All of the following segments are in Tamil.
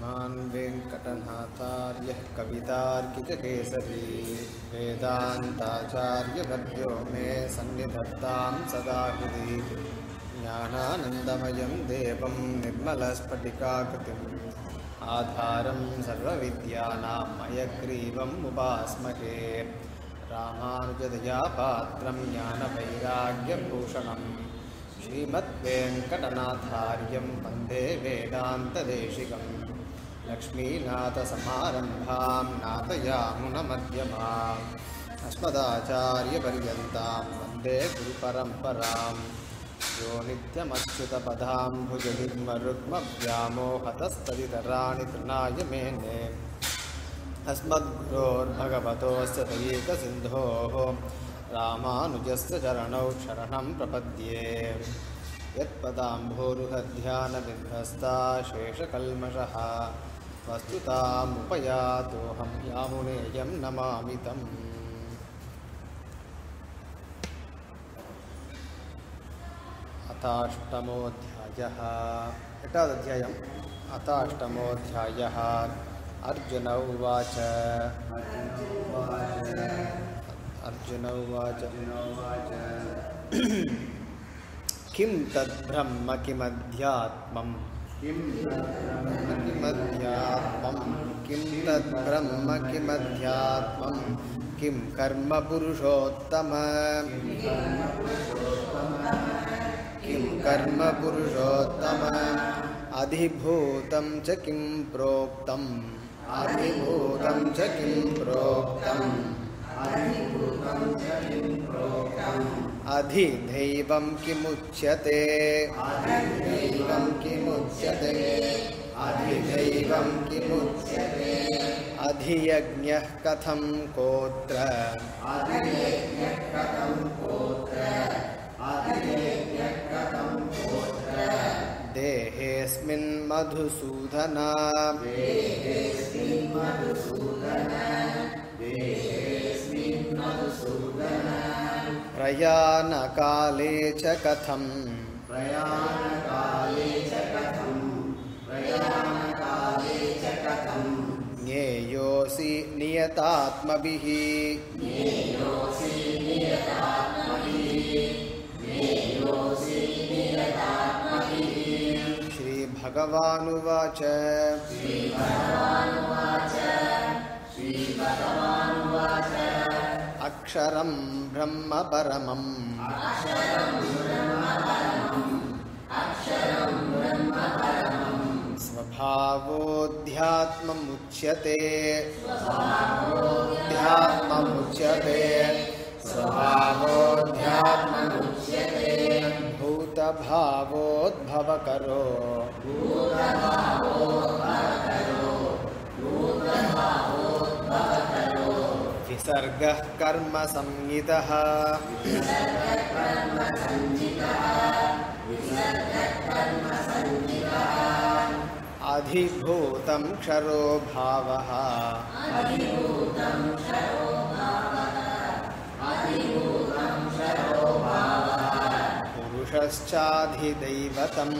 श्रीमान् वेङ्कटनाथार्यः कवितार्किककेसरी वेदान्ताचार्यवर्यो मे सन्निधत्तां सदा हृदि ज्ञानानन्दमयं देवं निर्मलस्फटिकाकृतिम् आधारं सर्वविद्यानां मयग्रीवम् उपास्महे रामानुजदयापात्रं ज्ञानवैराग्यभूषणम् श्रीमद्वेङ्कटनाथार्यं वन्दे वेदान्तदेशिकम् लक्ष्मीनाथसमारम्भां नाथयामुनमध्यमाम् अस्मदाचार्यपर्यन्तां वन्दे गुरुपरम्परां यो नित्यमच्युतपदाम्भुजनिर्मरुग्मव्यामोहतस्तदितराणि तृणाय मेने अस्मद्गुरोर्भगवतोऽस्य दयिकसिन्धोः रामानुजस्य चरणौ शरणं प्रपद्ये यत्पदाम्भोरुहध्यानविध्वस्ता शेषकल्मषः वस्तुतामुपयातोऽहं यामुनेयं नमामि तम् अथाष्टमोऽध्यायः एटावद् अध्यायम् अथाष्टमोऽध्यायः अर्जुन उवाच अर्जुन उवाच किं तद्ब्रह्म किमध्यात्मम् किमध्यात्मं किं तद्ब्रह्म किमध्यात्मं किं कर्म पुरुषोत्तम किं कर्म पुरुषोत्तम अधिभूतं च किं प्रोक्तम् अधिभूतं च किं प्रोक्तम् अधिदैवं किमुच्यते अधिदैवं किमुच्यते अधिदैवं किमुच्यते अधियज्ञः कथं कोत्र देहेऽस्मिन् मधुसूदना प्रयाणकाले च कथम् ज्ञेयोऽसि नियतात्मभिः श्रीभगवानुवाच अक्षरं ब्रह्म परमम् स्वभावोऽध्यात्ममुच्यते ध्यात्ममुच्यते स्वभावोऽध्यात्ममुच्यते भूतभावोद्भवकरो विसर्गः कर्म संज्ञितः अधिभूतं क्षरो भावः पुरुषश्चाधिदैवतम्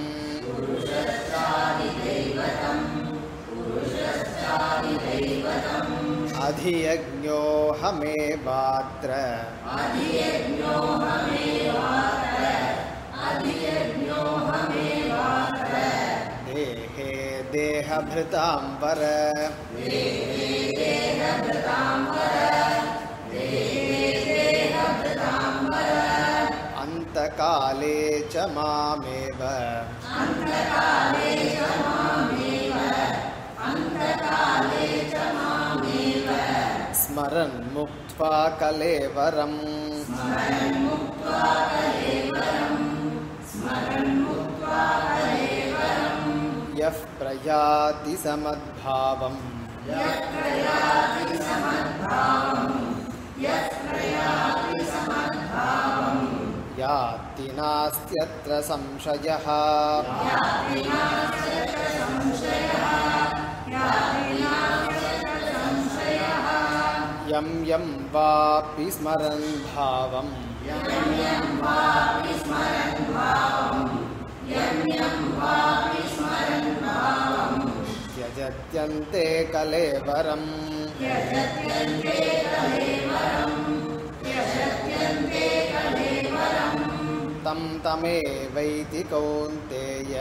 अधियज्ञोऽहमेवात्र देहे देहभृतां वर अन्तकाले च मामेव स्मरन् मुक्त्वा कलेवरम् यः प्रयाति समद्भावम् याति नास्त्यत्र संशयः यं यं वापि स्मरन् भावम् त्यजत्यन्ते कलेवरम् तं तमेवैति कौन्तेय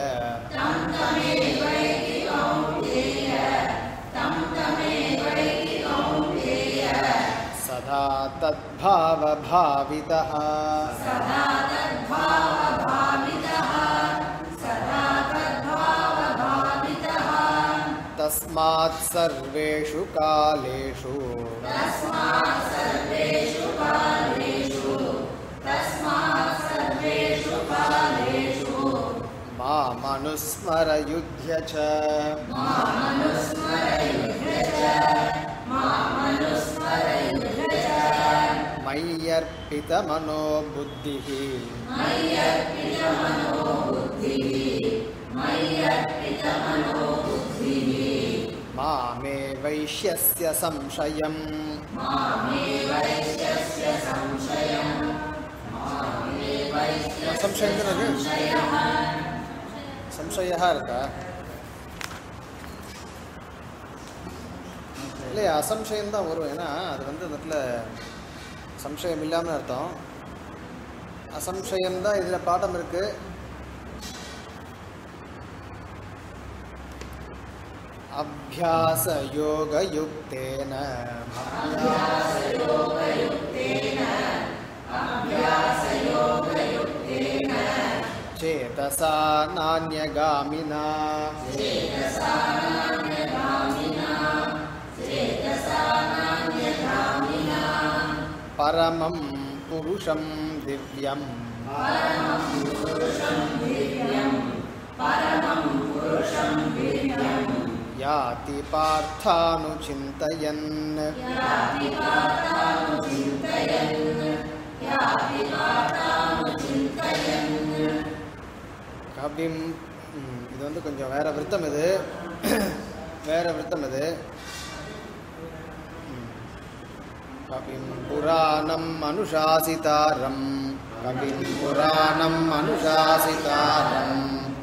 सदा तद्भावभावितः तस्मात् सर्वेषु कालेषु मामनुस्मरयुध्य च मय्यर्पितमनो बुद्धिः मामे वैश्यस्य संशयम् ಸಂಶಯಂದ್ರೆ ಸಂಶಯ இருக்கா இல்லை அசம்சயம் தான் வரும் ஏன்னா அது வந்து அந்த இடத்துல சம்சயம் இல்லாமல் அர்த்தம் அசம்சயம் தான் இதில் பாடம் இருக்கு அபியாச யோகயுக்தேன चेतसा नान्यगामिना परमं पुरुषं दिव्यम् याति पार्थानुचिन्तयन् கபிம் ம், இது வந்து கொஞ்சம் வேற விருத்தம் இது வேற விருத்தம் இது ம். கபிம் புராணம் அனுசாசிதாரம் கபிம் புராணம் அனுசாசிதாரம்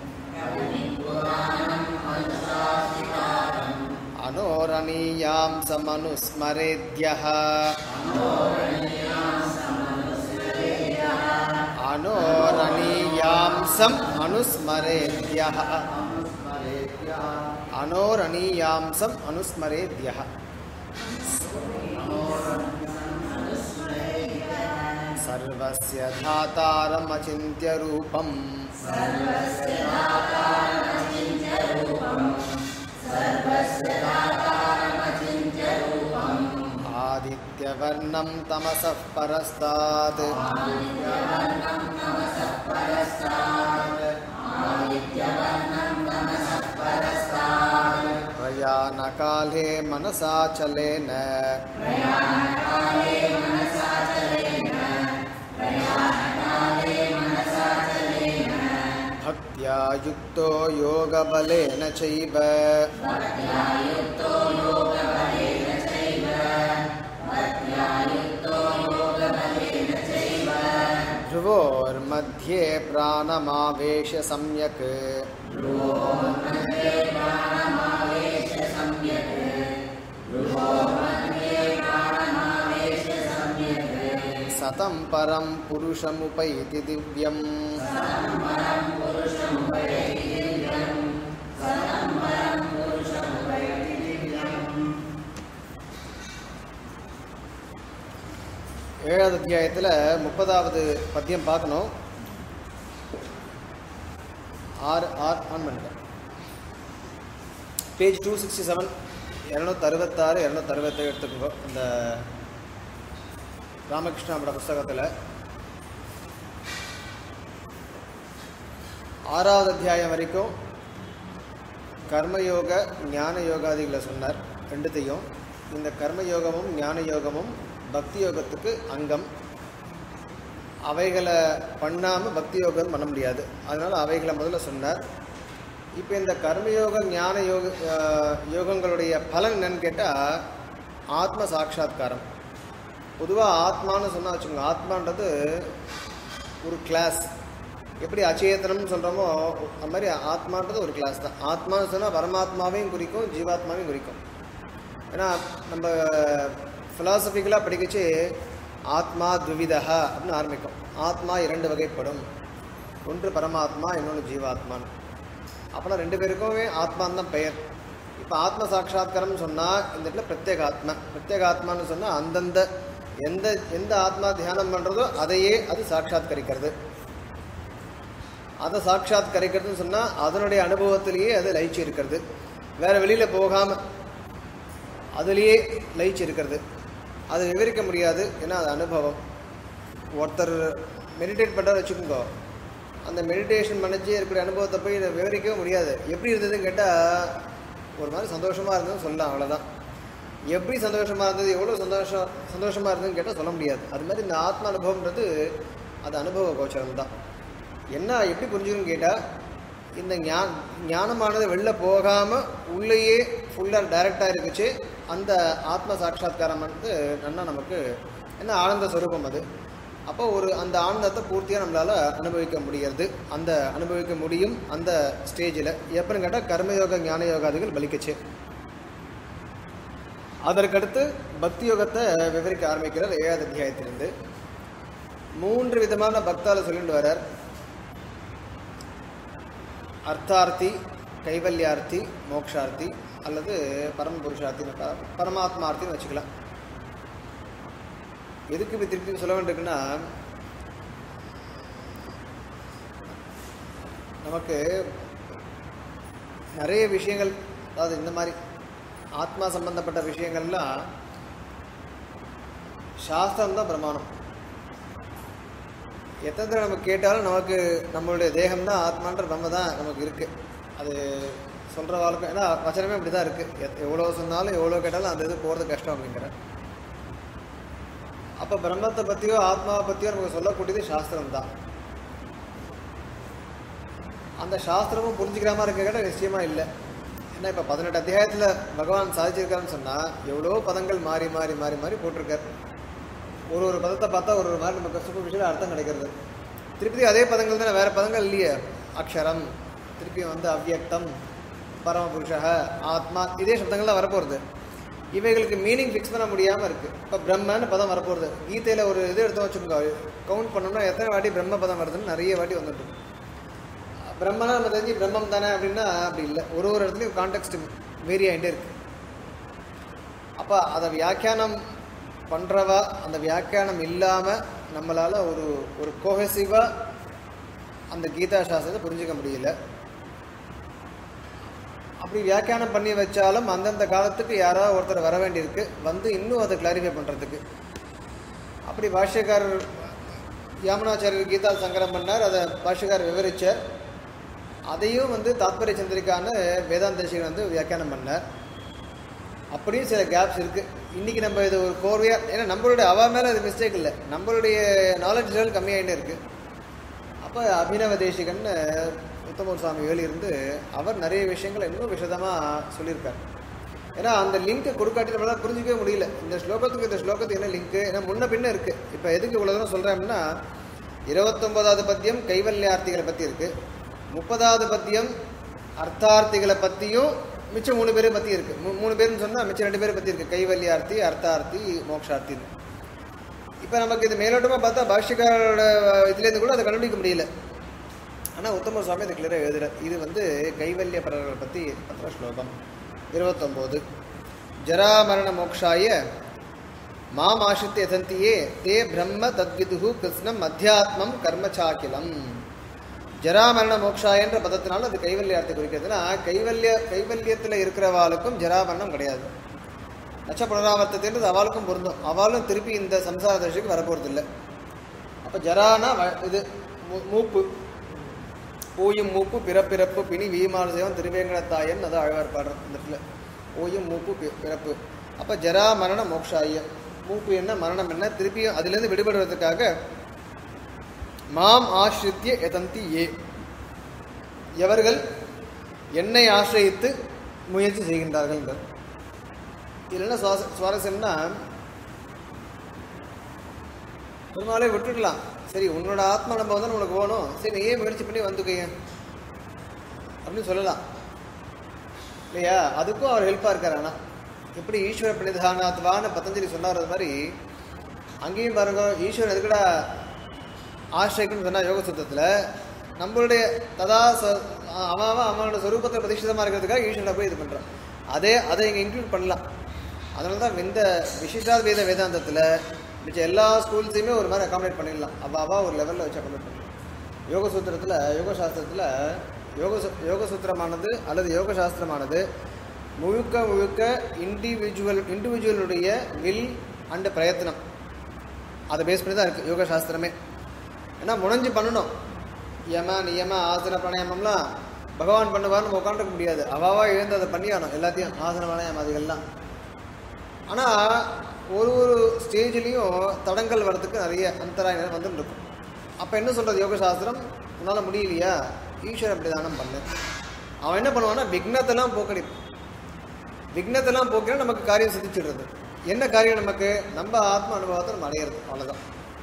அனோரணீயாம் சமனுஸ்மரேத்யः अनोरणीयांसम् अनुस्मरेद्यः अनोरणीयांसम् अनुस्मरेद्यः सर्वस्य धातारमचिन्त्य रूपम् आदित्यवर्णं तमसः परस्तात् प्रयाणकाले मनसाचलेन भक्त्या युक्तो योगबलेन चैव ध्रुवोर्मध्ये प्राणमावेश्य सम्यक् सतं परं पुरुषमुपैति दिव्यम् ஏழாவது அத்தியாயத்தில் முப்பதாவது பத்தியம் பார்க்கணும் ஆறு ஆறு ஆன் பண்ணிட்டேன் பேஜ் டூ சிக்ஸ்டி செவன் இரநூத்தி அறுபத்தாறு இரநூத்தி அறுபத்தேழு எடுத்துக்கோ இந்த ராமகிருஷ்ணாவோட புஸ்தகத்தில் ஆறாவது அத்தியாயம் வரைக்கும் கர்மயோக ஞான யோகாதிகளை சொன்னார் ரெண்டுத்தையும் இந்த கர்மயோகமும் ஞான யோகமும் பக்தி யோகத்துக்கு அங்கம் அவைகளை பண்ணாமல் பக்தி யோகம் பண்ண முடியாது அதனால் அவைகளை முதல்ல சொன்னார் இப்போ இந்த கர்மயோக ஞான யோக அஹ், யோகங்களுடைய பலன் என்னன்னு கேட்டால் ஆத்ம சாட்சா்காரம் பொதுவாக ஆத்மான்னு சொன்னால் வச்சுக்கோங்க ஆத்மான்றது ஒரு கிளாஸ் எப்படி அச்சேதனம்னு சொல்கிறோமோ அந்த மாதிரி ஆத்மான்றது ஒரு கிளாஸ் தான் ஆத்மான்னு சொன்னால் பரமாத்மாவையும் குறிக்கும் ஜீவாத்மாவையும் குறிக்கும் ஏன்னா நம்ம ஃபிலாசபிக்கலாக படிக்கச்சு ஆத்மா துவிதா அப்படின்னு ஆரம்பிக்கும் ஆத்மா இரண்டு வகைப்படும் ஒன்று பரமாத்மா இன்னொன்று ஜீவாத்மான்னு அப்போனா ரெண்டு பேருக்குமே ஆத்மான்னு தான் பெயர் இப்போ ஆத்ம சாட்சா்காரம்னு சொன்னால் இந்த இடத்துல பிரத்யேக ஆத்மா பிரத்யேக ஆத்மான்னு சொன்னால் அந்தந்த எந்த எந்த ஆத்மா தியானம் பண்ணுறதோ அதையே அது சாட்சாத்கரிக்கிறது அதை சாட்சாத்கரிக்கிறதுன்னு சொன்னால் அதனுடைய அனுபவத்திலேயே அது லயிச்சு இருக்கிறது வேற வெளியில் போகாமல் அதுலேயே லயிச்சு இருக்கிறது அது விவரிக்க முடியாது ஏன்னா அது அனுபவம் ஒருத்தர் மெடிடேட் பண்ணுறாரு வச்சுக்கோங்க அந்த மெடிடேஷன் பண்ணிச்சு இருக்கிற அனுபவத்தை போய் இதை விவரிக்கவே முடியாது எப்படி இருந்ததுன்னு கேட்டால் ஒரு மாதிரி சந்தோஷமாக இருந்ததுன்னு சொல்லலாம் அவ்வளோதான் எப்படி சந்தோஷமாக இருந்தது எவ்வளோ சந்தோஷம் சந்தோஷமாக இருந்ததுன்னு கேட்டால் சொல்ல முடியாது அது மாதிரி இந்த ஆத்ம அனுபவம்ன்றது அது அனுபவ கோச்சரம் தான் என்ன எப்படி புரிஞ்சுக்கணும்னு கேட்டால் இந்த ஞான் ஞானமானது வெளில போகாமல் உள்ளேயே ஃபுல்லாக டைரெக்டாக இருக்குச்சு அந்த ஆத்ம சாட்சா்காரம் வந்து நல்லா நமக்கு என்ன ஆனந்த ஸ்வரூபம் அது அப்போ ஒரு அந்த ஆனந்தத்தை பூர்த்தியாக நம்மளால் அனுபவிக்க முடியறது அந்த அனுபவிக்க முடியும் அந்த ஸ்டேஜில் எப்படின்னு கேட்டால் கர்மயோக ஞான யோகாதிகள் பலிக்குச்சு அதற்கடுத்து பக்தி யோகத்தை விவரிக்க ஆரம்பிக்கிறார் ஏழாவது அத்தியாயத்திலிருந்து மூன்று விதமான பக்தால சொல்லிட்டு வரார் அர்த்தார்த்தி கைவல்யார்த்தி மோக்ஷார்த்தி அல்லது பரம புருஷார்த்தின்னு ப- பரமாத்மார்த்தின்னு வச்சுக்கலாம் எதுக்கு இப்படி திருப்பி சொல்ல வேண்டியிருக்குன்னா நமக்கு நிறைய விஷயங்கள் அதாவது இந்த மாதிரி ஆத்மா சம்பந்தப்பட்ட விஷயங்கள்லாம் சாஸ்திரம் தான் பிரமாணம் எத்தனை தடவை நம்ம கேட்டாலும் நமக்கு நம்மளுடைய தேகம் தான் ஆத்மான்ற பிரம்ம தான் நமக்கு இருக்கு அது சொல்ற வாழ்க்கை ஏன்னா வச்சனமே அப்படி தான் இருக்கு எத்- எவ்வளோ சொன்னாலும் எவ்வளோ கேட்டாலும் அந்த இது போகிறது கஷ்டம் அப்படிங்கிற அப்போ பிரம்மத்தை பற்றியோ ஆத்மாவை பற்றியோ நமக்கு சொல்லக்கூடியது சாஸ்திரம் தான் அந்த சாஸ்திரமும் புரிஞ்சுக்கிற மாதிரி இருக்க கேட்டால் நிச்சயமா இல்லை ஏன்னா இப்போ பதினெட்டு அத்தியாயத்தில் பகவான் சாதிச்சிருக்காருன்னு சொன்னால் எவ்வளோ பதங்கள் மாறி மாறி மாறி மாறி போட்டிருக்காரு ஒரு ஒரு பதத்தை பார்த்தா ஒரு ஒரு மாதிரி நமக்கு சூப்பர்ஃபிஷியல் அர்த்தம் கிடைக்கிறது திருப்பி அதே பதங்கள் தானே வேறு பதங்கள் இல்லையே அக்ஷரம் திருப்பி வந்து அவ்யக்தம் பரமபுருஷ ஆத்மா இதே சப்தங்கள் தான் வரப்போகிறது இவைகளுக்கு மீனிங் ஃபிக்ஸ் பண்ண முடியாமல் இருக்குது இப்போ பிரம்மன்னு பதம் வரப்போகிறது கீதையில் ஒரு இது எடுத்து வச்சுக்கோங்க கவுண்ட் பண்ணோம்னா எத்தனை வாட்டி பிரம்ம பதம் வருதுன்னு நிறைய வாட்டி வந்துட்டு இருக்கு. பிரம்மனா நம்ம தெரிஞ்சு பிரம்மம் தானே அப்படின்னா அப்படி இல்லை ஒரு ஒரு இடத்துலையும் கான்டெக்ட் வேரி ஆகிட்டே இருக்கு அப்போ அதை வியாக்கியானம் பண்ணுறவா அந்த வியாக்கியானம் இல்லாமல் நம்மளால் ஒரு ஒரு கோஹசிவாக அந்த கீதா சாஸ்திரத்தை புரிஞ்சுக்க முடியல அப்படி வியாக்கியானம் பண்ணி வச்சாலும் அந்தந்த காலத்துக்கு யாராவது ஒருத்தர் வர வேண்டியிருக்கு வந்து இன்னும் அதை கிளாரிஃபை பண்ணுறதுக்கு அப்படி பாஷ்யக்காரர் யாமுனாச்சாரியர் கீதா சங்கரம் பண்ணார் அதை பாஷ்யக்காரர் விவரிச்சார் அதையும் வந்து தாத்பரிய சந்திரிக்கான வேதாந்த தேசிகன் வந்து வியாக்கியானம் பண்ணார் அப்படியும் சில கேப்ஸ் இருக்கு இன்னைக்கு நம்ம இது ஒரு கோர்வையா ஏன்னா நம்மளுடைய அவ மேல அது மிஸ்டேக் இல்லை நம்மளுடைய நாலேஜ் லெவல் கம்மியாயிட்டே இருக்கு அப்போ அபினவ தேசிகன்னு உத்தமர் சுவாமி இருந்து அவர் நிறைய விஷயங்களை இன்னும் விசதமாக சொல்லியிருக்கார் ஏன்னா அந்த லிங்க் கொடுக்காட்டி நம்மளால புரிஞ்சிக்கவே முடியல இந்த ஸ்லோகத்துக்கு இந்த ஸ்லோகத்துக்கு என்ன லிங்க் ஏன்னா முன்ன பின்ன இருக்கு இப்போ எதுக்கு இவ்வளோ தூரம் சொல்கிறேன் அப்படின்னா இருபத்தொன்பதாவது பத்தியம் கைவல்யார்த்திகளை பற்றி இருக்கு முப்பதாவது பத்தியம் அர்த்தார்த்திகளை பற்றியும் மிச்சம் மூணு பேரை பற்றி இருக்கு மூ- மூணு பேர்னு சொன்னால் மிச்சம் ரெண்டு பேரை பற்றி இருக்கு கைவல்யார்த்தி அர்த்தார்த்தி மோக்ஷார்த்தின்னு இப்போ நமக்கு இது மேலோட்டமாக பார்த்தா பாஷ்யக்காரோட இதுலேருந்து கூட அதை கண்டுபிடிக்க முடியல ஆனால் உத்தம சுவாமி அதை கிளியராக எழுதுறார் இது வந்து கைவல்ய பரர்களை பற்றி பத்திர ஸ்லோகம் இருபத்தொம்போது ஜராமரண மோக்ஷாய மாம் ஆசிரித்த யதந்தியே தே பிரம்ம தத்விதுகு கிருஷ்ணம் அத்தியாத்மம் கர்மச்சாக்கிலம் ஜராமரண மோக்ஷாயன்ற பதத்தினால அது கைவல்யார்த்தை குறிக்கிறதுனா கைவல்ய கைவல்யத்தில் இருக்கிறவாளுக்கும் ஜராமரணம் கிடையாது நச்ச புனராவர்த்தத்தைன்றது அவளுக்கும் பொருந்தும் அவளும் திருப்பி இந்த சம்சார தர்ஷிக்கு வரப்போகிறது இல்லை அப்போ ஜரானா வ- இது மூ- மூப்பு ஓயும் மூப்பு பிறப்பிறப்பு பிணி வீமாறு சேவம் திருவேங்கடத்தாயன் அது அழகார் பாடுற இந்த இடத்துல ஓயும் மூப்பு பி- பிறப்பு அப்போ ஜரா மரண மோக்ஷாய மூப்பு என்ன மரணம் என்ன திருப்பியும் அதிலிருந்து விடுபடுவதற்காக மாம் ஆசிரித்திய எதந்தி ஏ எவர்கள் என்னை ஆசிரியத்து முயற்சி செய்கின்றார்கள் என்பது இதில் என்ன சுவாச சுவாரஸ்யம்னா பெருமாளே விட்டுடலாம் சரி உன்னோட ஆத்ம அனுபவம் தான் உனக்கு வேணும் சரி நீயே முயற்சி பண்ணி வந்துக்கைய அப்படின்னு சொல்லலாம் இல்லையா அதுக்கும் அவர் ஹெல்ப்பாக இருக்கார் ஆனால் எப்படி ஈஸ்வர பிரணிதானாத்வான்னு பதஞ்சலி சொன்னார் அது மாதிரி அங்கேயும் பாருங்க ஈஸ்வரன் எதுக்குடா ஆசிரியக்குன்னு சொன்னா யோக சுத்தத்தில் நம்மளுடைய ததா ச- அவன் அவன் அவனோட சொரூபத்தை பிரதிஷ்டிதமாக இருக்கிறதுக்காக ஈஸ்வரனை போய் இது பண்ணுறான் அதே அதை இங்கே இன்க்ளூட் பண்ணலாம் அதனால தான் இந்த விசிஷ்டாத் வேத வேதாந்தத்தில் மிச்ச எல்லா ஸ்கூல்ஸையுமே ஒரு மாதிரி அகாமடேட் பண்ணிடலாம் அவ அவ ஒரு லெவலில் வச்சு அகாமடேட் பண்ணலாம் யோக சூத்திரத்தில் யோக சாஸ்திரத்தில் யோக சு- யோக சூத்திரமானது அல்லது யோக சாஸ்திரமானது முழுக்க முழுக்க இண்டிவிஜுவல் இண்டிவிஜுவலுடைய வில் அண்ட் பிரயத்தனம் அதை பேஸ் பண்ணி தான் இருக்குது யோக சாஸ்திரமே ஏன்னா முனைஞ்சு பண்ணணும் யம நியம ஆசன பிராணாயாமம்லாம் பகவான் பண்ணுவார்னு நம்ம உட்காந்துருக்க முடியாது அவாவா எழுந்து அதை பண்ணியானோம் எல்லாத்தையும் ஆசன பிராணாயாமம் அதுகள்லாம் ஆனால் ஒரு ஒரு ஸ்டேஜ்லேயும் தடங்கள் வர்றதுக்கு நிறைய அந்தராயம் வந்துட்டு இருக்கும் அப்போ என்ன சொல்கிறது யோக சாஸ்திரம் உன்னால் முடியலையா ஈஸ்வர பிரதானம் பண்ணு அவன் என்ன பண்ணுவான்னா விக்னத்தெல்லாம் போக்கடிப்பான் விக்னத்தெல்லாம் போக்கினா நமக்கு காரியம் சித்திச்சிடுறது என்ன காரியம் நமக்கு நம்ம ஆத்ம அனுபவத்தை நம்ம அடையிறது அவ்வளோதான்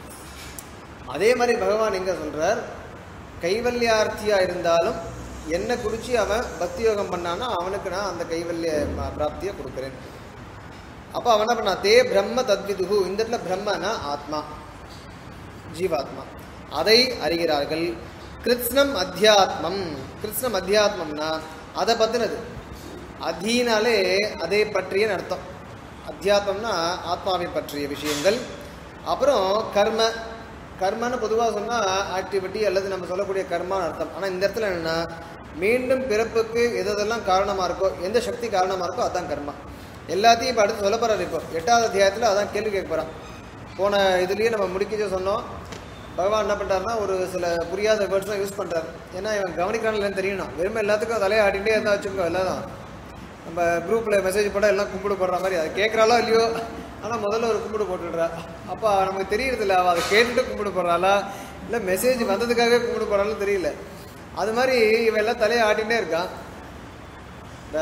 அதே மாதிரி பகவான் எங்க சொல்றார் கைவல்யார்த்தியா இருந்தாலும் என்ன குறிச்சு அவன் பக்தி யோகம் பண்ணானா அவனுக்கு நான் அந்த கைவல்ய ம- பிராப்தியை கொடுக்குறேன் அப்போ அவன் என்ன பண்ணா தே பிரம்ம தத்விதுகு இந்த இடத்துல பிரம்மனா ஆத்மா ஜீவாத்மா அதை அறிகிறார்கள் கிருத்ஸ்னம் அத்தியாத்மம் கிருத்ஸ்னம் அத்தியாத்மம்னா அதை பற்றினது அதீனாலே அதை பற்றிய அர்த்தம் அத்தியாத்மம்னா ஆத்மாவை பற்றிய விஷயங்கள் அப்புறம் கர்ம கர்மன்னு பொதுவாக சொன்னால் ஆக்டிவிட்டி அல்லது நம்ம சொல்லக்கூடிய கர்மான்னு அர்த்தம் ஆனால் இந்த இடத்துல என்னென்னா மீண்டும் பிறப்புக்கு எது எதெல்லாம் காரணமாக இருக்கோ எந்த சக்தி காரணமாக இருக்கோ அதான் கர்மா எல்லாத்தையும் இப்போ அடுத்து சொல்ல போகிறார் இப்போ எட்டாவது அத்தியாயத்தில் அதான் கேள்வி கேட்க போகிறான் போன இதுலேயே நம்ம முடிக்கச்சே சொன்னோம் பகவான் என்ன பண்ணுறாருன்னா ஒரு சில புரியாத வேர்ட்ஸ்லாம் யூஸ் பண்ணுறாரு ஏன்னா இவன் கவனிக்கிறான்னு இல்லைன்னு தெரியணும் வெறுமை எல்லாத்துக்கும் தலையை ஆட்டிகிட்டே இருந்தால் வச்சுக்கோ எல்லாரும் நம்ம குரூப்பில் மெசேஜ் போட்டால் எல்லாம் கும்பிடு போடுற மாதிரி அதை கேட்குறாளோ இல்லையோ ஆனால் முதல்ல ஒரு கும்பிடு போட்டுடுறா அப்போ நமக்கு தெரியறதில்ல அவள் அதை கேட்டுட்டு கும்பிடு போடுறாளா இல்லை மெசேஜ் வந்ததுக்காகவே கும்பிடு போடுறாலும் தெரியல அது மாதிரி இவன் எல்லாம் தலையை ஆட்டிகிட்டே இருக்கான் இந்த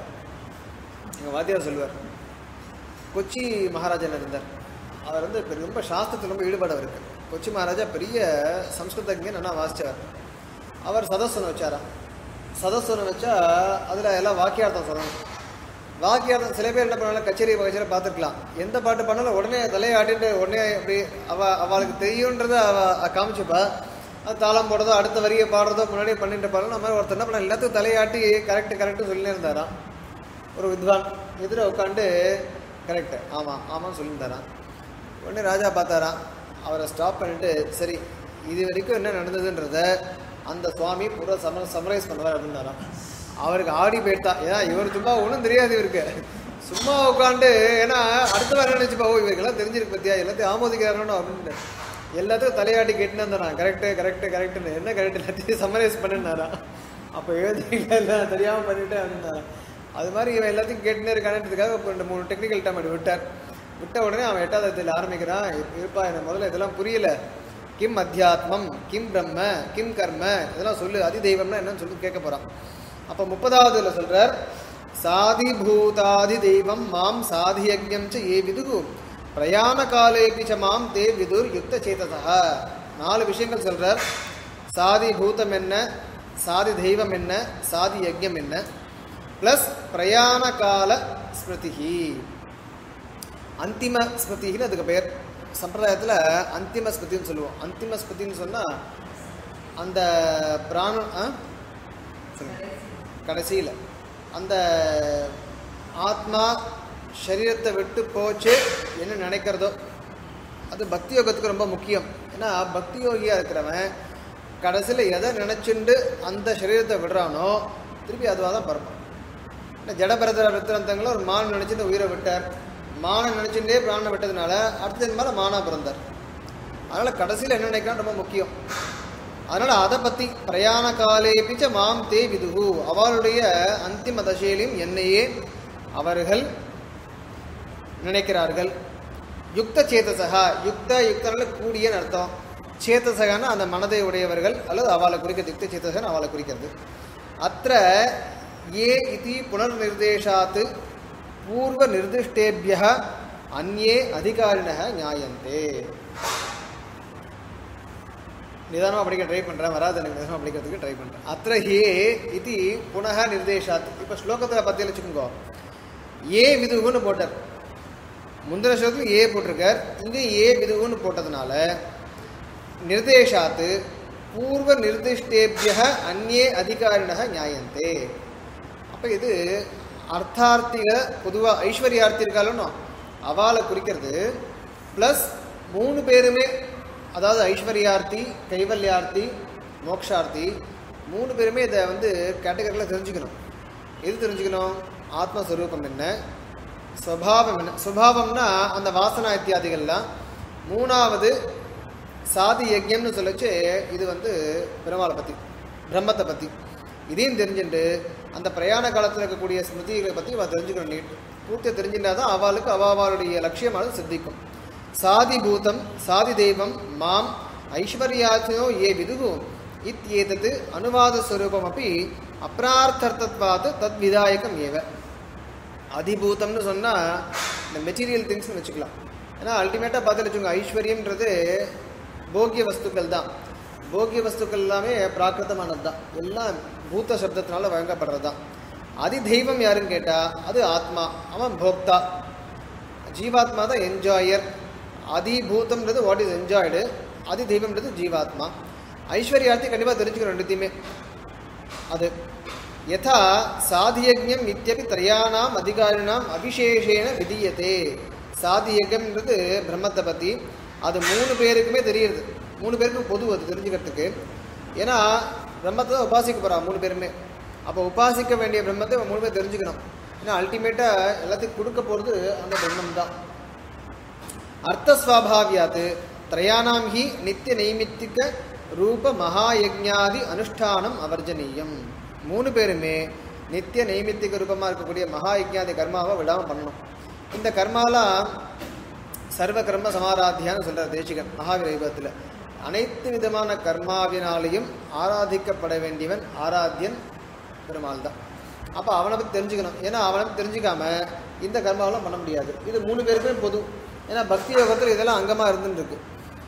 எங்கள் வாத்தியார் சொல்லுவார் கொச்சி மகாராஜன் இருந்தார் அவர் வந்து பெரிய- ரொம்ப சாஸ்திரத்தில் ரொம்ப ஈடுபாடு இருக்கு கொச்சி மகாராஜா பெரிய சம்ஸ்கிருதங்க நல்லா வாசிச்சார் அவர் சதஸ்வனை வச்சாராம் சதஸ்வனை வச்சா அதில் எல்லாம் வாக்கியார்த்தம் சொல்லணும் வாக்கியார்த்தம் சில பேர் என்ன பண்ணாலும் கச்சேரி கச்சேரி பார்த்துருக்கலாம் எந்த பாட்டு பண்ணாலும் உடனே தலையை ஆட்டிட்டு உடனே அப்படி அவ அவளுக்கு தெரியுன்றத அவ காமிச்சுப்பா அது தாளம் போடுறதோ அடுத்த வரியை பாடுறதோ முன்னாடியே பண்ணிட்டு பாருங்க நம்ம ஒருத்தர் என்ன பண்ண எல்லாத்துக்கும் தலையாட்டி கரெக்ட் கரெக்ட் சொல்லினே இருந்தாராம் ஒரு வித்வான் எதிர உட்காந்து கரெக்ட் ஆமாம் ஆமாம் சொல்லியிருந்தாராம் உடனே ராஜா பார்த்தாராம் அவரை ஸ்டாப் பண்ணிட்டு சரி இது வரைக்கும் என்ன நடந்ததுன்றத அந்த சுவாமி பூரா சம சமரைஸ் பண்ணுறாரு அப்படின்னாராம் அவருக்கு ஆடி போயிட்டா ஏன்னா இவர் சும்மா ஒன்றும் தெரியாது இவருக்கு சும்மா உட்காந்து ஏன்னா அடுத்த வாரம் நினைச்சுப்பா ஓ இவருக்கெல்லாம் தெரிஞ்சிருக்கு பத்தியா எல்லாத்தையும் ஆமோதிக்கிறாரோ அப்படின்ட்டு எல்லாத்துக்கும் தலையாட்டி கேட்டுன்னு இருந்தாராம் கரெக்டு கரெக்டு கரெக்டுன்னு என்ன கரெக்ட் எல்லாத்தையும் சம்மரைஸ் பண்ணினாராம் அப்போ எழுதிங்க எல்லாம் தெரியாமல் பண்ணிட்டேன் அப்படின்னாராம் அது மாதிரி இவன் எல்லாத்தையும் கேட்டுனே இருக்கானதுக்காக இப்போ ரெண்டு மூணு டெக்னிக்கல் டைம் அப்படி விட்டார் விட்ட உடனே அவன் எட்டாவது அத்தியாயத்துல ஆரம்பிக்கிறான் "இ- இருப்பா எனக்கு முதல்ல இதெல்லாம் புரியல கிம் அத்தியாத்மம் கிம் பிரம்ம கிம் கர்ம இதெல்லாம் சொல்லு அதி தெய்வம்னா என்னன்னு சொல்லி கேட்க போறான் அப்போ முப்பதாவதுல சொல்றார் சாதி பூதாதி தெய்வம் மாம் சாதி யஜ்ஞம் ச ஏ விதுகு பிரயாண காலேபி ச மாம் தே விதுர் யுக்த சேததா நாலு விஷயங்கள் சொல்றார் சாதி பூதம் என்ன சாதி தெய்வம் என்ன சாதி யஜ்ஞம் என்ன ப்ளஸ் பிரயாண கால ஸ்மிருதிஹி அந்திம ஸ்மிருதின்னு அதுக்கு பெயர் சம்பிரதாயத்தில் அந்திம ஸ்மிருதின்னு சொல்லுவோம் அந்திம ஸ்மிருதின்னு சொன்னால் அந்த பிராண ஆ? சொல்லுங்க. கடைசியில் அந்த ஆத்மா சரீரத்தை விட்டு போச்சு என்ன நினைக்கிறதோ அது பக்தி யோகத்துக்கு ரொம்ப முக்கியம் ஏன்னா பக்தி யோகியாக இருக்கிறவன் கடைசியில் எதை நினச்சிண்டு அந்த சரீரத்தை விடுறானோ திருப்பி அதுவாக தான் பிறப்பான் இந்த ஜடபரதர வித்திரந்தங்களை ஒரு மான் நினச்சிட்டு உயிரை விட்டார் மானை நினச்சிட்டே பிராணனை விட்டதுனால அடுத்த மேலே மானா பிறந்தார் அதனால் கடைசியில் என்ன நினைக்கிறான் ரொம்ப முக்கியம் அதனால் அதை பற்றி பிரயாண காலே பிச்ச மாம் தே விதுகு அவளுடைய அந்திம தசையிலும் என்னையே அவர்கள் நினைக்கிறார்கள் யுக்த சேதசகா யுக்த யுக்தனால கூடியன்னு அர்த்தம் சேதசகான அந்த மனதை உடையவர்கள் அல்லது அவளை குறிக்கிறது யுக்த சேதசகன் அவளை குறிக்கிறது அத்த ஏ இது புனர்நிர்தேசாத் பூர்வ நிர்திஷ்டேபிய அந்நே அதிகாரிண நியாயந்தே நிதானமாக படிக்க ட்ரை பண்ணுறேன் வராது எனக்கு நிதானமாக படிக்கிறதுக்கு ட்ரை பண்ணுறேன் அத்த ஹே இது புனக நிர்தேஷாத் இப்போ ஸ்லோகத்தில் பற்றி வச்சுக்கோங்க ஏ விதுகுன்னு போட்டார் முந்தின ஸ்லோகத்தில் ஏ போட்டிருக்கார் இங்கே ஏ விதுகுன்னு போட்டதுனால நிர்தேஷாத்து பூர்வ நிர்திஷ்டேபிய அந்நே அதிகாரிண நியாயந்தே அப்போ இது அர்த்தார்த்திக பொதுவாக ஐஸ்வர்யார்த்தி இருக்காலும் அவாளை குறிக்கிறது ப்ளஸ் மூணு பேருமே அதாவது ஐஸ்வர்யார்த்தி கைவல்யார்த்தி மோக்ஷார்த்தி மூணு பேருமே இதை வந்து கேட்டகரியில் தெரிஞ்சுக்கணும் எது தெரிஞ்சுக்கணும் ஆத்மஸ்வரூபம் என்ன ஸ்வபாவம் என்ன சுபாவம்னா அந்த வாசனா இத்தியாதிகள்லாம் மூணாவது சாதி யஜ்யம்னு சொல்லச்சு இது வந்து பெருமாளை பற்றி பிரம்மத்தை பற்றி இதையும் தெரிஞ்சுட்டு அந்த பிரயாண காலத்தில் இருக்கக்கூடிய ஸ்மிருதிகளை பற்றி அவள் தெரிஞ்சுக்கணும் நீட் பூர்த்தியை தெரிஞ்சுட்டா தான் அவளுக்கு அவாவாளுடைய லட்சியமானது சித்திக்கும் சாதி பூதம் சாதி தெய்வம் மாம் ஐஸ்வர்யாச்சோ ஏ விதுகு இத்யேதத் அனுவாதஸ்வரூபம் அப்படி அப்ரார்த்தத்வாத் தத் விதாயகம் ஏவ அதிபூதம்னு சொன்னால் இந்த மெட்டீரியல் திங்ஸ்னு வச்சுக்கலாம் ஏன்னா அல்டிமேட்டாக பார்த்து வச்சுக்கோங்க ஐஸ்வர்யம்ன்றது போக்கிய வஸ்துக்கள் தான் போக்கிய வஸ்துக்கள் எல்லாமே பிராகிருதமானது தான் எல்லாம் பூத்த சப்தத்தினால வழங்கப்படுறது தான் அதி தெய்வம் யாருன்னு கேட்டால் அது ஆத்மா அவன் போக்தா ஜீவாத்மா தான் என்ஜாயர் அதிபூதம்ன்றது வாட் இஸ் என்ஜாய்டு அதி தெய்வம்ன்றது ஜீவாத்மா ஐஸ்வர்யார்த்தி கண்டிப்பாக தெரிஞ்சுக்கணும் ரெண்டுத்தையுமே அது யதா சாதியஜம் இத்தியபி திரையானாம் அதிகாரினாம் அபிஷேஷேன விதியதே சாதியஜம்ன்றது பிரம்மத்தை பற்றி அது மூணு பேருக்குமே தெரியுது மூணு பேருக்கும் பொது அது தெரிஞ்சுக்கிறதுக்கு ஏன்னா பிரம்மத்தை தான் உபாசிக்க போகிறா மூணு பேருமே அப்போ உபாசிக்க வேண்டிய பிரம்மத்தை இவன் மூணு பேர் தெரிஞ்சுக்கணும் ஏன்னா அல்டிமேட்டாக எல்லாத்துக்கும் கொடுக்க போகிறது அந்த பிரம்மம் தான் அர்த்தஸ்வாபாவியாத் திரையானாம் ஹி நித்திய நைமித்திக ரூப மகாயஜ்ஞாதி அனுஷ்டானம் அவர்ஜனீயம் மூணு பேருமே நித்திய நைமித்திக ரூபமாக இருக்கக்கூடிய மகாயஜ்ஞாதி கர்மாவை விடாமல் பண்ணணும் இந்த கர்மாலாம் சர்வ கர்ம சமாராத்தியான்னு சொல்கிறார் தேசிகன் மகாவிரைபத்தில் அனைத்து விதமான கர்மாவினாலையும் ஆராதிக்கப்பட வேண்டியவன் ஆராத்தியன் பெருமாள் தான் அப்போ அவனை பற்றி தெரிஞ்சுக்கணும் ஏன்னா அவனை பற்றி தெரிஞ்சுக்காம இந்த கர்மாவெல்லாம் பண்ண முடியாது இது மூணு பேருக்குமே பொது ஏன்னா பக்தி யோகத்தில் இதெல்லாம் அங்கமாக இருந்துன்னு இருக்கு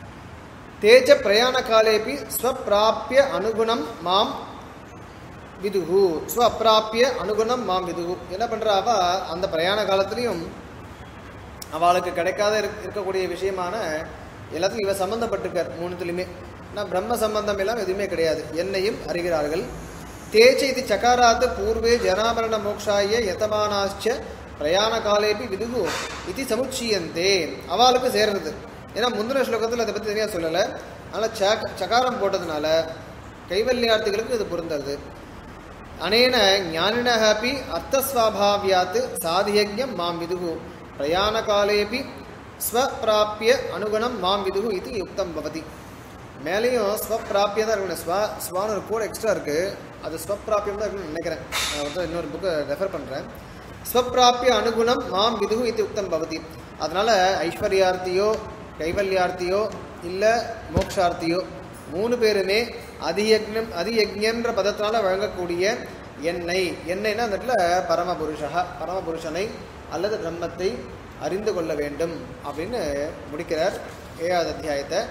தேஜ பிரயாண காலேபி ஸ்வப்பிராப்பிய அனுகுணம் மாம் விதுகு ஸ்வப்பிராப்பிய அனுகுணம் மாம் விதுகு என்ன பண்ணுறா அவ அந்த பிரயாண காலத்துலேயும் அவளுக்கு கிடைக்காத இருக்- இருக்கக்கூடிய விஷயமான எல்லாத்துக்கும் இவ சம்பந்தப்பட்டிருக்கார் மூணுத்துலையுமே ஆனால் பிரம்ம சம்பந்தம் எல்லாம் எதுவுமே கிடையாது என்னையும் அறிகிறார்கள் தேச்ச இது சகாராத் பூர்வே ஜனாமரண மோக்ஷாய யதமானாச்ச பிரயாண காலேபி விதுகு இது சமுச்சீயந்தே அவளுக்கு சேர்றது ஏன்னா முந்தின ஸ்லோகத்தில் அதை பற்றி தனியாக சொல்லலை அதனால் சக சகாரம் போட்டதுனால கைவல்யார்த்திகளுக்கு இது பொருந்தது அனேன ஞானினः अपि अर्थस्वाभाव्यात् साधियज्ञं मां विदुः प्रयाणकालेऽपि ஸ்வப்பிராப்பிய அனுகுணம் மாம் விதுகு இது யுக்தம் பவதி மேலேயும் ஸ்வப்பிராப்பியம் தான் இருக்கணும் ஸ்வ ஸ்வான்னு ஒரு கோட் எக்ஸ்ட்ரா இருக்குது அது ஸ்வப்பிராப்பியம் தான் இருக்குன்னு நினைக்கிறேன் நான் வந்து இன்னொரு புக்கை ரெஃபர் பண்ணுறேன் ஸ்வப்பிராப்பிய அனுகுணம் மாம் விதுகு இது யுக்தம் பவதி அதனால் ஐஸ்வர்யார்த்தியோ கைவல்யார்த்தியோ இல்லை மோக்ஷார்த்தியோ மூணு பேருமே அதியக்னம் அதியக்ஞன்ற பதத்தினால வழங்கக்கூடிய எண்ணெய் எண்ணெய்னா அந்த இடத்துல பரமபுருஷா பரமபுருஷனை அல்லது பிரம்மத்தை அறிந்து கொள்ள வேண்டும் அப்படின்னு முடிக்கிறார் ஏழாவது அத்தியாயத்தை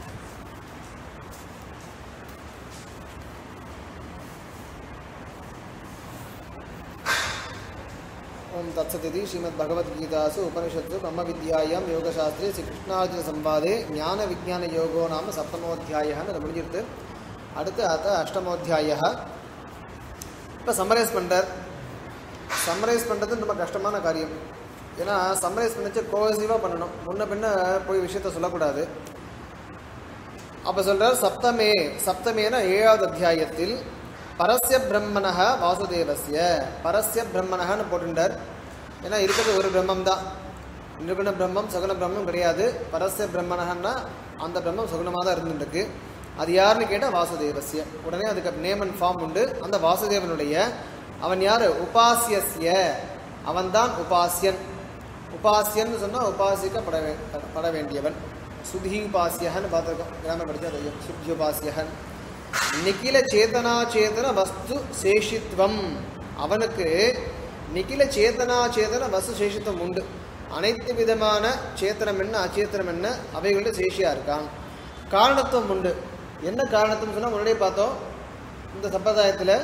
ஓம் தத்சதிதி ஸ்ரீமத் பகவத்கீதாசு உபனிஷத்து பிரம்ம வித்யாயாம் யோகசாஸ்திரே ஸ்ரீ கிருஷ்ணார்ஜுன சம்பாதே ஞான விஜான யோகோ நாம சப்தமோத்தியாயன்னு அது முடிஞ்சிருத்து அடுத்து அத்த அஷ்டமோத்தியாய இப்போ சம்மரைஸ் பண்ணுறார் சம்மரைஸ் பண்ணுறது ரொம்ப கஷ்டமான காரியம் ஏன்னா சம்மரைஸ் பண்ணிச்சு கோஹசிவாக பண்ணணும் முன்ன பின்ன போய் விஷயத்த சொல்லக்கூடாது அப்போ சொல்கிறார் சப்தமே சப்தமேன ஏழாவது அத்தியாயத்தில் பரஸ்ய பிரம்மணः வாசுதேவஸ்ய பரஸ்ய பிரம்மணஹன்னு போட்டுட்டார் ஏன்னா இருக்கிறது ஒரு பிரம்மம் தான் நிர்குண பிரம்மம் சகுண பிரம்மம் கிடையாது பரஸ்ய பிரம்மணஹன்னா அந்த பிரம்மம் சகுணமாக தான் இருந்துருக்கு அது யாருன்னு கேட்டால் வாசுதேவஸ்ய உடனே அதுக்கு நேம் அண்ட் ஃபார்ம் உண்டு அந்த வாசுதேவனுடைய அவன் யார் உபாசியஸ்ய அவன்தான் உபாசியன் உபாசியன்னு சொன்னால் உபாசிக்கப்பட வே பட வேண்டியவன் சுதி உபாசியகன் பார்த்துருக்கோம் கிராம படித்தா தெரியும் சுத்தி உபாசியகன் நிகில சேதனா சேதன வஸ்து சேஷித்வம் அவனுக்கு நிகில சேதனா சேதன வஸ்து சேஷித்வம் உண்டு அனைத்து விதமான சேத்தனம் என்ன அச்சேத்தனம் என்ன அவைகளோட சேஷியா இருக்கான் காரணத்துவம் உண்டு என்ன காரணத்துன்னு சொன்னால் முன்னாடியே பார்த்தோம் இந்த சம்பிரதாயத்தில்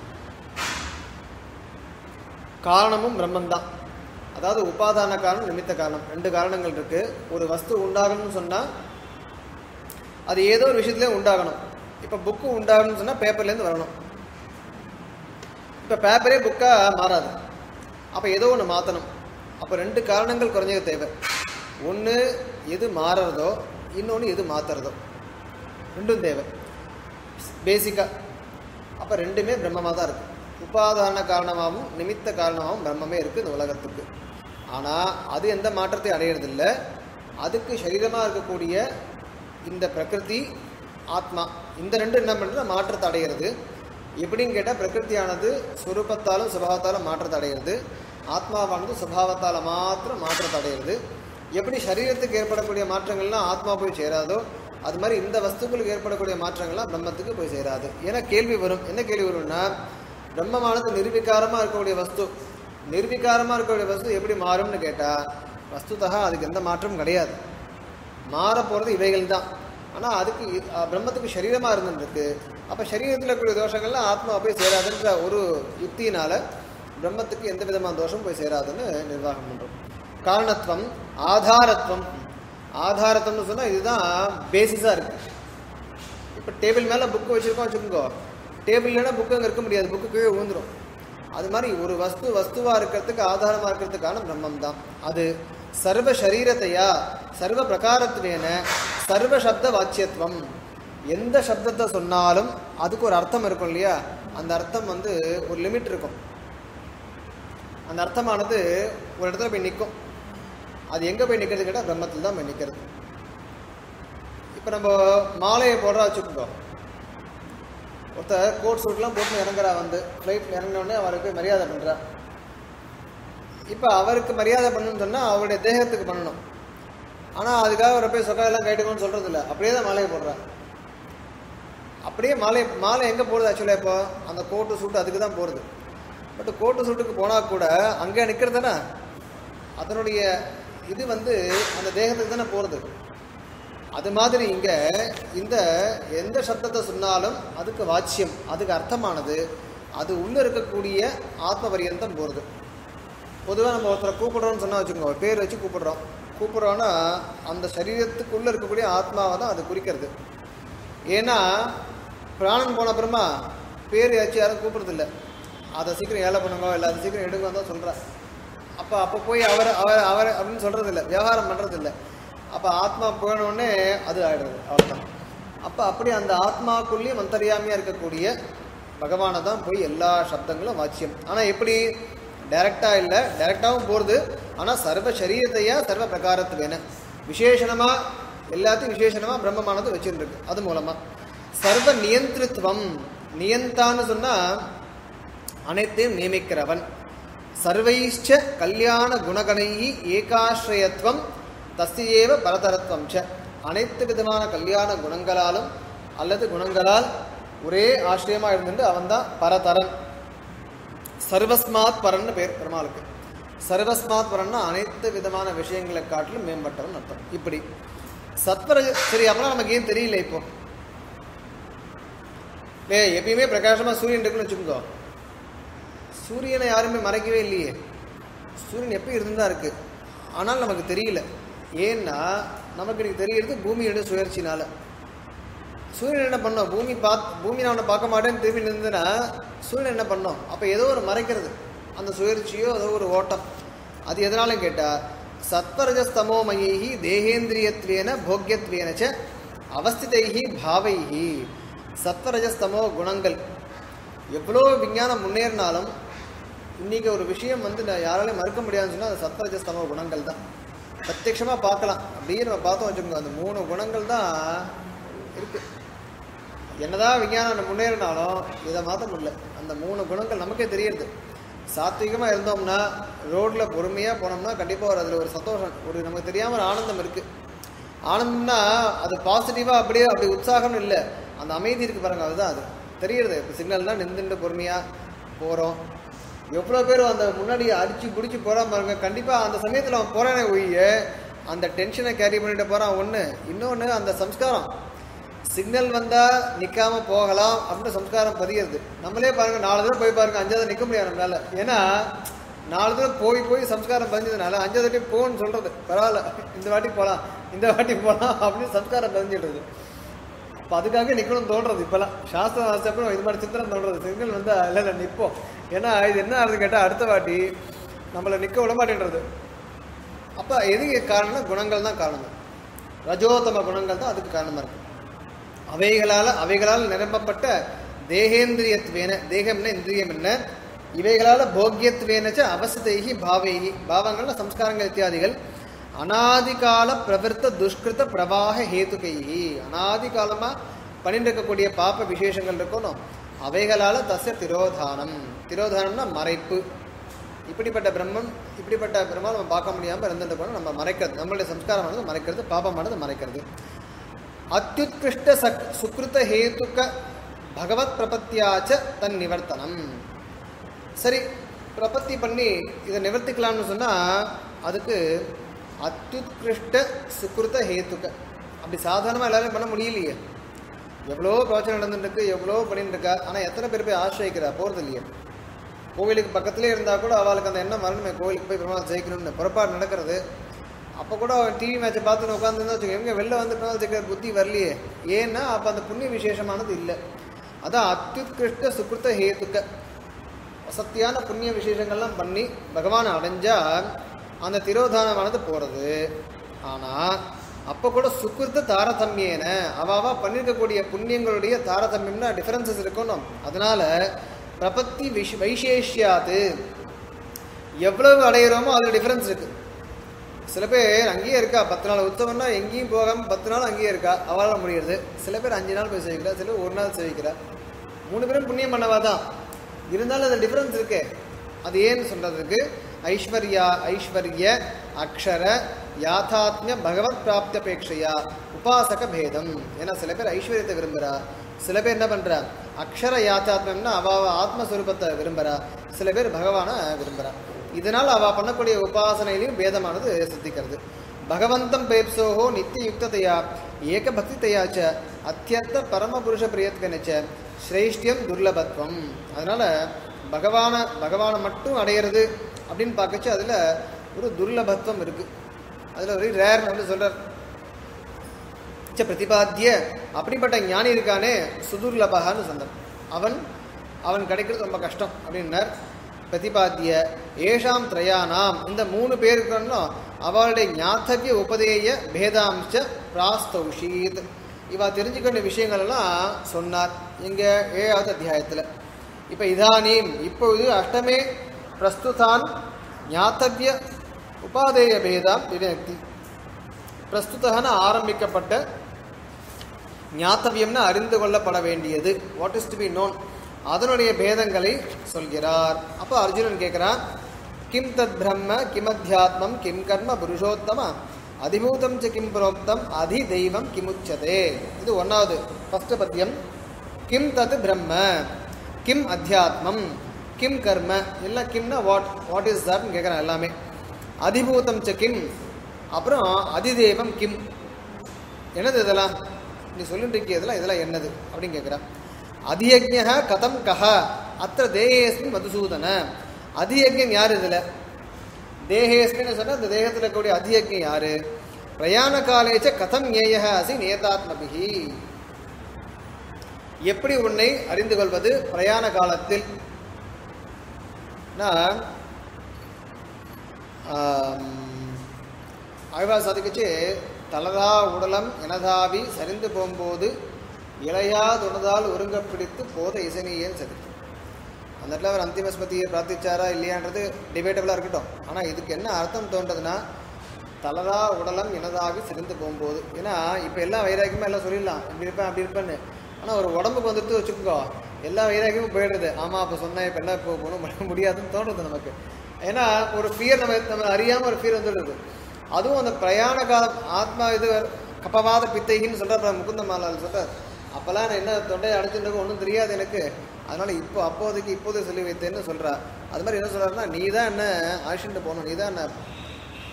காரணமும் பிரம்மம் தான் அதாவது உபாதான காரணம் நிமித்த காரணம் ரெண்டு காரணங்கள் இருக்கு ஒரு வஸ்து உண்டாகணும்னு சொன்னால் அது ஏதோ ஒரு விஷயத்துலேயே உண்டாகணும் இப்போ புக்கு உண்டாகணும்னு சொன்னால் பேப்பர்லேருந்து வரணும் இப்போ பேப்பரே புக்காக மாறாது அப்போ ஏதோ ஒன்று மாற்றணும் அப்போ ரெண்டு காரணங்கள் குறைஞ்சது தேவை ஒன்று எது மாறுறதோ இன்னொன்று எது மாற்றுறதோ ரெண்டும் தேவை பேசிக்காக அப்போ ரெண்டுமே பிரம்மமாக தான் இருக்குது உபாதான காரணமாகவும் நிமித்த காரணமாகவும் பிரம்மமே இருக்குது இந்த உலகத்துக்கு ஆனால் அது எந்த மாற்றத்தை அடையிறதில்ல அதுக்கு சரீரமாக இருக்கக்கூடிய இந்த பிரகிருதி ஆத்மா இந்த ரெண்டு என்ன பண்ணுறது மாற்றத்தை அடைகிறது எப்படின்னு கேட்டால் பிரகிருதியானது சுரூபத்தாலும் சுபாவத்தாலும் மாற்றத்தை அடைகிறது ஆத்மாவானது சுபாவத்தால் மாத்திரம் மாற்றத்தை அடைகிறது எப்படி சரீரத்துக்கு ஏற்படக்கூடிய மாற்றங்கள்லாம் ஆத்மா போய் சேராதோ அது மாதிரி இந்த வஸ்துக்களுக்கு ஏற்படக்கூடிய மாற்றங்கள்லாம் பிரம்மத்துக்கு போய் சேராது ஏன்னா கேள்வி வரும் என்ன கேள்வி வரும்னா பிரம்மமானது நிர்விகாரமாக இருக்கக்கூடிய வஸ்து நிர்விகாரமாக இருக்கக்கூடிய வஸ்து எப்படி மாறும்னு கேட்டால் வஸ்துதா அதுக்கு எந்த மாற்றமும் கிடையாது மாற போகிறது இவைகள் தான் ஆனால் அதுக்கு இ- அஹ் பிரம்மத்துக்கு சரீரமாக இருந்துருக்கு அப்போ சரீரத்தில் இருக்கக்கூடிய தோஷங்கள்லாம் ஆத்மா போய் சேராதுன்ற ஒரு யுக்தியினால பிரம்மத்துக்கு எந்த விதமான தோஷமும் போய் சேராதுன்னு நிர்வாகம் பண்ணுறோம் காரணத்துவம் ஆதாரத்துவம் ஆதாரத்துவம்னு சொன்னால் இதுதான் பேசிஸாக இருக்குது இப்போ டேபிள் மேலே புக்கு வச்சுருக்கோம் வச்சுக்கோங்க டேபிள் இல்லைன்னா புக்கு அங்கே இருக்க முடியாது புக்கு கீழே விழுந்துரும் அது மாதிரி ஒரு வஸ்து வஸ்துவாக இருக்கிறதுக்கு ஆதாரமாக இருக்கிறதுக்கான பிரம்மம் தான் அது சர்வ சரீரத்தையா சர்வ பிரகாரத்துவேன சர்வ சப்த வாச்சியத்துவம் எந்த சப்தத்தை சொன்னாலும் அதுக்கு ஒரு அர்த்தம் இருக்கும் இல்லையா அந்த அர்த்தம் வந்து ஒரு லிமிட் இருக்கும் அந்த அர்த்தமானது ஒரு இடத்துல போய் நிற்கும் அது எங்கே போய் நிற்கிறது கேட்டால் பிரம்மத்தில் தான் போய் நிற்கிறது இப்போ நம்ம மாலையை போடுறா வச்சுக்கோங்க ஒருத்தர் கோட் சூட்லாம் போட்டு இறங்குறா வந்து ஃப்ளைட்டில் இறங்கினோடனே அவருக்கு மரியாதை பண்ணுறா இப்போ அவருக்கு மரியாதை பண்ணணும்னு சொன்னால் அவருடைய தேகத்துக்கு பண்ணணும் ஆனால் அதுக்காக அவரை போய் சொக்காயெல்லாம் கேட்டுக்கணும்னு சொல்கிறது இல்லை அப்படியே தான் மாலையை போடுறா அப்படியே மாலை மாலை எங்கே போடுது ஆக்சுவலாக இப்போ அந்த கோட்டு சூட்டு அதுக்கு தான் போகிறது பட் கோட்டு சூட்டுக்கு போனால் கூட அங்கே நிற்கிறது தானே அதனுடைய இது வந்து அந்த தேகத்துக்கு தானே போகிறது அது மாதிரி இங்கே இந்த எந்த சப்தத்தை சொன்னாலும் அதுக்கு வாச்சியம் அதுக்கு அர்த்தமானது அது உள்ளே இருக்கக்கூடிய ஆத்ம பரியந்தம் போகிறது பொதுவாக நம்ம ஒருத்தரை கூப்பிடுறோம்னு சொன்னால் வச்சுக்கோங்க ஒரு பேர் வச்சு கூப்பிடுறோம் கூப்பிடுறோன்னா அந்த சரீரத்துக்குள்ளே இருக்கக்கூடிய ஆத்மாவை தான் அது குறிக்கிறது ஏன்னா பிராணன் போன அப்புறமா பேர் வச்சு யாரும் கூப்பிடுறதில்ல அதை சீக்கிரம் ஏழை பண்ணுங்க இல்லை அதை சீக்கிரம் எடுங்க தான் சொல்கிறா அப்போ அப்போ போய் அவர் அவர் அவர் அப்படின்னு சொல்கிறது இல்லை விவகாரம் பண்ணுறது இல்லை அப்போ ஆத்மா போனோடனே அது ஆயிடுறது அவ்வளோதான் அப்போ அப்படி அந்த ஆத்மாக்குள்ளேயும் அந்தரியாமையாக இருக்கக்கூடிய பகவானை தான் போய் எல்லா சப்தங்களும் வாச்சியம் ஆனால் எப்படி டைரெக்டாக இல்லை டைரெக்டாகவும் போகிறது ஆனால் சர்வ சரீரத்தையா சர்வ பிரகாரத்து வேணும் விசேஷணமாக எல்லாத்தையும் விசேஷணமாக பிரம்மமானது வச்சுருக்கு அது மூலமாக சர்வ நியந்திருத்துவம் நியந்தான்னு சொன்னால் அனைத்தையும் நியமிக்கிறவன் சர்வைஷ்ச கல்யாண குணகணையி ஏகாஸ்ரயத்துவம் தஸ்யேவ பரதரத்துவம் ச அனைத்து விதமான கல்யாண குணங்களாலும் அல்லது குணங்களால் ஒரே ஆசிரியமாக இருந்துட்டு அவன்தான் பரதரன் சர்வஸ்மாத் பரன்னு பேர் பெருமாளுக்கு சர்வஸ்மாத் பரன்னா அனைத்து விதமான விஷயங்களை காட்டிலும் மேம்பட்டவன் அர்த்தம் இப்படி சத்வரஜ சரி அப்புறம் நமக்கு ஏன் தெரியல இப்போ ஏ எப்பயுமே பிரகாசமா சூரியன் இருக்குன்னு வச்சுக்கோங்க சூரியனை யாருமே மறைக்கவே இல்லையே சூரியன் எப்போ இருந்துதான் இருக்கு ஆனால் நமக்கு தெரியல ஏன்னா நமக்கு இன்னைக்கு தெரியறது பூமியோட சுழற்சினால சூரியன் என்ன பண்ணோம் பூமி பாத் பூமி நான் அவனை பார்க்க மாட்டேன்னு திரும்பி நின்றுனா சூரியன் என்ன பண்ணோம் அப்போ ஏதோ ஒரு மறைக்கிறது அந்த சுழற்சியோ ஏதோ ஒரு ஓட்டம் அது எதனால கேட்டால் சத்வரஜஸ்தமோமயி தேகேந்திரியத்வேன போக்கியத்வேன ச அவஸ்திதைஹி பாவைஹி சத்வரஜஸ்தமோ குணங்கள் எவ்வளோ விஞ்ஞானம் முன்னேறினாலும் இன்னைக்கு ஒரு விஷயம் வந்து நான் யாராலையும் மறுக்க முடியாதுன்னு சொன்னால் அது சத்வரஜஸ்தமோ குணங்கள் தான் பிரத்யட்சமாக பார்க்கலாம் அப்படியே நம்ம பார்த்தோம் வச்சுக்கோங்க அந்த மூணு குணங்கள் தான் இருக்கு என்னதான் விஞ்ஞானம் முன்னேறினாலும் இதை மாற்ற முடியல அந்த மூணு குணங்கள் நமக்கே தெரியுது சாத்விகமாக இருந்தோம்னா ரோட்டில் பொறுமையாக போனோம்னா கண்டிப்பாக ஒரு அதில் ஒரு சந்தோஷம் ஒரு நமக்கு தெரியாமல் ஒரு ஆனந்தம் இருக்குது ஆனந்தம்னா அது பாசிட்டிவாக அப்படியே அப்படி உற்சாகம்னு இல்லை அந்த அமைதி இருக்குது பாருங்க அதுதான் அது தெரியுறது இப்போ சிக்னல்னால் நின்றுட்டு பொறுமையாக போகிறோம் எவ்வளோ பேர் அந்த முன்னாடி அடிச்சு பிடிச்சி போகிறான் பாருங்க கண்டிப்பாக அந்த சமயத்தில் அவன் போகிறானே ஒழிய அந்த டென்ஷனை கேரி பண்ணிட்டு போகிறான் ஒன்று இன்னொன்று அந்த சம்ஸ்காரம் சிக்னல் வந்தா நிக்காம போகலாம் அப்படின்னு சம்ஸ்காரம் பதிகிறது நம்மளே பாருங்க நாலு தடவை போய் பாருங்க அஞ்சாவது நிக்க முடியாது நம்மளால ஏன்னா நாலு தடவை போய் போய் சம்ஸ்காரம் பதிஞ்சதுனால அஞ்சாவது வாட்டி போன்னு சொல்றது பரவாயில்ல இந்த வாட்டி போலாம் இந்த வாட்டி போலாம் அப்படின்னு சம்ஸ்காரம் பதிஞ்சிடுறது அப்போ அதுக்காக நிக்கணும்னு தோன்றது இப்பெல்லாம் சாஸ்திரம் வாசிச்சப்பறம் இது மாதிரி சித்திரம் தோன்றது சிக்னல் வந்து இல்லை இல்லை நிற்போம் ஏன்னா இது என்ன ஆகுது கேட்டால் அடுத்த வாட்டி நம்மளை நிற்க விட மாட்டேன்றது அப்போ எதுக்கு காரணம்னா குணங்கள் தான் காரணம் ரஜோத்தம குணங்கள் தான் அதுக்கு காரணமாக இருக்கு அவைகளால் அவைகளால் நிரம்பப்பட்ட தேகேந்திரியத்வேன தேகம்னா இந்திரியம் என்ன இவைகளால் போக்கியத்வேனச்ச அவசதைகி பாவைகி பாவங்கள்னா சம்ஸ்காரங்கள் இத்தியாதிகள் அனாதிகால பிரவர்த்த துஷ்கிருத பிரவாக ஹேதுகைகி அனாதி காலமாக பண்ணிட்டு இருக்கக்கூடிய பாப்ப விசேஷங்கள் இருக்கணும் அவைகளால் தச திரோதானம் திரோதானம்னா மறைப்பு இப்படிப்பட்ட பிரம்மம் இப்படிப்பட்ட பிரம்மம் நம்ம பார்க்க முடியாமல் இருந்துட்டு போனால் நம்ம மறைக்கிறது நம்மளுடைய சம்ஸ்காரமானது மறைக்கிறது பாபமானது மறைக்கிறது அத்யுத்கிருஷ்ட சக் சுக்ருத ஹேதுக்க பகவத் பிரபத்தியாச்ச தன் நிவர்த்தனம் சரி பிரபத்தி பண்ணி இதை நிவர்த்திக்கலாம்னு சொன்னால் அதுக்கு அத்யுத்கிருஷ்ட சுக்ருத ஹேத்துக்க அப்படி சாதாரணமாக எல்லாரும் பண்ண முடியலையே எவ்வளோ பிரச்சனை நடந்துட்டு இருக்கு எவ்வளோ பண்ணிட்டு இருக்கா ஆனால் எத்தனை பேர் போய் ஆசிரியிக்கிறா போகிறது இல்லையே கோவிலுக்கு பக்கத்துலேயே இருந்தால் கூட அவளுக்கு அந்த எண்ணம் வரணுமே கோவிலுக்கு போய் பெருமாள் ஜெயிக்கணும்னு புறப்பாடு நடக்கிறது அப்போ கூட அவன் டிவி மேட்சை பார்த்துன்னு உட்காந்துருந்தா வச்சுக்கோ எங்கே வெளில வந்து பெருமாள் ஜெயிக்கிற புத்தி வரலையே ஏன்னா அப்போ அந்த புண்ணிய விசேஷமானது இல்லை அதான் அத்யுத்கிருஷ்ட சுக்ருத்த ஹேத்துக்க வசத்தியான புண்ணிய விசேஷங்கள்லாம் பண்ணி பகவானை அடைஞ்சா அந்த திரோதானமானது போகிறது ஆனால் அப்போ கூட சுக்கிருத்த தாரதமியேன அவாவா பண்ணியிருக்கக்கூடிய புண்ணியங்களுடைய தாரதமியம்னா டிஃபரன்சஸ் இருக்கணும் அதனால பிரபத்தி விஷ் வைசேஷ்யாது எவ்வளவு அடையிறோமோ அதில் டிஃபரன்ஸ் இருக்கு சில பேர் அங்கேயே இருக்கா பத்து நாள் உற்சவம்னா எங்கேயும் போகாமல் பத்து நாள் அங்கேயே இருக்கா அவளால் முடியுது சில பேர் அஞ்சு நாள் போய் சேவிக்கிறா சில பேர் ஒரு நாள் சேவிக்கிறா மூணு பேரும் புண்ணியம் பண்ணவா தான் இருந்தாலும் அது டிஃபரன்ஸ் இருக்கு அது ஏன்னு சொல்றதுக்கு ஐஸ்வர்யா ஐஸ்வர்ய அக்ஷர யாத்தாத்மிய பகவத் பிராப்தியபேட்சையா உபாசக பேதம் ஏன்னா சில பேர் ஐஸ்வர்யத்தை விரும்புறா சில பேர் என்ன பண்றா அக்ஷர யாத்தாத்மியம்னா அவ அவ ஆத்மஸ்வரூபத்தை விரும்புறா சில பேர் பகவானை விரும்புறா இதனால் அவ பண்ணக்கூடிய உபாசனையிலையும் பேதமானது சித்திக்கிறது பகவந்தம் பேப்சோஹோ நித்தியுக்ததையா ஏகபக்திதையா ச அத்தியர்த்த பரமபுருஷ பிரியத்கனிச்ச ஸ்ரேஷ்டியம் துர்லபத்வம் அதனால பகவான பகவானை மட்டும் அடையிறது அப்படின்னு பார்க்கச்சு அதில் ஒரு துர்லபத்துவம் இருக்கு அதில் ஒரு ரேர் வந்து சொல்றார் ச பிரதிபாத்திய அப்படிப்பட்ட ஞானி இருக்கானே சுதுர்லபகான்னு சொன்னார் அவன் அவன் கிடைக்கிறது ரொம்ப கஷ்டம் அப்படின்னார் பிரதிபாத்திய ஏஷாம் திரயானாம் இந்த மூணு பேருக்கும் அவளுடைய ஞாத்தவிய உபதேய பேதாம்ச பிராஸ்தௌஷீத் இவா தெரிஞ்சுக்க வேண்டிய விஷயங்கள் எல்லாம் சொன்னார் இங்க ஏழாவது அத்தியாயத்தில் இப்போ இதானீம் இப்பொழுது அஷ்டமே பிரஸ்துதான் ஞாத்தவிய உபாதேய பேதாம் வினக்தி பிரஸ்துதன ஆரம்பிக்கப்பட்ட ஞாத்தவியம்னு அறிந்து கொள்ளப்பட வேண்டியது what is to be known அதனுடைய பேதங்களை சொல்கிறார் அப்போ அர்ஜுனன் கேட்குறான் கிம் தத் பிரம்ம கிமத்தியாத்மம் கிம் கர்ம புருஷோத்தம அதிபூதம் ச கிம் புரோக்தம் அதி தெய்வம் கிமுச்சதே இது ஒன்றாவது ஃபஸ்ட்டு பத்தியம் கிம் தத் பிரம்ம கிம் அத்தியாத்மம் கிம் கர்ம இல்லை கிம்னா வாட் வாட் இஸ் தட்னு கேட்குறான் எல்லாமே அதிபூதம் ச கிம் அப்புறம் அதிதேவம் கிம் என்னது இதெல்லாம் நீ சொல்லிட்டு இருக்கிய இதெல்லாம் இதெல்லாம் என்னது அப்படின்னு கேட்குறான் அதியஜ்ஞ கதம் கஹ அத்த தேகேஸ்மின் மதுசூதன அதியஜ்ஞன் யார் இதில் தேகேஸ்மின்னு சொன்னால் இந்த தேகத்தில் இருக்கக்கூடிய அதியஜ்ஞன் யாரு பிரயாண காலேச்ச கதம் ஏய அசி நேதாத்மபிகி எப்படி உன்னை அறிந்து கொள்வது பிரயாண காலத்தில் நான் ஆழ்வார் சாதிக்குச்சு தலதா உடலம் எனதாவி சரிந்து போகும்போது இளையாதுணதால் ஒருங்க பிடித்து போத இசைனியேன்னு சரி அந்த இடத்துல அவர் அந்திம ஸ்மதியை பிரார்த்திச்சாரா இல்லையான்றது டிபேட்டபிளாக இருக்கட்டும் ஆனால் இதுக்கு என்ன அர்த்தம் தோன்றதுன்னா தலதா உடலம் எனதாவி சிரிந்து போகும்போது ஏன்னா இப்போ எல்லா வைராக்கியமும் எல்லாம் சொல்லிடலாம் இப்படி இருப்பேன் அப்படி இருப்பேன்னு ஆனால் ஒரு உடம்புக்கு வந்துட்டு வச்சுக்கோ எல்லா வைராக்கியமும் போயிடுது ஆமாம் அப்போ சொன்னேன் இப்போ என்ன இப்போ போகணும் பண்ண முடியாதுன்னு தோன்றுது நமக்கு ஏன்னா ஒரு ஃபியர் நம்ம நம்ம அறியாமல் ஒரு ஃபியர் வந்துடுது அதுவும் அந்த பிரயாண காலம் ஆத்மா இது கப்பவாத பித்தைகின்னு சொல்கிறார் முகுந்த மாலால் சொல்கிறார் அப்போல்லாம் நான் என்ன தொண்டையை அடைச்சிட்டு ஒன்றும் தெரியாது எனக்கு அதனால் இப்போ அப்போதைக்கு இப்போதே சொல்லி வைத்தேன்னு சொல்கிறா அது மாதிரி என்ன சொல்கிறாருன்னா நீ தான் என்ன ஆக்ஷன்ட்டு போகணும் நீ தான் என்ன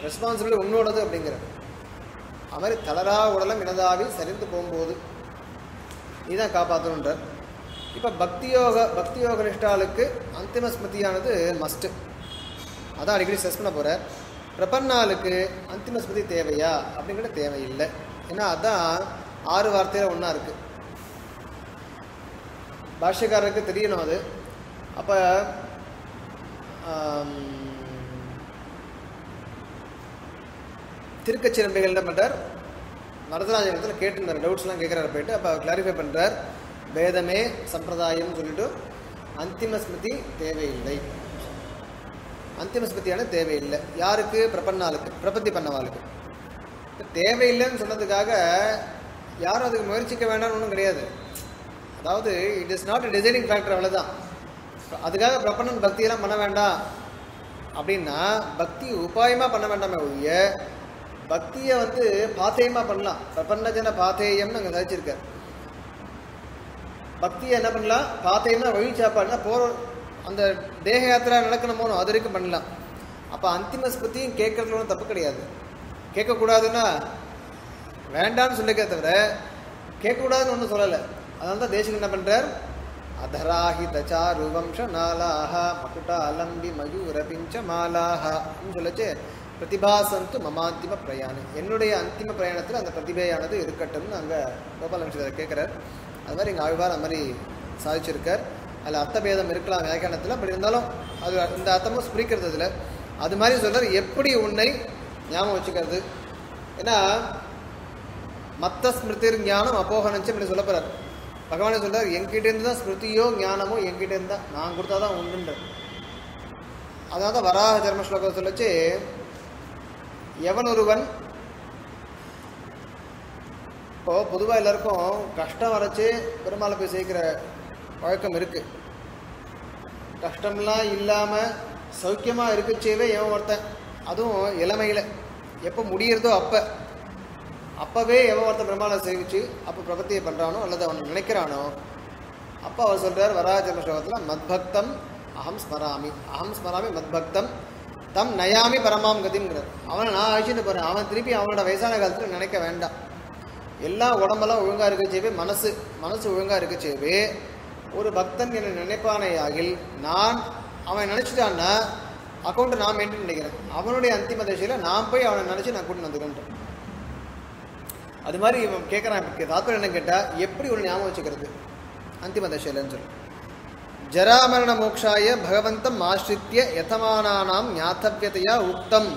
ரெஸ்பான்சிபிலிட்டி உன்னோடது அப்படிங்கிற அது மாதிரி தளரா உடலம் இனதாவி சரிந்து போகும்போது நீ தான் காப்பாற்றணுன்றார் இப்போ பக்தியோக பக்தியோக நிஷ்டாளுக்கு அந்திம ஸ்மிருதியானது மஸ்ட்டு அதான் அடிக்கடி ஸ்ட்ரெஸ் பண்ண போகிறார் பிரபன்னாளுக்கு அந்திம ஸ்மிருதி தேவையா அப்படிங்கிற தேவையில்லை ஏன்னா அதான் ஆறு வார்த்தையில் ஒன்றா இருக்குது பாஷ்யக்காரருக்கு தெரியணும் அது அப்போ திருக்கச்சிரம்பைகள் என்ன பண்ணுறார் வரதராஜனத்தில் கேட்டிருந்தார் டவுட்ஸ்லாம் கேட்குறாரு போயிட்டு அப்போ கிளாரிஃபை பண்ணுறார் வேதமே சம்பிரதாயம்னு சொல்லிட்டு அந்திம ஸ்மிருதி தேவையில்லை அந்திம ஸ்மிருதியான தேவையில்லை யாருக்கு பிரபன்னாளுக்கு பிரபத்தி பண்ணவாளுக்கு இப்ப தேவையில்லைன்னு சொன்னதுக்காக யாரும் அதுக்கு முயற்சிக்க வேண்டாம்னு ஒன்றும் கிடையாது அதாவது it is not designing factor அவ்வளோதான் அதுக்காக பிரபன்னன் பக்தியெல்லாம் பண்ண வேண்டாம் அப்படின்னா பக்தி உபாயமாக பண்ண வேண்டாமே ஒழிய பக்தியை வந்து பாத்தேயமாக பண்ணலாம் பிரபன்னஜன பாத்தேயம்னு அங்கே நினைச்சிருக்கார் பக்தியை என்ன பண்ணலாம் பாத்தேயம்னா வழி சாப்பாடுனா போகிற அந்த தேக யாத்திரா நடக்கணுமோ அது வரைக்கும் பண்ணலாம் அப்போ அந்திம ஸ்மிருதியும் கேட்கறதுல ஒன்றும் தப்பு கிடையாது கேட்கக்கூடாதுன்னா வேண்டான்னு சொல்லிக்க தவிர கேட்கக்கூடாதுன்னு ஒன்றும் சொல்லலை அதனால தான் தேசிகன் என்ன பண்ணுறார் அதராஹி தச்சாரு வம்ச நாளாக மகுடா அலம்பி மயூர பிஞ்ச மாலாஹன்னு சொல்லச்சு பிரதிபாசந்து மமாந்திம பிரயாணம் என்னுடைய அந்திம பிரயாணத்தில் அந்த பிரதிபையானது இருக்கட்டும்னு அங்கே கோபாலமிஷர் கேட்குறார் அது மாதிரி எங்கள் ஆழ்வார் அது மாதிரி சாதிச்சிருக்கார் அதில் அர்த்தபேதம் இருக்கலாம் வியாக்கியானத்தில் அப்படி இருந்தாலும் அது இந்த அர்த்தமும் ஸ்பிரிக்கிறது இதில் அது மாதிரி சொல்றார் எப்படி உன்னை ஞாபகம் வச்சுக்கிறது ஏன்னா மத்த ஸ்மிருதிர் ஞானம் அப்போகனச்சு அப்படி சொல்ல போறார் பகவானே சொல்றார் என்கிட்ட இருந்து தான் ஸ்மிருதியோ ஞானமோ என்கிட்ட இருந்தா நான் கொடுத்தா தான் உண்டுன்ற அதனால தான் வராக ஜென்ம ஸ்லோகம் சொல்லச்சு எவன் ஒருவன் இப்போ பொதுவாக எல்லாருக்கும் கஷ்டம் வரைச்சு பெருமாளை போய் சேர்க்கிற வழக்கம் இருக்கு கஷ்டம்லாம் இல்லாமல் சௌக்கியமாக இருக்கச்சேவே எவன் ஒருத்தன் அதுவும் இளமையில் எப்போ முடியறதோ அப்போ அப்போவே எவன் ஒருத்தன் பெருமாளை சேவிச்சு அப்போ பிரபத்தியை பண்ணுறானோ அல்லது அவன் நினைக்கிறானோ அப்போ அவர் சொல்கிறார் வராஜன ஸ்லோகத்தில் மத்பக்தம் அகம் ஸ்மராமி அகம் ஸ்மராமி மத்பக்தம் தம் நயாமி பரமாம் கதிங்கிறார் அவனை நான் அழிச்சுட்டு போகிறேன் அவன் திருப்பி அவனோட வயசான காலத்தில் நினைக்க வேண்டாம் எல்லாம் உடம்பெல்லாம் ஒழுங்காக இருக்க செய்வே மனசு மனசு ஒழுங்காக இருக்க செய்வே ஒரு பக்தன் என்னை நினைப்பானே ஆகில் நான் அவன் நினச்சிட்டான்னா அக்கௌண்ட்டை நான் மெயின்டைன் பண்ணிக்கிறேன் அவனுடைய அந்திம தசையில் நான் போய் அவனை நினச்சி நான் கூட்டின்னு வந்துக்கிறேன் அது மாதிரி இவன் கேட்குறான் இப்போ தாத்பரியம் என்ன கேட்டால் எப்படி ஒரு ஞாபகம் வச்சுக்கிறது அந்திம தசையிலன்னு சொல்லி ஜராமரண மோக்ஷாய பகவந்தம் ஆசிரித்திய யதமானானாம் ஞாத்தவியதையா உக்தம்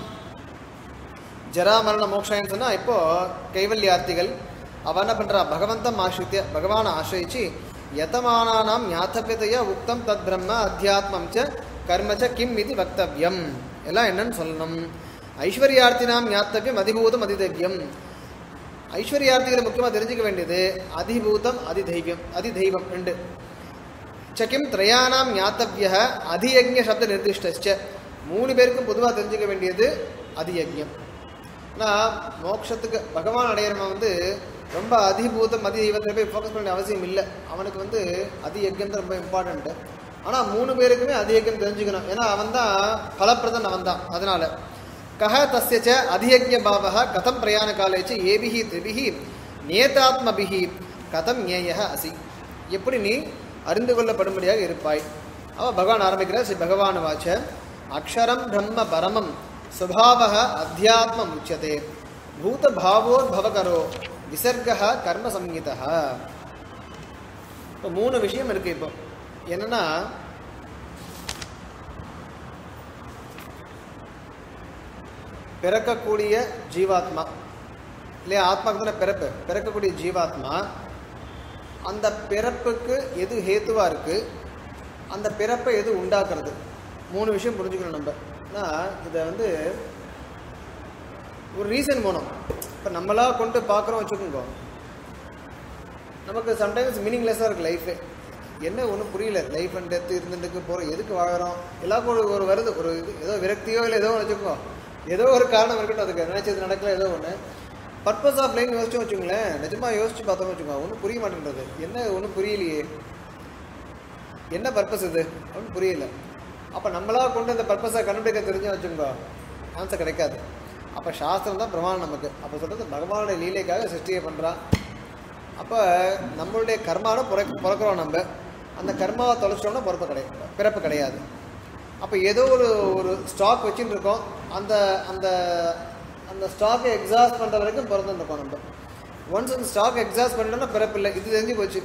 ஜராமரண மோக்ஷாயன்னு சொன்னால் இப்போ கைவல்யார்த்திகள் அவன் என்ன பண்ணுறா பகவந்தம் ஆசிரித்திய பகவானை ஆசிரிச்சு யதமானானாம் ஞாத்தவியதையா உக்தம் தத் பிரம்ம அத்தியாத்மம் ச கர்ம ச கிம் இது வக்தவ்யம் எல்லாம் என்னன்னு சொல்லணும் ஐஸ்வர்யார்த்தினாம் ஞாத்தவியம் அதிபூதம் அதிதவ்யம் ஐஸ்வர்யார்த்திகளை முக்கியமாக தெரிஞ்சுக்க வேண்டியது அதிபூதம் அதிதைவியம் அதிதெய்வம் ரெண்டு சக்கிம் திரயானாம் ஞாத்தவிய அதியஜ்ய சப்த நிர்திஷ்ட மூணு பேருக்கும் பொதுவாக தெரிஞ்சுக்க வேண்டியது அதியஜ்யம் ஆனால் மோட்சத்துக்கு பகவான் அடையிறவன் வந்து ரொம்ப அதிபூதம் அதி தெய்வத்தில் போய் ஃபோக்கஸ் பண்ண அவசியம் இல்லை அவனுக்கு வந்து அதியஜ்யம் தான் ரொம்ப இம்பார்ட்டண்ட்டு ஆனால் மூணு பேருக்குமே அதியஜ்யம் தெரிஞ்சுக்கணும் ஏன்னா அவன் தான் பலப்பிரதன் அவன் தான் அதனால கஹ தஸ்ய ச அதியஜ்ய பாவக கதம் பிரயாண காலே ச ஏபிஹி திரிபிஹி நேதாத்மபிஹி கதம் ஞேய அசி எப்படி நீ அறிந்து கொள்ளப்படும்படியாக இருப்பாய் அவ பகவான் ஆரம்பிக்கிறார் ஸ்ரீ பகவான் வாச்ச அக்ஷரம் பிரம்ம பரமம் சுபாவக அத்தியாத்மம் உச்சதே பூத பாவோத்பவகரோ விசர்க கர்ம சம்ஹிதா இப்போ மூணு விஷயம் இருக்கு இப்போ என்னன்னா பிறக்கக்கூடிய ஜீவாத்மா இல்லையா ஆத்மாக்கு தானே பிறப்பு பிறக்கக்கூடிய ஜீவாத்மா அந்த பிறப்புக்கு எது ஹேத்துவா இருக்கு அந்த பிறப்பை எது உண்டாக்குறது மூணு விஷயம் புரிஞ்சுக்கணும் நம்ம ஏன்னா இதை வந்து ஒரு ரீசன் போகணும் இப்போ நம்மளா கொண்டு பார்க்குறோம் வச்சுக்கோங்க நமக்கு சம்டைம்ஸ் மீனிங்லெஸ்ஸாக இருக்குது லைஃபே என்ன ஒன்றும் புரியல லைஃப் அண்ட் டெத்து இருந்துட்டு போகிறோம் எதுக்கு வாழறோம் எல்லாருக்கும் ஒரு ஒரு வருது ஒரு இது ஏதோ விரக்தியோ இல்லை ஏதோ ஒன்று வச்சுக்கோ ஏதோ ஒரு காரணம் இருக்கட்டும் அதுக்கு நினைச்சது நடக்கல ஏதோ ஒன்று பர்பஸ் ஆஃப் லைன் யோசிச்சு வச்சுங்களேன் நிஜமா யோசிச்சு பார்த்தோம் வச்சுக்கோங்க ஒன்றும் புரிய மாட்டேன்றது என்ன ஒன்றும் புரியலையே என்ன பர்பஸ் இது ஒன்றும் புரியல அப்போ நம்மளா கொண்டு இந்த பர்பஸை கண்டுபிடிக்க தெரிஞ்சு வச்சுக்கோங்க ஆன்சர் கிடைக்காது அப்போ சாஸ்திரம் தான் பிரமாணம் நமக்கு அப்போ சொல்கிறது பகவானுடைய லீலைக்காக சிருஷ்டியை பண்ணுறான் அப்போ நம்மளுடைய கர்மாவை பிறக்க பிறக்கிறோம் நம்ம அந்த கர்மாவை தொலைச்சிட்டோம்னா பிறப்பு கிடையாது பிறப்பு கிடையாது அப்போ ஏதோ ஒரு ஒரு ஸ்டாக் வச்சுட்டு இருக்கோம் அந்த அந்த அந்த ஸ்டாக்கை எக்ஸாஸ்ட் பண்ணுற வரைக்கும் பிறந்துட்டு இருக்கோம் நம்ம ஒன்ஸ் அந்த ஸ்டாக் எக்ஸாஸ்ட் பண்ணிட்டோம்னா பிறப்பு இல்லை இது தெரிஞ்சு போச்சு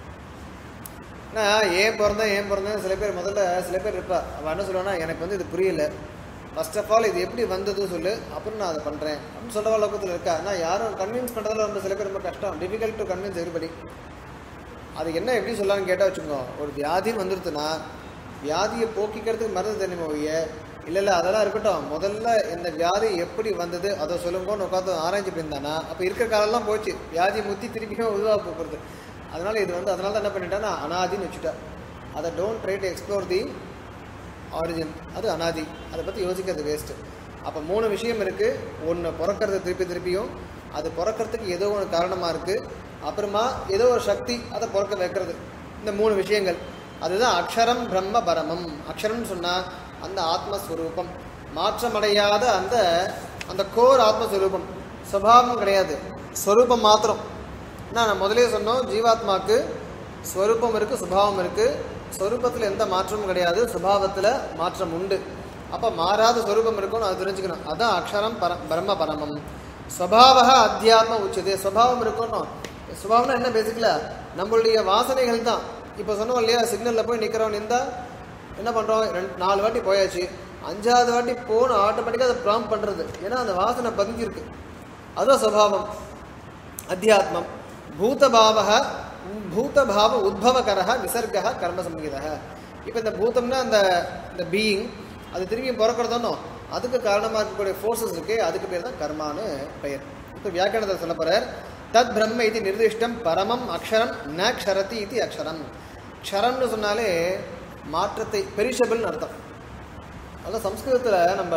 நான் ஏன் பிறந்தேன் ஏன் பிறந்தேன் சில பேர் முதல்ல சில பேர் இருப்பா அவன் என்ன சொல்லுவானா எனக்கு வந்து இது புரியல ஃபர்ஸ்ட் ஆஃப் ஆல் இது எப்படி வந்தது சொல்லு அப்புறம் நான் அதை பண்ணுறேன் அப்படின்னு சொல்ல லோகத்தில் இருக்கா நான் யாரும் கன்வின்ஸ் பண்ணுறதுல ரொம்ப சில பேர் ரொம்ப கஷ்டம் டிஃபிகல்ட் டு கன்வின்ஸ் எவ்ரிபடி அது என்ன எப்படி சொல்லலாம்னு கேட்டால் வச்சுக்கோ ஒரு வியாதின்னு வந்துருச்சுன்னா வியாதியை போக்கிக்கிறதுக்கு மருந்து தெரியுமா ஒழிய இல்லை இல்லை அதெல்லாம் இருக்கட்டும் முதல்ல இந்த வியாதி எப்படி வந்தது அதை சொல்லுங்கன்னு உட்காந்து ஆராய்ச்சி பண்ணியிருந்தானா அப்போ இருக்கிற காலம்லாம் போச்சு வியாதியை முத்தி திருப்பியும் உருவா போக்குறது அதனால இது வந்து அதனால தான் என்ன பண்ணிட்டான்னா அனாதின்னு வச்சுட்டா அதை don't try to explore the origin அது அனாதி அதை பற்றி யோசிக்கிறது வேஸ்ட்டு அப்போ மூணு விஷயம் இருக்குது ஒன்று பிறக்கிறது திருப்பி திருப்பியும் அது பிறக்கிறதுக்கு ஏதோ ஒரு காரணமாக இருக்குது அப்புறமா ஏதோ ஒரு சக்தி அதை பிறக்க வைக்கிறது இந்த மூணு விஷயங்கள் அதுதான் அக்ஷரம் பிரம்ம பரமம் அக்ஷரம்னு சொன்னால் அந்த ஆத்மஸ்வரூபம் மாற்றமடையாத அந்த அந்த கோர் ஆத்மஸ்வரூபம் சுபாவம் கிடையாது ஸ்வரூபம் மாத்திரம் என்ன நான் முதலே சொன்னோம் ஜீவாத்மாக்கு ஸ்வரூபம் இருக்குது சுபாவம் இருக்குது ஸ்வரூபத்தில் எந்த மாற்றமும் கிடையாது சுபாவத்தில் மாற்றம் உண்டு அப்போ மாறாத ஸ்வரூபம் இருக்கும்னு அது தெரிஞ்சுக்கணும் அதான் அக்ஷரம் பர பிரம்ம பரமம் ஸ்வபாவ அத்தியாத்ம உச்சதே சுபாவம் இருக்கணும் சுபாவம்னா என்ன பேசிக்கல நம்மளுடைய வாசனைகள் தான் இப்போ சொன்னோம் இல்லையா சிக்னலில் போய் நிற்கிறோம் நின்றா என்ன பண்ணுறோம் ரெண்டு நாலு வாட்டி போயாச்சு அஞ்சாவது வாட்டி போகணும் ஆட்டோமேட்டிக்காக அதை ப்ராம் பண்ணுறது ஏன்னா அந்த வாசனை பதிஞ்சிருக்கு அதுதான் சுபாவம் அத்தியாத்மம் பூதபாவக பூதபாவ உத்பவகரக விசர்க கர்மசங்கீத இப்போ இந்த பூதம்னா அந்த இந்த பீயிங் அது திரும்பி பிறக்கிறதோனோ அதுக்கு காரணமாக இருக்கக்கூடிய ஃபோர்ஸஸ் இருக்கு அதுக்கு பேர் தான் கர்மான்னு பெயர் இப்போ வியாக்கியானத்தில் சொல்ல போறார் தத் பிரம்ம இது நிர்திஷ்டம் பரமம் அக்ஷரம் ந க்ஷரதி இது அக்ஷரம் க்ஷரம்னு சொன்னாலே மாற்றத்தை பெரிஷபிள்னு அர்த்தம் அதான் சம்ஸ்கிருதத்தில் நம்ம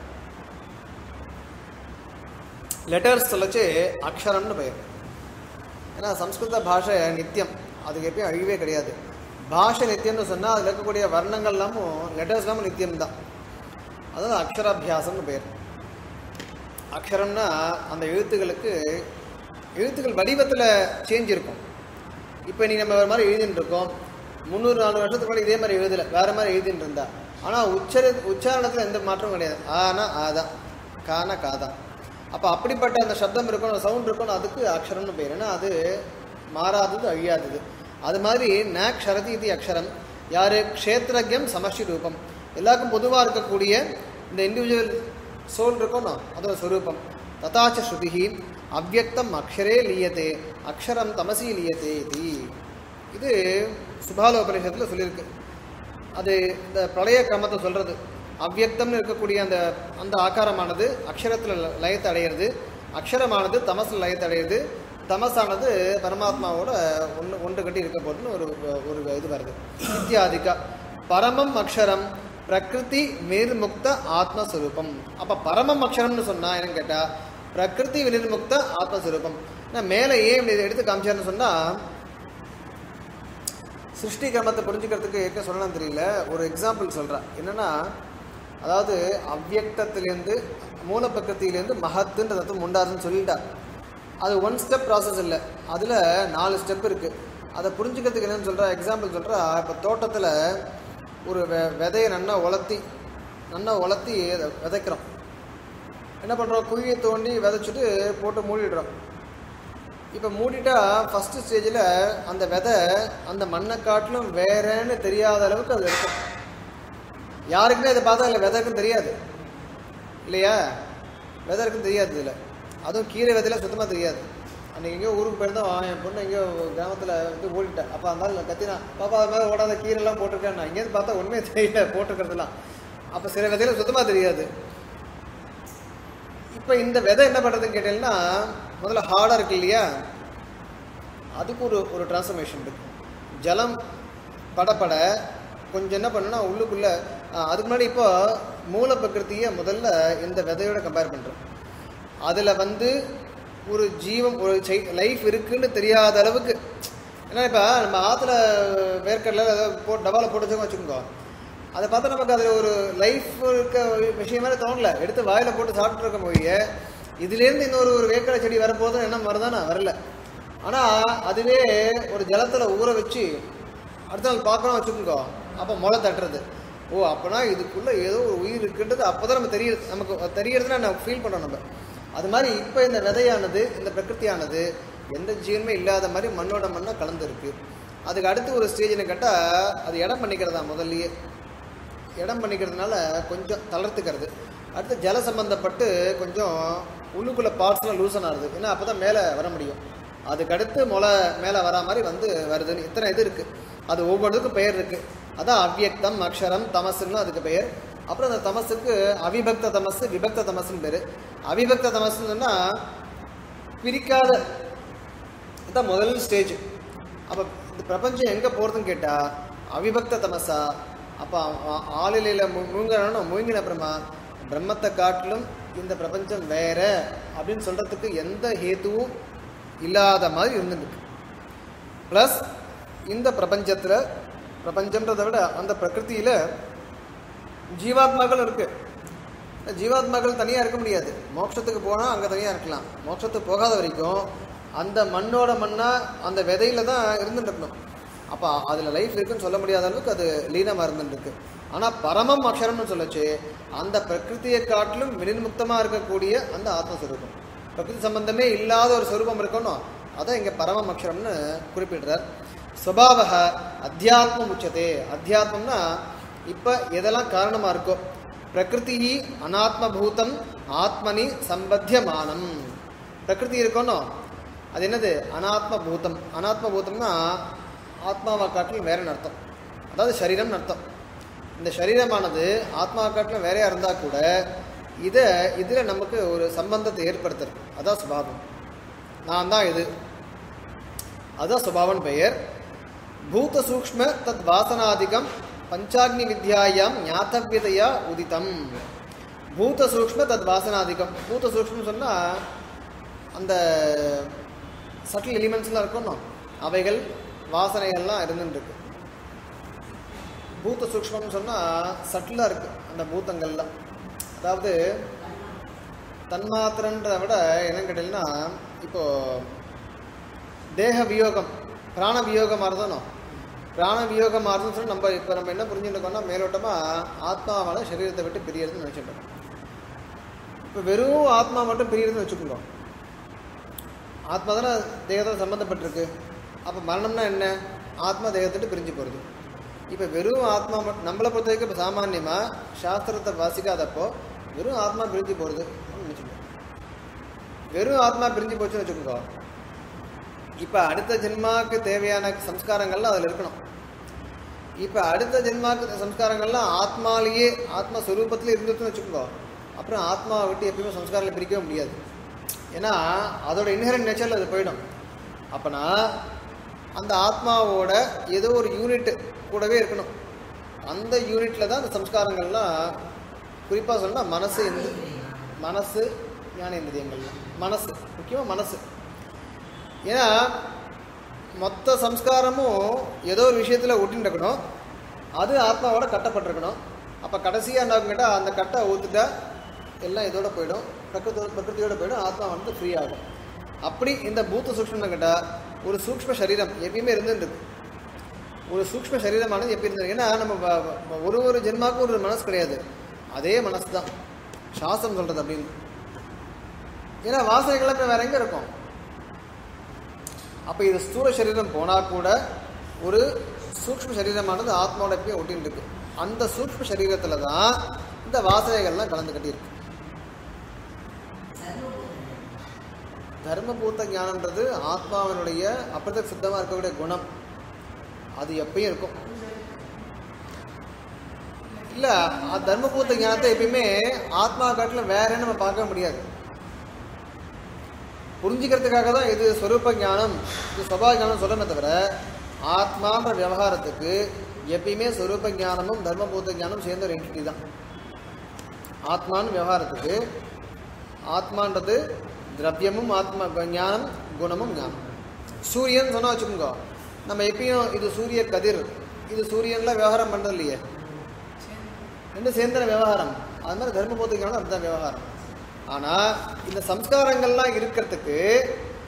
லெட்டர்ஸ் சொல்லச்சு அக்ஷரம்னு பெயர் ஏன்னா சம்ஸ்கிருத பாஷை நித்தியம் அதுக்கு எப்பயும் அழிவே கிடையாது பாஷை நித்தியம்னு சொன்னால் அதில் இருக்கக்கூடிய வர்ணங்கள் எல்லாமும் லெட்டர்ஸ் எல்லாமும் நித்தியம் தான் அதாவது அக்ஷராபியாசம்னு பெயர் அக்ஷரம்னா அந்த எழுத்துக்களுக்கு எழுத்துக்கள் வடிவத்தில் சேஞ்ச் இருக்கும் இப்போ நீ நம்ம வேறு மாதிரி எழுதிட்டு இருக்கோம் முந்நூறு நானூறு வருஷத்துக்கு முன்னாடி இதே மாதிரி எழுதலை வேறு மாதிரி எழுதிட்டு இருந்தா ஆனால் உச்சர உச்சாரணத்தில் எந்த மாற்றமும் கிடையாது ஆனா ஆதான் கானா காதான் அப்போ அப்படிப்பட்ட அந்த சப்தம் இருக்கணும் சவுண்ட் இருக்கணும் அதுக்கு அக்ஷரம்னு பேர் ஏன்னா அது மாறாதது அழியாதது அது மாதிரி ந க்ஷரதி இது அக்ஷரம் யார் க்ஷேத்திரஜம் சமஷ்டி ரூபம் எல்லாருக்கும் பொதுவாக இருக்கக்கூடிய இந்த இண்டிவிஜுவல் சோல் இருக்கணும் அதோட ஸ்வரூபம் ததாச்ச ஸ்ருதிஹி அவ்வக்தம் அக்ஷரே லீயத்தே அக்ஷரம் தமசி லீயத்தே இது இது சுபாலோபனிஷத்தில் சொல்லியிருக்கு அது இந்த பிரளய கிரமத்தை சொல்கிறது அவ்வியக்தம்னு இருக்கக்கூடிய அந்த அந்த ஆகாரமானது அக்ஷரத்தில் லயத்தை அடையிறது அக்ஷரமானது தமசில் லயத்தை அடையிறது தமசானது பரமாத்மாவோட ஒன்று ஒன்று கட்டி இருக்க போதுன்னு ஒரு ஒரு இது வருது இத்தியாதிக்கா பரமம் அக்ஷரம் பிரகிருதி நிர்முக்த ஆத்மஸ்வரூபம் அப்போ பரமம் அக்ஷரம்னு சொன்னால் என்னன்னு கேட்டால் பிரகிருதி நிர்முக்த ஆத்மஸ்வரூபம் நான் மேலே ஏன் இப்படி இதை எடுத்து காமிச்சார்னு சொன்னால் சிருஷ்டி கிரமத்தை புரிஞ்சுக்கிறதுக்கு என்ன சொல்லணும்னு தெரியல ஒரு எக்ஸாம்பிள் சொல்கிறேன் என்னென்னா அதாவது அவ்வியக்தத்திலேருந்து மூலப்பிரகிருத்திலேருந்து மகத்துன்ற தத்துவம் உண்டாருன்னு சொல்லிட்டா அது ஒன் ஸ்டெப் ப்ராசஸ் இல்லை அதில் நாலு ஸ்டெப் இருக்குது அதை புரிஞ்சுக்கிறதுக்கு என்னன்னு சொல்கிறா எக்ஸாம்பிள் சொல்கிறா இப்போ தோட்டத்தில் ஒரு வெ விதையை நல்லா உலர்த்தி நல்லா உலர்த்தி அதை விதைக்கிறோம் என்ன பண்ணுறோம் குழியை தோண்டி விதைச்சிட்டு போட்டு மூடிடுறோம் இப்போ மூடிட்டா ஃபஸ்ட்டு ஸ்டேஜில் அந்த விதை அந்த மண்ணை காட்டிலும் வேறேன்னு தெரியாத அளவுக்கு அது இருக்கும் யாருக்குமே அதை பார்த்தா இல்லை விதை இருக்குன்னு தெரியாது இல்லையா விதை இருக்குன்னு தெரியாது இதில் அதுவும் கீரை விதையில சுத்தமாக தெரியாது அன்றைக்கி எங்கேயோ ஊருக்கு போயிருந்தோம் என் பொண்ணு எங்கேயோ கிராமத்தில் வந்து ஓடிட்டேன் அப்போ அந்த ஆள் கத்தினா பாப்பா அது மாதிரி ஓடாத கீரைலாம் போட்டிருக்கேன் நான் இங்கேருந்து பார்த்தா ஒன்றுமே தெரியல போட்டிருக்கிறதுலாம் அப்போ சில விதையில சுத்தமாக தெரியாது இப்போ இந்த விதை என்ன பண்ணுறதுன்னு கேட்டீங்கன்னா முதல்ல ஹார்டாக இருக்கு இல்லையா அதுக்கு ஒரு ஒரு டிரான்ஸ்ஃபர்மேஷன் இருக்கு ஜலம் படப்பட கொஞ்சம் என்ன பண்ணுன்னா உள்ளுக்குள்ளே அதுக்கு முன்னாடி இப்போ மூல பிரகிருத்தியை முதல்ல இந்த விதையோட கம்பேர் பண்ணுறோம் அதில் வந்து ஒரு ஜீவம் ஒரு லைஃப் இருக்குன்னு தெரியாத அளவுக்கு ஏன்னா இப்போ நம்ம ஆற்றுல வேர்க்கடல ஏதாவது போட்டு டபாவில் போட்டு வச்சோம் வச்சுக்கோங்க அதை பார்த்தா நமக்கு அதில் ஒரு லைஃப் இருக்க விஷயம் மாதிரி தோணல எடுத்து வாயில் போட்டு சாப்பிட்டு இருக்க போய் இதுலேருந்து இன்னொரு ஒரு வேர்க்கடை செடி வரப்போதும் என்ன வருதானா வரல ஆனால் அதுவே ஒரு ஜலத்தில் ஊற வச்சு அடுத்த நாள் பார்க்கணும் வச்சுக்கோங்க அப்போ முளை தட்டுறது ஓ அப்போனா இதுக்குள்ளே ஏதோ ஒரு உயிர் இருக்குன்றது அப்போ தான் நம்ம தெரியுது நமக்கு தெரியறதுன்னா நம்ம ஃபீல் பண்ணுறோம் நம்ம அது மாதிரி இப்போ இந்த விதையானது இந்த பிரகிருதியானது எந்த ஜீவனுமே இல்லாத மாதிரி மண்ணோட மண்ணாக கலந்துருக்கு அதுக்கு அடுத்து ஒரு ஸ்டேஜ்னு கேட்டால் அது இடம் பண்ணிக்கிறதா முதல்லயே இடம் பண்ணிக்கிறதுனால கொஞ்சம் தளர்த்துக்கிறது அடுத்து ஜல சம்பந்தப்பட்டு கொஞ்சம் உள்ளுக்குள்ளே பார்ட்ஸ்லாம் லூசன் ஆகுது ஏன்னா அப்போ தான் மேலே வர முடியும் அதுக்கு அடுத்து முளை மேலே வரா மாதிரி வந்து வருதுன்னு இத்தனை இது இருக்குது அது ஒவ்வொன்றுக்கும் பெயர் இருக்குது அதான் அவ்யக்தம் அக்ஷரம் தமசுன்னு அதுக்கு பெயர் அப்புறம் அந்த தமசுக்கு அவிபக்த தமசு விபக்த தமசுன்னு பேர் அவிபக்த தமசுன்னு சொன்னால் பிரிக்காத இதுதான் முதல் ஸ்டேஜ் அப்போ இந்த பிரபஞ்சம் எங்கே போகிறதுன்னு கேட்டால் அவிபக்த தமசா அப்போ ஆளிலையில் முழுங்கிறானோ முழுங்கின அப்புறமா பிரம்மத்தை காட்டிலும் இந்த பிரபஞ்சம் வேற அப்படின்னு சொல்கிறதுக்கு எந்த ஹேத்துவும் இல்லாத மாதிரி இருந்துருக்கு ப்ளஸ் இந்த பிரபஞ்சத்தில் பிரபஞ்சன்றதை விட அந்த பிரகிருதியில் ஜீவாத்மாக்கள் இருக்கு ஜீவாத்மாக்கள் தனியாக இருக்க முடியாது மோட்சத்துக்கு போனால் அங்கே தனியாக இருக்கலாம் மோட்சத்துக்கு போகாத வரைக்கும் அந்த மண்ணோட மண்ணாக அந்த விதையில தான் இருந்துட்டு இருக்கணும் அப்போ அதில் லைஃப் இருக்குன்னு சொல்ல முடியாத அளவுக்கு அது லீனமாக இருந்துட்டு இருக்கு ஆனால் பரமம் அக்ஷரம்னு சொல்லச்சு அந்த பிரகிருதியை காட்டிலும் வினிர்முக்தமாக இருக்கக்கூடிய அந்த ஆத்மஸ்வரூபம் பிரகிருதி சம்பந்தமே இல்லாத ஒரு ஸ்வரூபம் இருக்கணும் அதான் இங்கே பரமம் அக்ஷரம்னு குறிப்பிடுறார் சுபாவக அத்தியாத்மம் உச்சதே அத்தியாத்மம்னா இப்போ எதெல்லாம் காரணமாக இருக்கோ பிரகிருதி அனாத்மபூதம் ஆத்மனி சம்பத்தியமானம் பிரகிருதி இருக்கணும் அது என்னது அனாத்ம பூதம் அனாத்ம பூதம்னா ஆத்மாவை காட்டிலும் வேறன்னு அர்த்தம் அதாவது சரீரம்னு அர்த்தம் இந்த சரீரமானது ஆத்மாவை காட்டிலும் வேறையாக இருந்தால் கூட இதை இதில் நமக்கு ஒரு சம்பந்தத்தை ஏற்படுத்துறது அதான் சுபாவம் நான் தான் இது அதான் சுபாவன் பெயர் பூத சூக்ஷ்ம தத் வாசனாதிகம் பஞ்சாக்னி வித்யாயாம் ஞாத்தவியதையா உதிதம் பூத சூக்ஷ்ம தத் வாசனாதிகம் பூத சூக்ஷ்மம் சொன்னால் அந்த சட்டில் எலிமெண்ட்ஸ்லாம் இருக்கணும் அவைகள் வாசனைகள்லாம் இருந்துருக்கு பூத்த சூக்ஷ்மம்னு சொன்னால் சட்டிலாக இருக்குது அந்த பூத்தங்கள்லாம் அதாவது தன்மாத்திரன்றதை விட என்னன்னு கேட்டீங்கன்னா இப்போது தேக வியோகம் பிராண வியோகம் மாறுதானோ பிராண வியோகம் மாறுதுன்னு சொல்லி நம்ம இப்போ நம்ம என்ன புரிஞ்சுருக்கோம்னா மேலோட்டமாக ஆத்மாவால் சரீரத்தை விட்டு பிரியறதுன்னு நினச்சிட்டோம் இப்போ வெறும் ஆத்மா மட்டும் பிரியறதுன்னு வச்சுக்கோங்க ஆத்மா தானே தேகத்தோட சம்மந்தப்பட்டிருக்கு அப்போ மரணம்னா என்ன ஆத்மா தேகத்திட்டு பிரிஞ்சு போகிறது இப்போ வெறும் ஆத்மா மட்டும் நம்மளை பொறுத்த வரைக்கும் இப்போ சாமான்யமாக சாஸ்திரத்தை வாசிக்காதப்போ வெறும் ஆத்மா பிரிஞ்சு போகிறது நினச்சிக்கோ வெறும் ஆத்மா பிரிஞ்சு போச்சுன்னு வச்சுக்கோங்க இப்போ அடுத்த ஜென்மாவுக்கு தேவையான சம்ஸ்காரங்கள்லாம் அதில் இருக்கணும் இப்போ அடுத்த ஜென்மாவுக்கு சம்ஸ்காரங்கள்லாம் ஆத்மாலேயே ஆத்மா ஸ்வரூபத்தில் இருந்துச்சுன்னு வச்சுக்கோங்க அப்புறம் ஆத்மாவை விட்டு எப்பயுமே சம்ஸ்காரங்களை பிரிக்கவே முடியாது ஏன்னா அதோட இன்ஹரண்ட் நேச்சரில் அது போயிடும் அப்போனா அந்த ஆத்மாவோட ஏதோ ஒரு யூனிட் கூடவே இருக்கணும் அந்த யூனிட்டில் தான் அந்த சம்ஸ்காரங்கள்லாம் குறிப்பாக சொல்லணும்னா மனசு இந்த மனசு ஞானேந்திரியங்கள்லாம் மனசு முக்கியமாக மனசு ஏன்னா மொத்த சம்ஸ்காரமும் ஏதோ ஒரு விஷயத்தில் ஒட்டின்னு இருக்கணும் அது ஆத்மாவோட கட்டப்பட்டிருக்கணும் அப்போ கடைசியாக என்ன கேட்டால் அந்த கட்டை ஊற்றுட்டா எல்லாம் இதோட போயிடும் பிரகிருத்தோட பிரகிருதியோட போயிடும் ஆத்மா வந்து ஃப்ரீ ஆகும் அப்படி இந்த பூத்த சூக்ஷ்மம் கேட்டால் ஒரு சூக்ஷ்ம சரீரம் எப்பயுமே இருந்துருக்கு ஒரு சூக்ஷ்ம சரீரமானது எப்படி இருந்தது ஏன்னா நம்ம வ- வ- ஒரு ஒரு ஜென்மாவுக்கும் ஒரு மனசு கிடையாது அதே மனசு தான் சாஸ்திரம் சொல்கிறது அப்படின்னு ஏன்னா வாசனைகள்லாம் இப்போ வேற எங்கே இருக்கும் அப்போ இது ஸ்தூல சரீரம் போனால் கூட ஒரு சூக்ஷ்ம சரீரமானது ஆத்மாவோட எப்பயும் ஒட்டின்னு இருக்கு அந்த சூக்ஷ்ம சரீரத்தில் தான் இந்த வாசனைகள்லாம் கலந்து கட்டியிருக்கு தர்மபூத்த ஞானன்றது ஆத்மாவினுடைய அப்பிரத சித்தமாக இருக்கக்கூடிய குணம் அது எப்பயும் இருக்கும் இல்லை தர்மபூத்த ஞானத்தை எப்பயுமே ஆத்மா காட்டில் வேறன்னு நம்ம பார்க்க முடியாது புரிஞ்சுக்கிறதுக்காக தான் இது ஸ்வரூப ஞானம் இது சுபாவ ஞானம் சொல்லணுமே தவிர ஆத்மான்ற விவகாரத்துக்கு எப்பயுமே ஸ்வரூப ஞானமும் தர்மபூத்த ஞானம் சேர்ந்த ஒரு என்டிட்டி தான் ஆத்மான்னு விவகாரத்துக்கு ஆத்மான்றது திரவியமும் ஆத்மா ஞானம் குணமும் ஞானம் சூரியன் சொன்னா வச்சுக்கோங்க நம்ம எப்பயும் இது சூரிய கதிர் இது சூரியன்ல விவகாரம் பண்ணுறது இல்லையே ரெண்டு சேர்ந்த விவகாரம் அது மாதிரி தர்மபூத்த ஞானம் அதுதான் விவகாரம் ஆனால் இந்த சம்ஸ்காரங்கள்லாம் இருக்கிறதுக்கு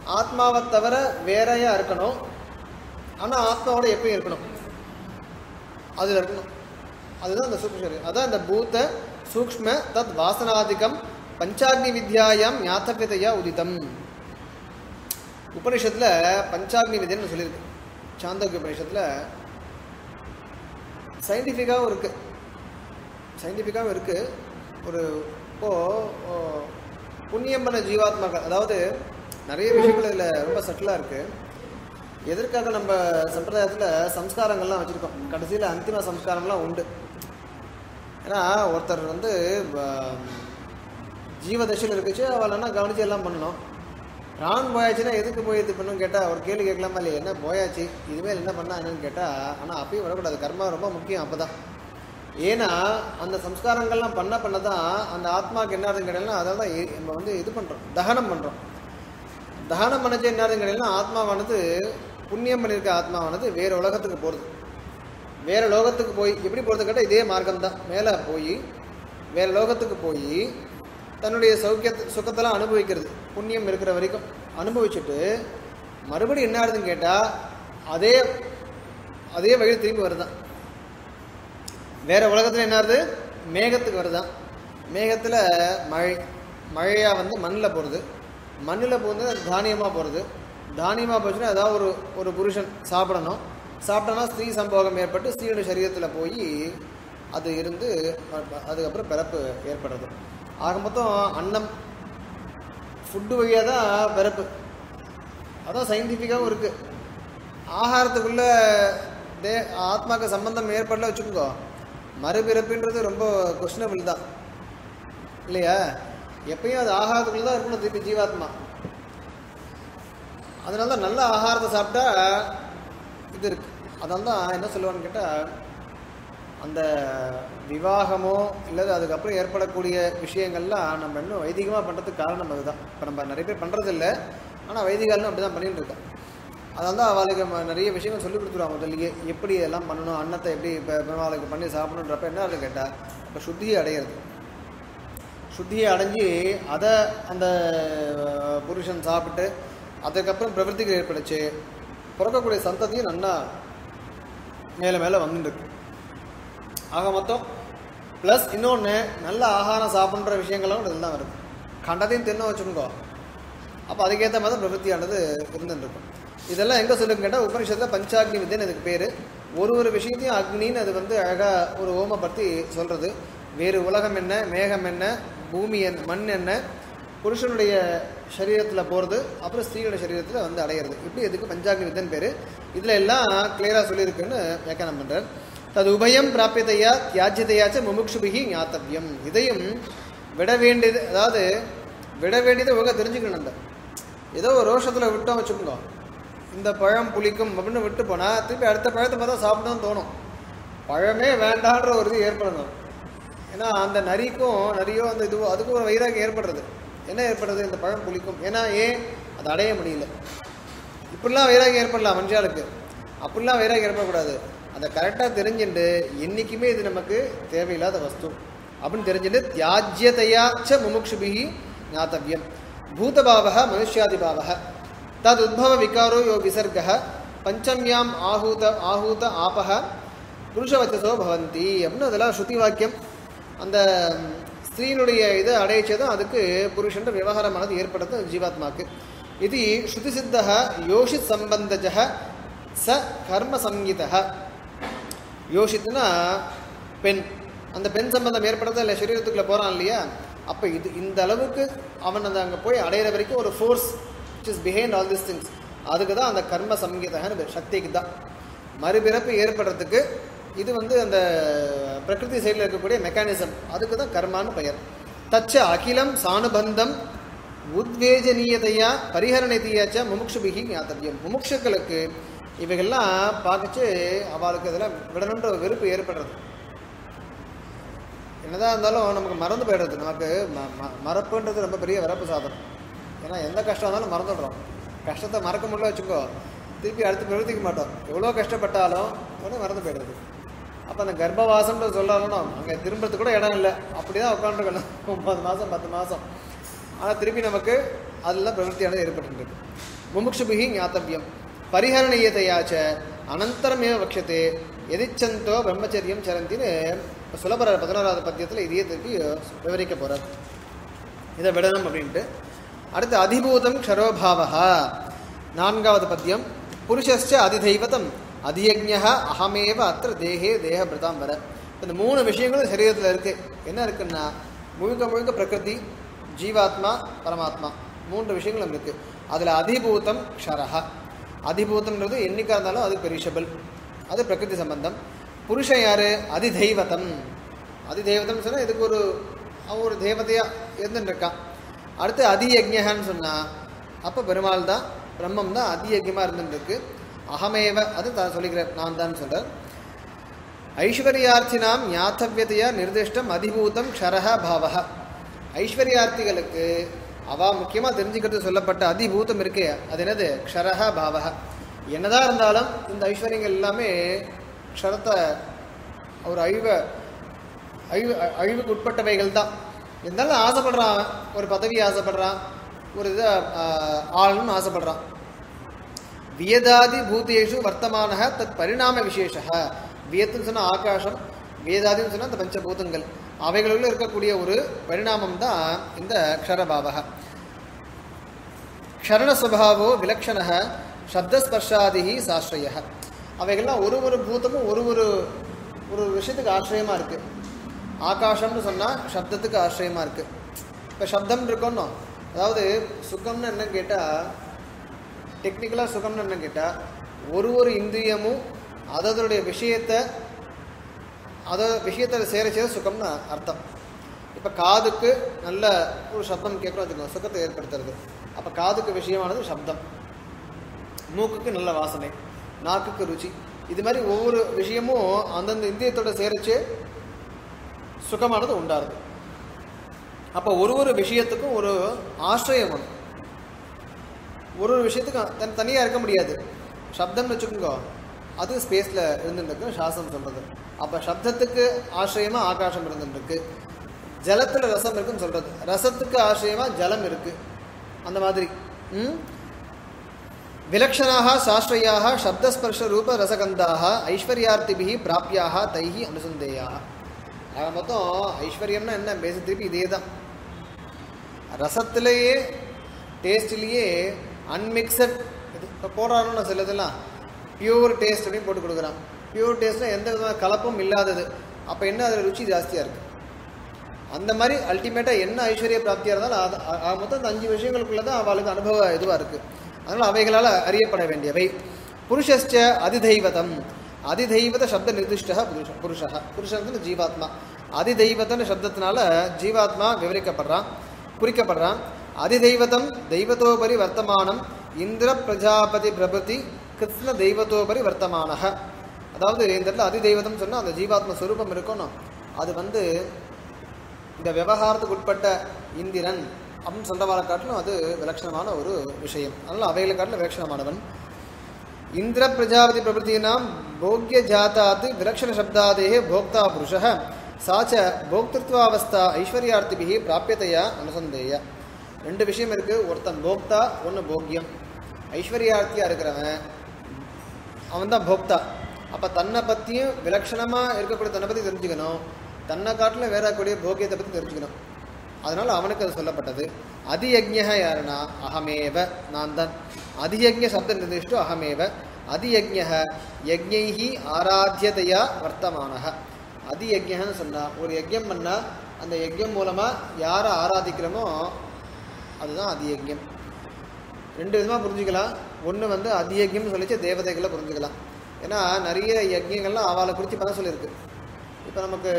ஆத்மாவை தவிர வேறையாக இருக்கணும் ஆனால் ஆத்மாவோட எப்பயும் இருக்கணும் அதில் இருக்கணும் அதுதான் அந்த சூக்ஷ்ம சரீரம் அதான் இந்த பூத்த சூக்ஷ்ம தத் வாசனாதிகம் பஞ்சாக்னி வித்யாயாம் ஞாத்தவியதையா உதிதம் உபனிஷத்தில் பஞ்சாக்னி வித்யன்னு சொல்லியிருக்கு சாந்தோக்கிய உபனிஷத்தில் சயின்டிஃபிக்காகவும் இருக்குது சயின்டிஃபிக்காகவும் இருக்குது ஒரு இப்போது புண்ணியம் பண்ண ஜீவாத்மாக்கள் அதாவது நிறைய விஷயங்கள் இதில் ரொம்ப சட்டிலாக இருக்குது எதற்காக நம்ம சம்பிரதாயத்தில் சம்ஸ்காரங்கள்லாம் வச்சுருக்கோம் கடைசியில் அந்திம சம்ஸ்காரம்லாம் உண்டு ஏன்னா ஒருத்தர் வந்து வ- ஜீவதசையில் இருக்குச்சு அவளெல்லாம் கவனிச்சு எல்லாம் பண்ணணும் பிராணம் போயாச்சுன்னா எதுக்கு போய் இது பண்ணணும் கேட்டால் ஒரு கேள்வி கேட்கலாமா இல்லையா என்ன போயாச்சு இனிமேல் என்ன பண்ணா என்னன்னு கேட்டால் ஆனால் அப்பயும் வரக்கூடாது கர்மா ரொம்ப முக்கியம் அப்போ தான் ஏன்னா அந்த சம்ஸ்காரங்கள்லாம் பண்ண பண்ண தான் அந்த ஆத்மாவுக்கு என்ன ஆகுதுன்னு கேட்டாலும் அதை தான் நம்ம வந்து இது பண்ணுறோம் தகனம் பண்ணுறோம் தகனம் பண்ணச்சு என்ன ஆகுதுன்னு கேட்டாலும் ஆத்மாவானது புண்ணியம் பண்ணியிருக்க ஆத்மாவானது வேறு உலகத்துக்கு போகிறது வேறு லோகத்துக்கு போய் எப்படி போகிறது கேட்டால் இதே மார்க்கம் தான் மேலே போய் வேறு லோகத்துக்கு போய் தன்னுடைய சௌக்கியத்தை சுகத்தெல்லாம் அனுபவிக்கிறது புண்ணியம் இருக்கிற வரைக்கும் அனுபவிச்சுட்டு மறுபடியும் என்ன ஆகுதுன்னு கேட்டால் அதே அதே வழி திரும்பி வருதான் வேற உலகத்தில் என்ன ஆகுது மேகத்துக்கு வருதான் மேகத்தில் மழை மழையாக வந்து மண்ணில் போகிறது மண்ணில் போகிறது அது தானியமாக போகிறது தானியமாக போச்சுன்னா ஏதாவது ஒரு ஒரு புருஷன் சாப்பிடணும் சாப்பிட்டோன்னா ஸ்திரீ சம்போகம் ஏற்பட்டு ஸ்திரீயோட சரீரத்தில் போய் அது இருந்து அ- அதுக்கப்புறம் பிறப்பு ஏற்படுறது ஆக மொத்தம் அன்னம் ஃபுட்டு வழியாக தான் பிறப்பு அதான் சயின்டிஃபிக்காகவும் இருக்குது ஆகாரத்துக்குள்ள தே ஆத்மாக்கு சம்பந்தம் ஏற்படல வச்சுக்கோங்க மறுபிறப்புன்றது ரொம்ப கொஸ்டினபிள் தான் இல்லையா எப்பயும் அது ஆகாரத்துக்குள்ள தான் இருக்கணும் திருப்பி ஜீவாத்மா அதனால தான் நல்ல ஆகாரத்தை சாப்பிட்டா இது இருக்கு அதனால தான் என்ன சொல்லுவான்னு கேட்டால் அந்த விவாகமோ இல்லை அதுக்கப்புறம் ஏற்படக்கூடிய விஷயங்கள்லாம் நம்ம இன்னும் வைதிகமாக பண்ணுறதுக்கு காரணம் அதுதான் இப்போ நம்ம நிறைய பேர் பண்ணுறது இல்லை ஆனால் வைதிகாலும் அப்படி தான் பண்ணிட்டு இருக்கோம் அதனால தான் அவளுக்கு ம- நிறைய விஷயங்கள் சொல்லி கொடுத்துருவாங்க முதல்லயே எப்படி எல்லாம் பண்ணணும் அன்னத்தை எப்படி இப்போ பெருமாளுக்கு பண்ணி சாப்பிடணுன்றப்ப என்ன ஆகுது கேட்டால் இப்போ சுத்தியை அடையிறது சுத்தியை அடைஞ்சு அதை அந்த அஹ், புருஷன் சாப்பிட்டு அதுக்கப்புறம் பிரவൃத்திகள் ஏற்படுச்சு பிறக்கக்கூடிய சந்ததியும் நல்லா மேலே மேலே வந்துருக்கு ஆக மொத்தம் ப்ளஸ் இன்னொன்று நல்ல ஆகாரம் சாப்பிட்ற விஷயங்களும் இதில் தான் வருது கண்டதையும் தின்ன வச்சுக்கோ அப்போ அதுக்கேற்ற மாதிரி தான் பிரவൃத்தியானது இருந்துருக்கும் இதெல்லாம் எங்கே சொல்லுங்க கேட்டால் உபனிஷத்தில் பஞ்சாக்னி வித்யன்னு இதுக்கு பேர் ஒரு ஒரு விஷயத்தையும் அக்னின்னு அது வந்து அழகாக ஒரு ஓமப்படுத்தி சொல்கிறது வேறு உலகம் என்ன மேகம் என்ன பூமி என்ன மண் என்ன புருஷனுடைய சரீரத்தில் போகிறது அப்புறம் ஸ்திரீயோட சரீரத்தில் வந்து அடையிறது இப்படி இதுக்கு பஞ்சாக்னி வித்யன் பேர் இதில் எல்லாம் கிளியராக சொல்லியிருக்குன்னு வியாக்கியானம் பண்ணுறார் தது உபயம் பிராபியதையா தியாஜ்யதையாச்ச முமுக்ஷுபிகி ஞாத்தவியம் இதையும் விட வேண்டியது அதாவது விட வேண்டியதை ஒழுங்காக தெரிஞ்சுக்கணும் நம்ம ஏதோ ஒரு ரோஷத்தில் விட்டோம் வச்சுக்கோங்க இந்த பழம் புளிக்கும் அப்படின்னு விட்டு போனால் திருப்பி அடுத்த பழத்தை பார்த்தா சாப்பிடணும்னு தோணும் பழமே வேண்டான்ற ஒரு இது ஏற்படணும் ஏன்னா அந்த நரிக்கும் நரியோ அந்த இதுவோ அதுக்கும் ஒரு வைராகியம் ஏற்படுறது என்ன ஏற்படுறது இந்த பழம் புளிக்கும் ஏன்னா ஏன் அதை அடைய முடியல இப்படிலாம் வைராகியம் ஏற்படலாம் மனுஷாளுக்கு அப்படிலாம் வைராகியம் ஏற்படக்கூடாது அதை கரெக்டாக தெரிஞ்சுட்டு என்றைக்குமே இது நமக்கு தேவையில்லாத வஸ்து அப்படின்னு தெரிஞ்சுட்டு தியாஜ்யதையாச்ச முமுக்ஷுபிகி ஞாத்தவியம் பூதபாவக மனுஷ்யாதிபாவக தது உத்பவ விகாரோ யோ விசர்க பஞ்சம்யாம் ஆஹூத ஆஹூத ஆபக புருஷவச்சசோ பவந்தி அப்படின்னு அதெல்லாம் ஸ்ருதி வாக்கியம் அந்த ம், ஸ்திரீனுடைய இதை அடைச்சதும் அதுக்கு புருஷன்ற விவகாரமானது ஏற்படுறது ஜீவாத்மாக்கு இது ஸ்ருதி சித்தக யோஷித் சம்பந்தஜ ச கர்ம சங்கீதக யோசித்துனா பெண் அந்த பெண் சம்பந்தம் ஏற்படுறத இல்லை சரீரத்துக்குள்ளே போகிறான் இல்லையா அப்போ இது இந்த அளவுக்கு அவன் அந்த அங்கே போய் அடையிற வரைக்கும் ஒரு force which is behind all this things அதுக்கு தான் அந்த கர்ம சங்கீதகன்னு பேர். சக்திக்கு தான் மறுபிறப்பு ஏற்படுறதுக்கு இது வந்து அந்த பிரகிருதி சைடில் இருக்கக்கூடிய மெக்கானிசம் அதுக்கு தான் கர்மான்னு பெயர் தச்ச அகிலம் சானுபந்தம் உத்வேஜனீயதையா பரிஹரணீதியாச்ச முமுக்ஷுபிகி ஞாத்தவியம் முமுக்ஷுக்களுக்கு இவைகள்லாம் பார்க்கச்சு அவளுக்கு இதெல்லாம் விடணுன்ற ஒரு வெறுப்பு ஏற்படுறது என்னதான் இருந்தாலும் நமக்கு மறந்து போயிடுறது நமக்கு ம- ம- மறப்புன்றது ரொம்ப பெரிய வரப்பு சாதனம் ஏன்னா எந்த கஷ்டம் இருந்தாலும் மறந்துடுறோம் கஷ்டத்தை மறக்க முடியல வச்சுக்கோ திருப்பி அடுத்து பிரவர்த்திக்க மாட்டோம் எவ்வளோ கஷ்டப்பட்டாலும் உடனே மறந்து போயிடுறது அப்போ அந்த கர்ப்பவாசம்ன்றது சொல்லாலும் அங்கே திரும்புறதுக்கு கூட இடம் இல்லை அப்படி தான் உட்காந்துருக்கணும் ஒன்பது மாதம் பத்து மாதம் ஆனால் திருப்பி நமக்கு அதெல்லாம் பிரவருத்தியானது ஏற்பட்டுருக்கு முமுட்சுபிகி ஞாத்தவியம் பரிஹரணீயதையா ச அனந்தரமேவ வக்ஷத்தே எதிச்சந்தோ பிரம்மச்சரியம் சரந்தின்னு சுலபர பதினோராவது பத்தியத்தில் இதையே திருப்பி விவரிக்க போகிறார் இதை விடணும் அப்படின்ட்டு அடுத்து அதிபூதம் க்ஷரோபாவா நான்காவது பத்தியம் புருஷஸ்ச அதிதெய்வதம் அதியஜ்ஞா அகமேவ அத்திர தேகே தேகபிரதாம் வர இந்த மூணு விஷயங்களும் சரீரத்தில் இருக்கு என்ன இருக்குன்னா முழுக்க முழுக்க பிரகிருதி ஜீவாத்மா பரமாத்மா மூன்று விஷயங்களும் இருக்கு அதில் அதிபூதம் க்ஷரஹ அதிபூதம்ன்றது என்னைக்கா இருந்தாலும் அது பெரிஷபிள் அது பிரகிருதி சம்பந்தம் புருஷன் யாரு அதிதெய்வதம் அதிதெய்வதம் சொன்னால் இதுக்கு ஒரு அவன் ஒரு தேவதையா இருந்துட்டு இருக்கான் அடுத்து அதியஜ்ஞன்னு சொன்னா அப்போ பெருமாள் தான் பிரம்மம் தான் அதியஜ்யமாக இருந்துருக்கு அகமேவ அது தான் சொல்லிக்கிறேன் நான் தான் சொல்கிறேன் ஐஸ்வர்யார்த்தினாம் ஞாத்தவியதையா நிர்திஷ்டம் அதிபூதம் க்ஷரஹ பாவக ஐஸ்வர்யார்த்திகளுக்கு அவ முக்கியமாக தெரிஞ்சுக்கிறது சொல்லப்பட்ட அதிபூதம் இருக்கே அது என்னது க்ஷரஹ பாவக என்னதான் இருந்தாலும் இந்த ஐஸ்வர்யங்கள் எல்லாமே க்ஷரத்தை ஒரு அழிவ அழிவு அழிவுக்கு உட்பட்டவைகள் தான் இருந்தாலும் ஆசைப்படுறான் அவன். ஒரு பதவி ஆசைப்படுறான் ஒரு இதை ஆளணும்னு ஆசைப்படுறான் வியதாதி பூதேஷு வர்த்தமான தத் பரிணாம விசேஷ வியத்துன்னு சொன்ன ஆகாசம் வேதாதின்னு சொன்னால் இந்த பஞ்சபூதங்கள் அவைகளுள்ள இருக்கக்கூடிய ஒரு பரிணாமம் தான் இந்த க்ஷரபாவக க்ஷரணஸ்வபாவோ விலக்ஷண சப்தஸ்பர்ஷாதி சாஸ்திரய அவைகள்லாம் ஒரு ஒரு பூதமும் ஒரு ஒரு ஒரு விஷயத்துக்கு ஆசிரியமாக இருக்குது ஆகாசம்னு சொன்னால் சப்தத்துக்கு ஆசிரியமாக இருக்குது இப்போ சப்தம் இருக்கோன்னோ அதாவது சுகம்னு என்ன கேட்டால் டெக்னிக்கலாக சுகம்னு என்ன கேட்டால் ஒரு ஒரு இந்திரியமும் அதனுடைய விஷயத்தை அதை விஷயத்தில் சேர சேர சுகம்னு அர்த்தம் இப்போ காதுக்கு நல்ல ஒரு சப்தம் கேட்குறோம் வச்சுக்கோங்க சுகத்தை ஏற்படுத்துறது அப்போ காதுக்கு விஷயமானது சப்தம் மூக்குக்கு நல்ல வாசனை நாக்குக்கு ருச்சி இது மாதிரி ஒவ்வொரு விஷயமும் அந்தந்த இந்திரியத்தோட சேரிச்சு சுகமானது உண்டாருது அப்போ ஒரு ஒரு விஷயத்துக்கும் ஒரு ஆசிரியம் வேணும் ஒரு ஒரு விஷயத்துக்கும் தன் தனியாக இருக்க முடியாது சப்தம்னு வச்சுக்கோங்க அது ஸ்பேஸில் இருந்துருக்கு சாஸ்திரம் சொல்கிறது அப்போ சப்தத்துக்கு ஆசிரியமாக ஆகாசம் இருந்துருக்கு ஜலத்தில் ரசம் இருக்குன்னு சொல்கிறது ரசத்துக்கு ஆசிரியமாக ஜலம் இருக்குது அந்த மாதிரி ம் விலக்ஷணாக சாஸ்திரையாக சப்தஸ்பர்ஷ ரூப ரசகந்தாக ஐஸ்வர்யார்த்திபிகி பிராப்பியாக தைஹி அனுசந்தேயாக ஆக மொத்தம் ஐஸ்வர்யம்னா என்ன பேச திருப்பி இதே தான் ரசத்திலேயே டேஸ்ட்லேயே அன்மிக்சட் இது இப்போ போடுறாருன்னு சில இதெல்லாம் பியூர் டேஸ்ட் அப்படின்னு போட்டு கொடுக்குறான் பியூர் டேஸ்ட்னா எந்த விதமான கலப்பும் இல்லாதது அப்போ என்ன அதில் ருச்சி ஜாஸ்தியாக இருக்குது அந்த மாதிரி அல்டிமேட்டாக என்ன ஐஸ்வர்ய பிராப்தியாக இருந்தாலும் அது அ- ஆக மொத்தம் இந்த அஞ்சு விஷயங்களுக்குள்ள தான் அவளுக்கு அனுபவ இதுவாக இருக்குது அதனால் அவைகளால் அறியப்பட வேண்டியவை புருஷஸ்ச அதிதெய்வதம் அதிதெய்வத சப்த நிர்திஷ்ட புருஷ புருஷ புருஷன் வந்து ஜீவாத்மா அதிதெய்வதன்னு சப்தத்தினால ஜீவாத்மா விவரிக்கப்படுறான் குறிக்கப்படுறான் அதிதெய்வதம் தெய்வத்தோபரி வர்த்தமானம் இந்திர பிரஜாபதி பிரபதி கிருஷ்ண தெய்வத்தோபரி வர்த்தமானக அதாவது இந்த இடத்துல அதிதெய்வதம் சொன்னால் அந்த ஜீவாத்ம ஸ்வரூபம் இருக்கணும் அது வந்து இந்த விவகாரத்துக்கு உட்பட்ட இந்திரன் அப்படின்னு சொல்கிறவாளை காட்டிலும் அது விலட்சணமான ஒரு விஷயம் அதனால் அவைகளை காட்டிலும் விலட்சணமானவன் இந்திர பிரஜாபதி பிரபுத்தீனாம் போக்கிய ஜாத்தாத் விலக்ஷண சப்தாதேः போக்தா புருஷः சா ச போக்திருத்வாவஸ்தா ஐஸ்வர்யார்த்திபிகி பிராப்பியதையா அனுசந்தேய ரெண்டு விஷயம் இருக்கு ஒருத்தன் போக்தா ஒன்று போக்கியம் ஐஸ்வர்யார்த்தியா இருக்கிறவன் அவன் தான் போக்தா அப்போ தன்னை பற்றியும் விலட்சணமாக இருக்கக்கூடிய தன்னை பற்றி தெரிஞ்சுக்கணும் தன்னை காட்டிலும் வேற கூடிய போக்கியத்தை பற்றி தெரிஞ்சுக்கணும் அதனால் அவனுக்கு அது சொல்லப்பட்டது அதியஜ்ஞ யாருன்னா அகமேவ நான் தான் அதியஜ்ஞ சப்த நிர்திஷ்டோ அகமேவ அதியஜ்ஞ யஜ்ஞைஹி ஆராத்தியதையா வர்த்தமானக அதியஜ்ஞன்னு சொன்னா ஒரு யஜ்ஞம் பண்ணா அந்த யஜ்ஞம் மூலமாக யாரை ஆராதிக்கிறோமோ அதுதான் அதியஜ்ஞம் ரெண்டு விதமாக புரிஞ்சுக்கலாம் ஒன்று வந்து அதியஜ்யம்னு சொல்லிச்சு தேவதைகளை புரிஞ்சுக்கலாம் ஏன்னா நிறைய யஜ்யங்கள்லாம் அவளை குறித்து பண்ண சொல்லியிருக்கு இப்போ நமக்கு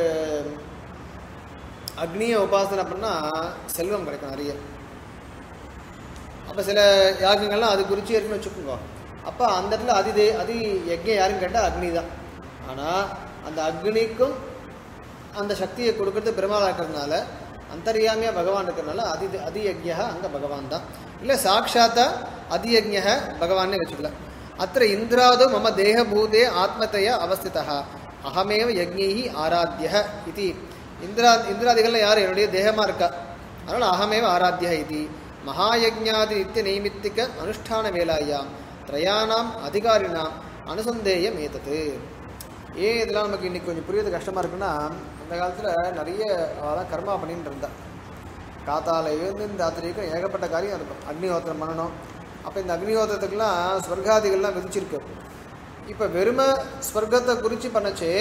அக்னியை உபாசனை பண்ணால் செல்வம் கிடைக்கும் நிறைய அப்போ சில யாகங்கள்லாம் அது குறித்து இருக்குன்னு வச்சுக்கோங்க அப்போ அந்த இடத்துல அதி தே அதி யஜ்யம் யாருன்னு கேட்டால் அக்னி தான் ஆனால் அந்த அக்னிக்கும் அந்த சக்தியை கொடுக்கறது பெருமாள் இருக்கிறதுனால அந்தர்யாமியாக பகவான் இருக்கிறதுனால அதி அதி யஜ்யா அங்கே பகவான் தான் இல்லை சாட்சாத்தா அதி யஜ்ய பகவானே வச்சுக்கலாம் அத்த இந்திராதோ மம தேகபூதே ஆத்மத்தைய அவஸ்திதா அகமேவ யஜ்ஞி ஆராத்திய இது இந்திரா இந்திராதிகள்ல யார் என்னுடைய தேகமாக இருக்கா அதனால் அகமேவ ஆராத்திய இது மகாயஜ்ஞாதி நித்திய நைமித்திக அனுஷ்டான வேலாயாம் திரயானாம் அதிகாரினாம் அனுசந்தேயம் ஏத்தது ஏன் இதெல்லாம் நமக்கு இன்னைக்கு கொஞ்சம் புரியுறது கஷ்டமா இருக்குன்னா அந்த காலத்தில் நிறைய அவெல்லாம் கர்மா பண்ணிட்டு இருந்தா காத்தால எழுந்து இந்த ராத்திரிக்கும் ஏகப்பட்ட காரியம் இருக்கும் அக்னிஹோத்திரம் பண்ணணும் அப்போ இந்த அக்னிஹோத்திரத்துக்கெல்லாம் ஸ்வர்காதிகள்லாம் விதிச்சிருக்கு இப்போ வெறும ஸ்வர்க்கத்தை குறித்து பண்ணச்சே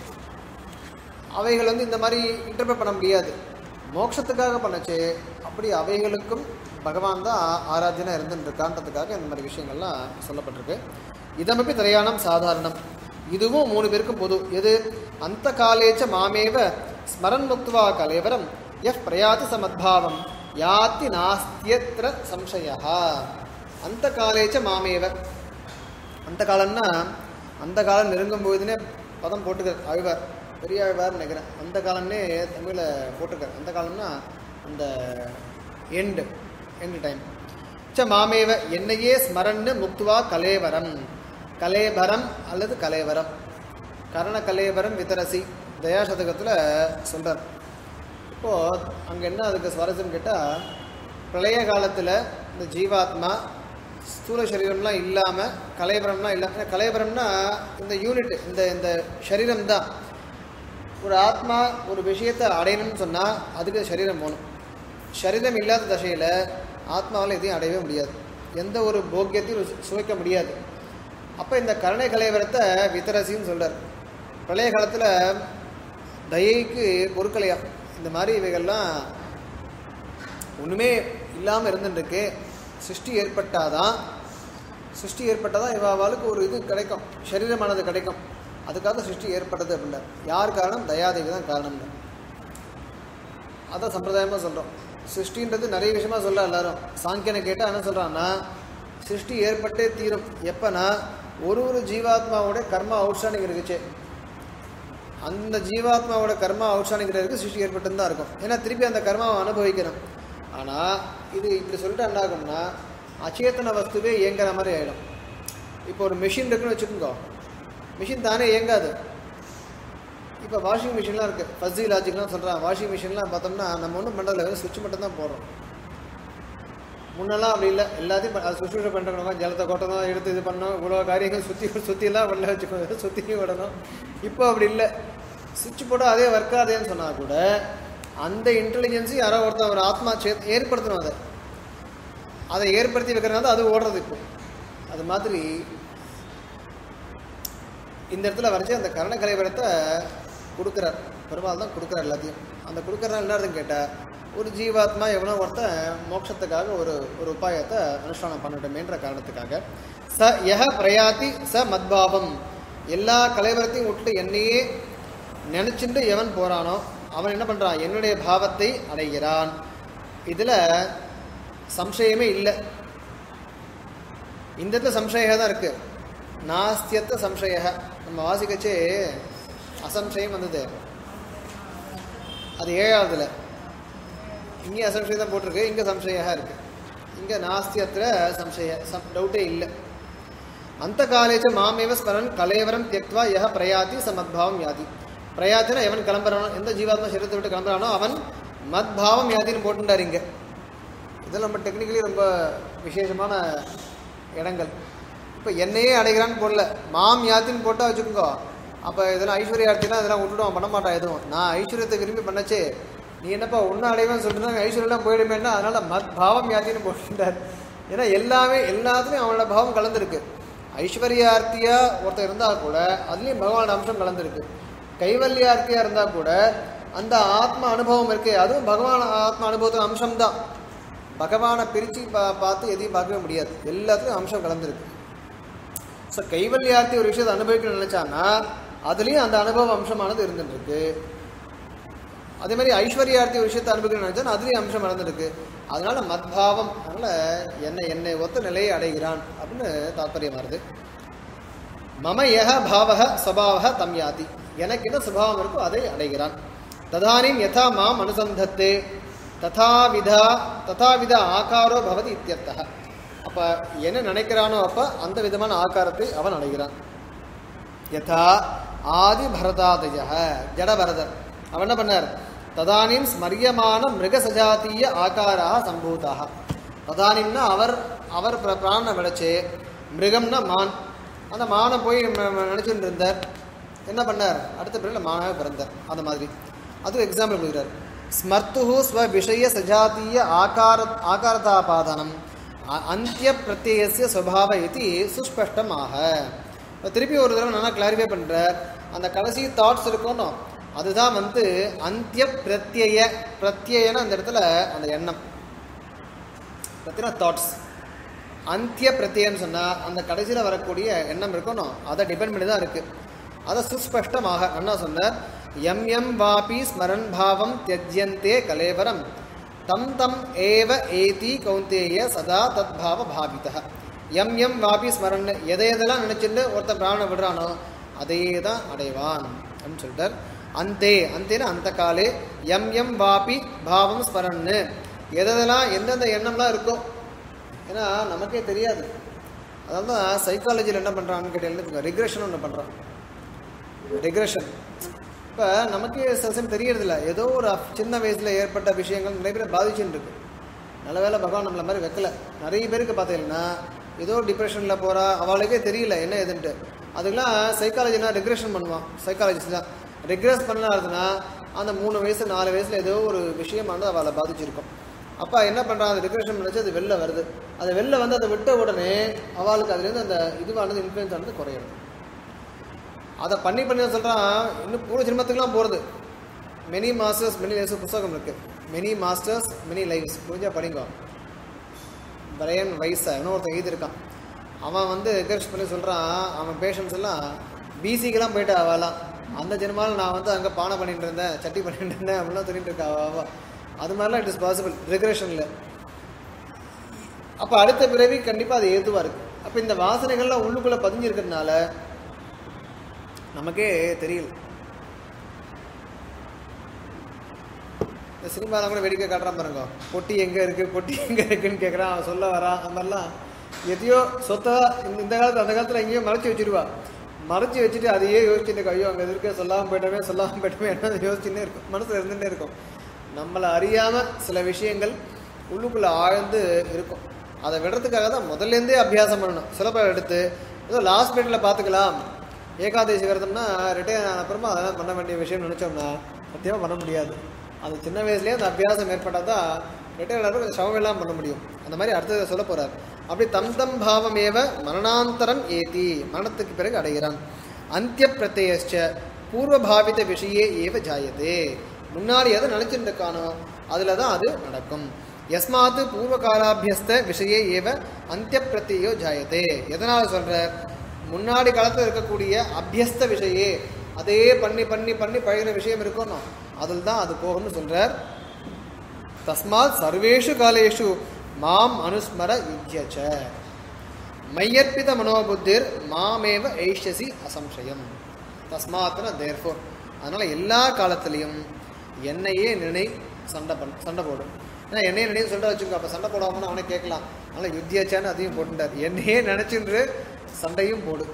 அவைகள் வந்து இந்த மாதிரி இன்டர்பிரட் பண்ண முடியாது மோட்சத்துக்காக பண்ணச்சே அப்படி அவைகளுக்கும் பகவான் தான் ஆராதனை இருந்துட்டு இருக்கான்றதுக்காக இந்த மாதிரி விஷயங்கள்லாம் சொல்லப்பட்டிருக்கு இதமப்பி திரையானம் சாதாரணம் இதுவும் மூணு பேருக்கும் பொது எது அந்த காலேச்ச மாமேவ ஸ்மரன் முக்துவா கலேவரம் எஃப் பிரயாதி சமத்பாவம் யாத்தி நாஸ்தியத்ர சம்சயா அந்த காலேச்ச மாமேவ அந்த காலம்னா அந்த காலம் நெருங்கும் போதுனே பதம் போட்டுக்கார் ஆழ்வார் பெரிய ஆழ்வார் நினைக்கிறேன் அந்த காலம்னே தமிழில் போட்டிருக்கார் அந்த காலம்னா அந்த எண்டு எண்டு டைம் ச மாமேவ என்னையே ஸ்மரன்னு முக்துவா கலேவரம் கலேபரம் அல்லது கலேவரம் கரண கலேவரம் விதரசி தயாசதகத்தில் சொல்கிறார் இப்போது அங்கே என்ன அதுக்கு சுவாரஸ்யம் கேட்டால் பிரளய காலத்தில் இந்த ஜீவாத்மா ஸ்தூல சரீரம்லாம் இல்லாமல் கலைபரம்லாம் இல்லாமல் கலைபரம்னா இந்த யூனிட் இந்த இந்த சரீரம் தான் ஒரு ஆத்மா ஒரு விஷயத்தை அடையணும்னு சொன்னால் அதுக்கு சரீரம் போகணும் சரீரம் இல்லாத தசையில் ஆத்மாவால் எதையும் அடையவே முடியாது எந்த ஒரு போக்கியத்தையும் ருசி- சுவைக்க முடியாது அப்போ இந்த கருணை கலைவரத்தை வித்தரசின்னு சொல்றார் பிரளய காலத்தில் தயைக்கு பொருட்களையா இந்த மாதிரி இவைகள்லாம் ஒன்றுமே இல்லாமல் இருந்துருக்கு சிருஷ்டி ஏற்பட்டாதான் சிருஷ்டி ஏற்பட்டாதான் இவாளுக்கு ஒரு இது கிடைக்கும் சரீரமானது கிடைக்கும் அதுக்காக சிருஷ்டி ஏற்பட்டது அப்படின்னா யார் காரணம் தயாதேவி தான் காரணம்னு அதான் சம்பிரதாயமாக சொல்கிறோம் சிருஷ்டின்றது நிறைய விஷயமா சொல்கிறா எல்லாரும் சாங்கியனை கேட்டால் என்ன சொல்கிறான்னா சிருஷ்டி ஏற்பட்டே தீரும் எப்போனா ஒரு ஒரு ஜீவாத்மாவோட கர்மா அவுட்ஸ்டாண்டிங் இருக்குச்சே அந்த ஜீவாத்மாவோட கர்மா அவுட்ஸ்டாண்டிங்கிறதுக்கு சிருஷ்டி ஏற்பட்டு தான் இருக்கும் ஏன்னா திருப்பி அந்த கர்மாவை அனுபவிக்கணும் ஆனால் இது இப்படி சொல்லிட்டு என்ன ஆகும்னா அச்சேதன வஸ்துவே இயங்குற மாதிரி ஆகிடும் இப்போ ஒரு மிஷின் இருக்குன்னு வச்சுக்கோங்க மிஷின் தானே இயங்காது இப்போ வாஷிங் மிஷின்லாம் இருக்குது ஃபஸ்ஸி லாஜிக்லாம் சொல்கிறான் வாஷிங் மிஷின்லாம் பார்த்தோம்னா நம்ம ஒன்றும் பண்ணுறதில்ல வெறும் சுவிட்ச் மட்டும் தான் போடுறோம் முன்னெல்லாம் அப்படி இல்லை எல்லாத்தையும் ப- அது சுற்றுலா பண்ணுறவங்க ஜலத்தை கொட்டணும் எடுத்து இது பண்ணணும் இவ்வளோ காரியங்கள் சுற்றி சுற்றிலாம் உள்ள வச்சுக்கணும் சுற்றி விடணும் இப்போ அப்படி இல்லை சுவிட்ச் போட அதே ஒர்க் ஆகுதுன்னு சொன்னால் கூட அந்த இன்டெலிஜென்ஸு யாரோ ஒருத்தன் ஒரு ஆத்மா சே ஏற்படுத்தணும் அதை அதை ஏற்படுத்தி வைக்கிறனால அது ஓடுறது இப்போ அது மாதிரி இந்த இடத்துல வரைச்சி அந்த கரண கலைவரத்தை கொடுக்குறார் பெருமாள் தான் கொடுக்குறார் எல்லாத்தையும் அந்த கொடுக்குறதுனால என்ன அர்த்தம் கேட்டால் ஒரு ஜீவாத்மா எவனோ ஒருத்தன் மோட்சத்துக்காக ஒரு ஒரு உபாயத்தை அனுஷ்டானம் பண்ணட்டுமேன்ற காரணத்துக்காக ச யஹ பிரயாதி ச மத்பாவம் எல்லா கலைவரத்தையும் விட்டு என்னையே நினச்சிட்டு எவன் போகிறானோ அவன் என்ன பண்ணுறான் என்னுடைய பாவத்தை அடைகிறான் இதில் சம்சயமே இல்லை இந்த இடத்துல சம்சயம் தான் இருக்கு நாஸ்தியத்த சம்சய நம்ம வாசிக்கச்சே அசம்சயம் வந்தது அது ஏழாவதுல இங்கே அசம்சயம் தான் போட்டிருக்கு இங்கே சம்சயா இருக்கு இங்கே நாஸ்தியத்தில் சம்சய சம் டவுட்டே இல்லை அந்த காலேஜ மாமேவ ஸ்மரன் கலேவரம் தியக்வா யஹ பிரயாதி ச மத்பாவம் யாதி பிரயாத்தினா எவன் கிளம்புறானோ எந்த ஜீவாத்மா சரீரத்தை விட்டு கிளம்புறானோ அவன் மத்பாவம் யாதின்னு போட்டுட்டார் இங்கே இதெல்லாம் நம்ம டெக்னிக்கலி ரொம்ப விசேஷமான இடங்கள் இப்போ என்னையே அடைகிறான்னு போடல மாம் யாத்தின்னு போட்டால் வச்சுக்கோங்க அப்போ இதெல்லாம் ஐஸ்வர்யார்த்தினா இதெல்லாம் விட்டுடுவான் பண்ண மாட்டான் எதுவும் நான் ஐஸ்வர்யத்தை விரும்பி பண்ணச்சே நீ என்னப்பா ஒன்றும் அடைவேன்னு சொல்லிட்டு ஐஸ்வர்யெல்லாம் போயிடுமேன்னா அதனால மத் பாவம் யாத்தின்னு போட்டுட்டார் ஏன்னா எல்லாமே எல்லாத்துலேயும் அவனோட பாவம் கலந்துருக்கு ஐஸ்வர்யார்த்தியா ஒருத்தர் இருந்தால் கூட அதுலேயும் பகவானோட அம்சம் கலந்துருக்கு கைவல்யார்த்தியா இருந்தால் கூட அந்த ஆத்ம அனுபவம் இருக்கே அதுவும் பகவான் ஆத்ம அனுபவத்தின் அம்சம்தான் பகவானை பிரித்து பா பார்த்து எதையும் பார்க்கவே முடியாது எல்லாத்துலேயும் அம்சம் கலந்துருக்கு ஸோ கைவல்யார்த்தி ஒரு விஷயத்தை அனுபவிக்கணும்னு நினச்சான்னா அதுலேயும் அந்த அனுபவ அம்சமானது இருந்துட்டு இருக்கு அதே மாதிரி ஐஸ்வர்யார்த்தி ஒரு விஷயத்தை அனுபவிக்கணும்னு நினச்சா அதுலேயும் அம்சம் நடந்துருக்கு அதனால மத்பாவம் அதனால என்னை என்னை ஒத்த நிலையை அடைகிறான் அப்படின்னு தாற்பயம் வருது மம யஹ பாவக சபாவக தம் யாதி எனக்கு என்ன சுபாவம் இருக்கோ அதை அடைகிறான் ததானிம் யதா மாம் அனுசந்தத்தே ததாவிதா ததாவித ஆகாரோ பவதி இத்தியர்த்தः அப்போ என்ன நினைக்கிறானோ அப்போ அந்த விதமான ஆகாரத்தை அவன் அடைகிறான் யதா ஆதி பரதாதய ஜடபரதர் அவன் என்ன பண்ணார் ததானிம் ஸ்மரியமான மிருக சஜாத்திய ஆகாரா சம்பூதாக ததானிம்னா அவர் அவர் பிர- பிராணனை விளைச்சு மிருகம்னா மான் அந்த மானை போய் நினச்சிட்டு இருந்தார் என்ன பண்ணார் அடுத்த பிறகு மானாக பிறந்தார் அந்த மாதிரி அது எக்ஸாம்பிள் கொடுக்குறார் ஸ்மர்த்து ஸ்வ விஷய சஜாத்திய ஆகார ஆகாரதாபாதனம் அ- அந்திய பிரத்யேகசிய ஸ்வபாவ இது சுஸ்பஷ்டமாக இப்ப திருப்பி ஒரு தடவை நல்லா கிளாரிஃபை பண்ணுறார் அந்த கடைசி தாட்ஸ் இருக்கணும் அதுதான் வந்து அந்திய பிரத்யய பிரத்யயன அந்த இடத்துல அந்த எண்ணம் பிரத்தினா தாட்ஸ் அந்திய பிரத்யன்னு சொன்னால் அந்த கடைசியில் வரக்கூடிய எண்ணம் இருக்கணும் அதை டிபெண்ட் பண்ணி தான் இருக்குது அதை சுஸ்பஷ்டமாக அண்ணா சொன்னார் எம் எம் வாபி ஸ்மரன் பாவம் தியஜ்யந்தே கலேவரம் தம் தம் ஏவ ஏதி கௌந்தேய சதா தத் பாவ பாவிதா எம் எம் வாபி ஸ்மரன் எதை எதெல்லாம் நினச்சிட்டு ஒருத்தன் பிராணம் விடுறானோ அதே தான் அடைவான் அப்படின்னு சொல்லிட்டார் அந்தே அந்தேன அந்த காலே எம் எம் வாபி பாவம் ஸ்மரன்னு எதெல்லாம் எந்தெந்த எண்ணம்லாம் இருக்கோ ஏன்னா நமக்கே தெரியாது அதனால தான் சைக்காலஜியில் என்ன பண்ணுறான்னு கேட்டீங்கன்னா ரிக்ரெஷன் ஒன்று பண்ணுறான் ரிக்ரெஷன் இப்போ நமக்கே சில சமயம் தெரியறதில்ல ஏதோ ஒரு அப்- சின்ன வயசில் ஏற்பட்ட விஷயங்கள் நிறைய பேர் பாதிச்சுன்னு இருக்கு நல்ல வேளை பகவான் நம்மள மாதிரி வைக்கல நிறைய பேருக்கு பார்த்தீங்கன்னா ஏதோ டிப்ரெஷனில் போகிறா அவளுக்கே தெரியல என்ன ஏதுன்ட்டு அதுக்கெல்லாம் சைக்காலஜினா ரிக்ரெஷன் பண்ணுவான் சைக்காலஜிஸ்ட் தான் ரிக்ரெஸ் பண்ணலாதுன்னா அந்த மூணு வயசு நாலு வயசில் ஏதோ ஒரு விஷயமானது அவளை பாதிச்சிருக்கும் அப்பா என்ன பண்ணுறான் அது ரிக்ரெஷன் பண்ணிச்சு அது வெளில வருது அது வெளில வந்து அதை விட்ட உடனே அவளுக்கு அதுலேருந்து அந்த இதுவானது இன்ஃப்ளூயன்ஸ் ஆனது குறையிறது அதை பண்ணி பண்ணி சொல்கிறான் இன்னும் பூர்வ ஜென்மத்துக்குலாம் போகிறது மெனி மாஸ்டர்ஸ் மெனி லைஃப்ஸ் புத்தகம் இருக்குது மெனி மாஸ்டர்ஸ் மெனி லைஃப்ஸ் புரிஞ்சா படிங்க பிரையன் வைஸா இன்னொருத்தன் எழுதியிருக்கான் அவன் வந்து என்கரேஜ் பண்ணி சொல்கிறான் அவன் பேஷண்ட்ஸ் எல்லாம் பிசிக்கெல்லாம் போயிட்டு அவெல்லாம் அந்த ஜென்மாவில் நான் வந்து அங்கே பானை பண்ணிட்டு இருந்தேன் சட்டி பண்ணிட்டு இருந்தேன் அப்படிலாம் சொல்லிட்டு இருக்கா அவ அவ. அது மாதிரிலாம் இட் இஸ் பாசிபிள் ரெகுலேஷனில் அப்போ அடுத்த பிறவி கண்டிப்பாக அது ஏதுவாக இருக்குது அப்போ இந்த வாசனைகள்லாம் உள்ளுக்குள்ளே பதிஞ்சிருக்கிறதுனால நமக்கே தெரியல இந்த சினிமாவில் கூட வேடிக்கை காட்டுறான் பாருங்க பொட்டி எங்கே இருக்குது பொட்டி எங்கே இருக்குன்னு கேட்குறான் அவன் சொல்ல வரான் அந்த மாதிரிலாம் எதையோ சொத்தா இந்த இந்த காலத்து அந்த காலத்தில் எங்கேயோ மறைச்சி வச்சிருவா மறைச்சி வச்சுட்டு அதையே யோசிச்சுட்டு இருக்கு. ஐயோ அங்கே இருக்க சொல்லாமல் போயிட்டோமே சொல்லாமல் போயிட்டோமே என்ன யோசிச்சுன்னே இருக்கும் மனசில் இருந்துகிட்டே இருக்கும் நம்மளை அறியாமல் சில விஷயங்கள் உள்ளுக்குள்ளே ஆழ்ந்து இருக்கும் அதை விடுறதுக்காக தான் முதல்லேருந்தே அபியாசம் பண்ணணும் சிலப்பம் எடுத்து ஏதோ லாஸ்ட் மினிட்ல பார்த்துக்கலாம் ஏகாதசி விரதம்னா ரிட்டையர் ஆன அப்புறமா அதெல்லாம் பண்ண வேண்டிய விஷயம் நினச்சோம்னா சத்தியமாக பண்ண முடியாது அது சின்ன வயசுலேயே அந்த அபியாசம் ஏற்பட்டால் தான் ரிட்டையர் ஆனப்போ கொஞ்சம் சமம் எல்லாம் பண்ண முடியும் அந்த மாதிரி அடுத்தது சொல்ல போகிறார் அப்படி தம் தம் பாவம் ஏவ மரணாந்தரம் ஏதி மரணத்துக்கு பிறகு அடைகிறான் அந்திய பிரத்யஸ்ச பூர்வபாவித விஷயே ஏவ ஜாயதே முன்னாடி எதை நினச்சிட்டு இருக்கானோ அதில் தான் அது நடக்கும் யஸ்மாத் பூர்வகாலாபியஸ்த விஷயே ஏவ அந்திய பிரத்யோ ஜாயதே எதனால் சொல்ற முன்னாடி காலத்தில் இருக்கக்கூடிய அபியஸ்த விஷயே அதே பண்ணி பண்ணி பண்ணி பழகின விஷயம் இருக்கணும் அதில் தான் அது போகும்னு சொல்றார் தஸ்மாத் சர்வேஷு காலேஷு மாம் அனுஸ்மர யுஜ்யச்ச மையர்ப்பித மனோபுத்திர் மாமேவ ஐஷ்யசி அசம்சயம் தஸ்மாத்னா தேர்ஃபோர் அதனால எல்லா காலத்திலையும் என்னையே நினை சண்டை பண்ண சண்டை போடும் ஏன்னா என்னையே நினைவு சொல்ற வச்சுக்கோ அப்போ சண்டை போடாமன்னு அவனை கேட்கலாம் அதனால் யுத்தியாச்சான்னு அதையும் போட்டுட்டார் என்னையே நினைச்சுன்று சண்டையும் போடு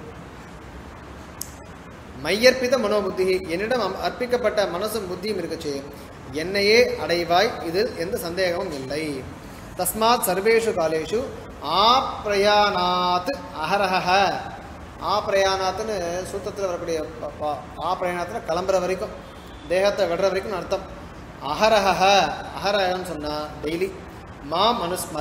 மையர்ப்பித மனோபுத்தி என்னிடம் அம்- அர்ப்பிக்கப்பட்ட மனசும் புத்தியும் இருக்குச்சு என்னையே அடைவாய் இதில் எந்த சந்தேகமும் இல்லை தஸ்மாத் சர்வேஷு காலேஷு ஆப்ரயானாத் அஹரஹ ஆப்ரயானாத்னு சூத்திரத்தில் வரக்கூடிய ப- ப- ஆப்ரயானாத்னு கிளம்புற வரைக்கும் தேகத்தை விடுற வரைக்கும் அர்த்தம் அஹரஹ அஹரஹன்னு சொன்னால் டெய்லி மாம் அனுஸ்மர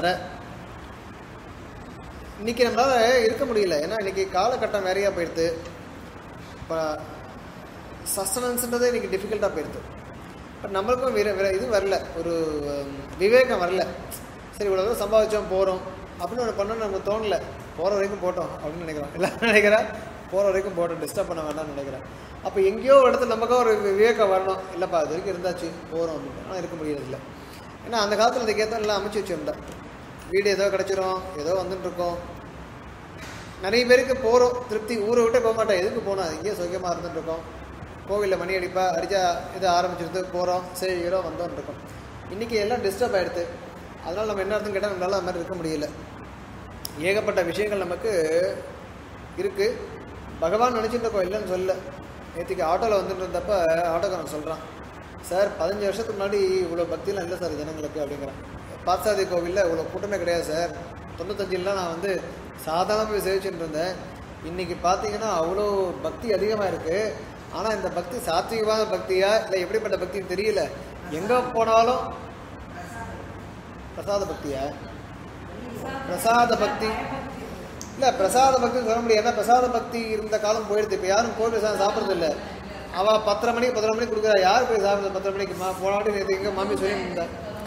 இன்னைக்கு நம்மளால இருக்க முடியல ஏன்னா இன்னைக்கு காலகட்டம் வேறையா போயிடுது இப்போ சஸ்டனன்ஸ்ன்றதே இன்னைக்கு டிஃபிகல்ட்டாக போயிடுது பட் நம்மளுக்கும் வேற வேற இது வரல ஒரு உம், விவேகம் வரல சரி இவ்வளோ தூரம் சம்பாதிச்சோம் போகிறோம் அப்படின்னு ஒன்று பண்ணணும்னு நமக்கு தோணல போகிற வரைக்கும் போட்டோம் அப்படின்னு நினைக்கிறோம் எல்லாரும் நினைக்கிறா போகிற வரைக்கும் போட்டோம் டிஸ்டர்ப் பண்ண வேண்டாம்னு நினைக்கிறேன் அப்போ எங்கேயோ ஒரு இடத்துல நமக்கும் ஒரு விவேகம் வரணும் இல்லைப்பா அது வரைக்கும் இருந்தாச்சு போகிறோம் அப்படின்னு ஆனால் இருக்க முடியறதில்ல ஏன்னா அந்த காலத்தில் அதுக்கேற்ற எல்லாம் அமைச்சு வச்சுருந்தேன் வீடு ஏதோ கிடச்சிரும் ஏதோ வந்துட்டு இருக்கோம் நிறைய பேருக்கு போகிறோம் திருப்தி ஊரை விட்டே போக மாட்டோம் எதுக்கு போனோம் இங்கேயே சுகமாக இருந்துட்டு இருக்கோம் கோவிலில் மணி அடிப்பா அடிச்சா இதை ஆரம்பிச்சிருது போகிறோம் செய்கிறோம் வந்தோம் இருக்கோம் இன்றைக்கி எல்லாம் டிஸ்டர்ப் ஆகிடுது அதனால் நம்ம என்ன அர்த்தம் கேட்டால் நம்மளால அது மாதிரி இருக்க முடியல ஏகப்பட்ட விஷயங்கள் நமக்கு இருக்குது பகவான் நினச்சிட்டு இருக்கோம் இல்லைன்னு சொல்ல நேற்றுக்கு ஆட்டோவில் வந்துட்டு இருந்தப்ப ஆட்டோக்காரன் சொல்கிறான் சார் பதினஞ்சு வருஷத்துக்கு முன்னாடி இவ்வளோ பக்தியெலாம் இல்லை சார் ஜனங்களுக்கு அப்படிங்கிறான் பாத்சாதி கோவிலில் இவ்வளோ கூட்டமே கிடையாது சார் தொண்ணூத்தஞ்சிலாம் நான் வந்து சாதாரண போய் சேவிச்சுட்டு இருந்தேன் இன்னைக்கு பார்த்தீங்கன்னா அவ்வளோ பக்தி அதிகமாக இருக்குது ஆனால் இந்த பக்தி சாத்விகமான பக்தியா இல்லை எப்படிப்பட்ட பக்தின்னு தெரியல எங்கே போனாலும் பிரசாத பக்தியா பிரசாத பக்தி இல்லை பிரசாத பக்தி சொல்ல முடியாது ஏன்னா பிரசாத பக்தி இருந்த காலம் போயிடுது இப்போ யாரும் கோவில் பிரசாதம் சாப்பிட்றது இல்லை அவள் பத்தரை மணிக்கு பதினொரு மணிக்கு கொடுக்குறா யார் போய் சாப்பிடுறது பத்தரை மணிக்கு மா போன வாட்டி நேற்று எங்கே மாமி சொல்லி இருந்தா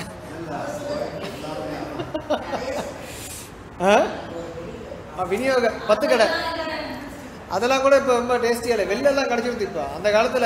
ஆ? ஆ, விநியோக பத்து கடை அதெல்லாம் கூட இப்போ ரொம்ப டேஸ்டியாக இல்லை வெளிலெல்லாம் கிடச்சிருது இப்போ அந்த காலத்தில்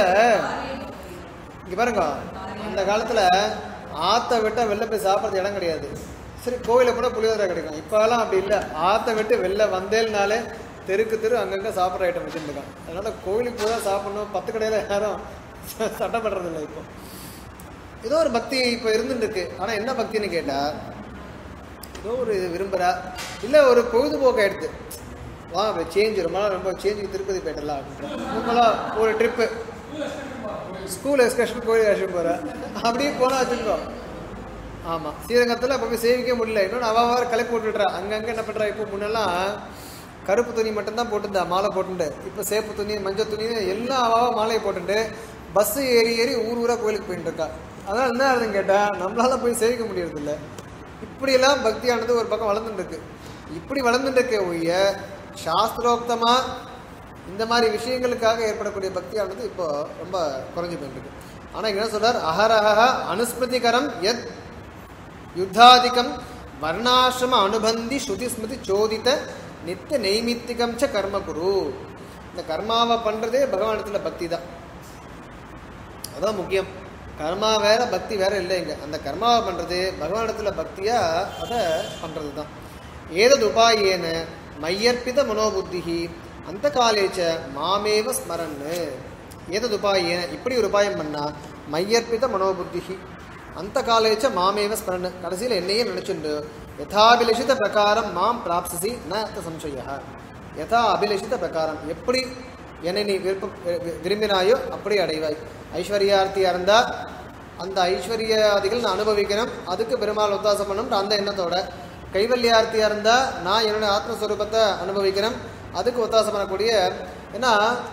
இங்கே பாருங்க அந்த காலத்தில் ஆற்றை விட்டால் வெளில போய் சாப்பிட்றது இடம் கிடையாது சரி கோவிலில் கூட புளியோதரை கிடைக்கும் இப்போலாம் அப்படி இல்லை ஆற்றை விட்டு வெளில வந்தேல்னாலே தெருக்கு தெரு அங்கங்கே சாப்பிட்ற ஐட்டம் வச்சுருக்கான் அதனால் கோவிலுக்கு போய் தான் சாப்பிடணும் பத்து கடையில் யாரும் சட்டப்படுறது இல்லை இப்போ ஏதோ ஒரு பக்தி இப்போ இருந்துட்டு இருக்கு ஆனால் என்ன பக்தின்னு கேட்டால் ஏதோ ஒரு விரும்புகிறா இல்லை ஒரு பொழுதுபோக்கு எடுத்து வா சேஞ்ச் ரொம்ப நாள் ரொம்ப சேஞ்சுக்கு திருப்பதி போயிடலாம் அப்படின்ற ரொம்பலாம் ஒரு ட்ரிப்பு ஸ்கூல் எக்ஸ்கர்ஷன் கோயில் எக்ஸ்கர்ஷன் போகிறேன் அப்படியே போனால் வச்சுருக்கோம் ஆமாம் ஸ்ரீரங்கத்தில் இப்போ போய் சேவிக்க முடியல இன்னொன்று அவ வேறு கிளப்பி போட்டுடுறா அங்கங்கே என்ன பண்ணுறா இப்போ முன்னெல்லாம் கருப்பு துணி மட்டும்தான் போட்டிருந்தா மாலை போட்டுண்டு இப்போ சேப்பு துணி மஞ்சள் துணி எல்லாம் அவாவா மாலையை போட்டுட்டு பஸ்ஸு ஏறி ஏறி ஊர் ஊராக கோயிலுக்கு போயிட்டு இருக்கா அதனால் என்ன ஆகுதுன்னு கேட்டால் நம்மளால போய் சேவிக்க முடியறதில்ல இப்படியெல்லாம் பக்தியானது ஒரு பக்கம் வளர்ந்துட்டு இருக்கு இப்படி வளர்ந்துட்டு இருக்க ஒழிய சாஸ்திரோக்தமாக இந்த மாதிரி விஷயங்களுக்காக ஏற்படக்கூடிய பக்தியானது இப்போ ரொம்ப குறைஞ்சு போயிட்டு இருக்கு ஆனால் இங்க என்ன சொல்றார் அஹரஹ அனுஸ்மிருதிகரம் எத் யுத்தாதிகம் வர்ணாசிரம அனுபந்தி ஸ்ருதி ஸ்மிருதி சோதித்த நித்திய நைமித்திகம் ச கர்ம குரு இந்த கர்மாவை பண்றதே பகவானிடத்துல பக்தி தான் அதான் முக்கியம் கர்மா வேற பக்தி வேற இல்லை இங்க அந்த கர்மாவை பண்றது பகவானிடத்துல பக்தியா அதை பண்றது தான் ஏதது உபாயேன மையர்ப்பித மனோபுத்திஹி அந்த காலேச்ச மாமேவ ஸ்மரன்னு ஏதது உபாயேன இப்படி ஒரு உபாயம் பண்ணா மையர்ப்பித மனோபுத்திஹி அந்த காலேச்ச மாமேவ ஸ்மரன் கடைசியில் என்னையே நினைச்சுண்டு யதாபிலஷித பிரகாரம் மாம் பிராப்சசி ந சம்சய யதா அபிலஷித பிரகாரம் எப்படி என்னை நீ விருப்ப வி- விரும்பினாயோ அப்படி அடைவாய் ஐஸ்வர்யார்த்தியா இருந்தா அந்த ஐஸ்வர்யாதிகள் நான் அனுபவிக்கணும் அதுக்கு பெருமாள் ஒத்தாசம் பண்ணணும் அந்த எண்ணத்தோட கைவல்யார்த்தியா இருந்தா நான் என்னோட ஆத்மஸ்வரூபத்தை அனுபவிக்கணும் அதுக்கு ஒத்தாசம் பண்ணக்கூடிய ஏன்னா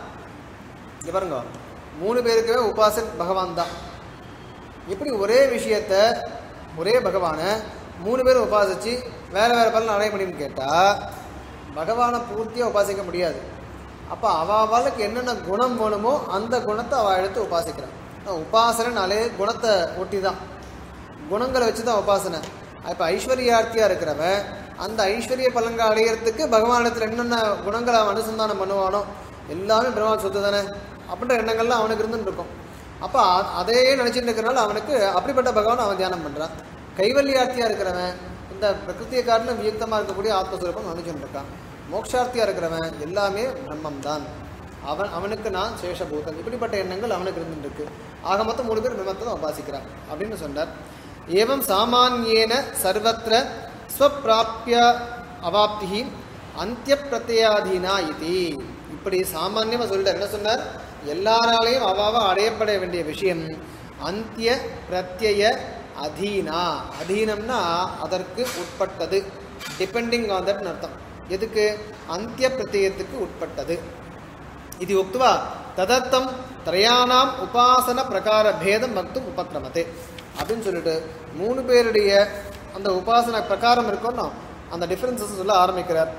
இங்க பாருங்க மூணு பேருக்குமே உபாசன் பகவான் தான் எப்படி ஒரே விஷயத்த ஒரே பகவானை மூணு பேரும் உபாசிச்சு வேற வேற பலன் அடைய முடியும்னு கேட்டால் பகவானை பூர்த்தியாக உபாசிக்க முடியாது அப்போ அவளுக்கு என்னென்ன குணம் வேணுமோ அந்த குணத்தை அவள் எடுத்து உபாசிக்கிறான் ஆனா, உபாசனைனாலே குணத்தை ஒட்டி தான் குணங்களை வச்சு தான் உபாசனை இப்போ ஐஸ்வர்யார்த்தியாக இருக்கிறவன் அந்த ஐஸ்வர்ய பலன்களை அடையிறதுக்கு பகவானிடத்தில் என்னென்ன குணங்களை அவன் அனுசந்தானம் பண்ணுவானோ எல்லாமே பிரம்மா சொத்து தானே அப்படின்ற எண்ணங்கள்லாம் அவனுக்கு இருந்துட்டு இருக்கும் அப்போ அ- அதையே நினச்சிட்டு இருக்கிறனால அவனுக்கு அப்படிப்பட்ட பகவான் அவன் தியானம் பண்ணுறான் கைவல்யார்த்தியாக இருக்கிறவன் இந்த பிரகிருத்திய காட்டிலும் வியுக்தமாக இருக்கக்கூடிய ஆத்மஸ்வரூபம் நினைச்சுட்டு இருக்கான் மோக்ஷார்த்தியாக இருக்கிறவன் எல்லாமே பிரம்மம் தான் அவன் அவனுக்கு நான் சேஷபூதன் இப்படிப்பட்ட எண்ணங்கள் அவனுக்கு இருந்துட்டு இருக்கு ஆக மொத்தம் மூணு பேர் பிரம்மத்தை தான் உபாசிக்கிறான் அப்படின்னு சொன்னார் ஏவம் சாமானியேன சர்வத்திர ஸ்வப்பிராப்பிய அவாப்தி அந்திய பிரத்யாதீனா இது இப்படி சாமான்யமாக சொல்லிட்டார் என்ன சொன்னார் எல்லாராலையும் அவாவ அடையப்பட வேண்டிய விஷயம் அந்திய பிரத்யய அதீனா அதீனம்னா அதற்கு உட்பட்டது டிபெண்டிங் ஆன் தட் அர்த்தம் எதுக்கு அந்திய பிரத்யயத்துக்கு உட்பட்டது இது உக்துவா ததர்த்தம் திரயானாம் உபாசன பிரகார பேதம் வக்தும் உபக்கிரமத்தே அப்படின்னு சொல்லிட்டு மூணு பேருடைய அந்த உபாசன பிரகாரம் இருக்கோன்னா அந்த டிஃபரன்சஸ் சொல்ல ஆரம்பிக்கிறார்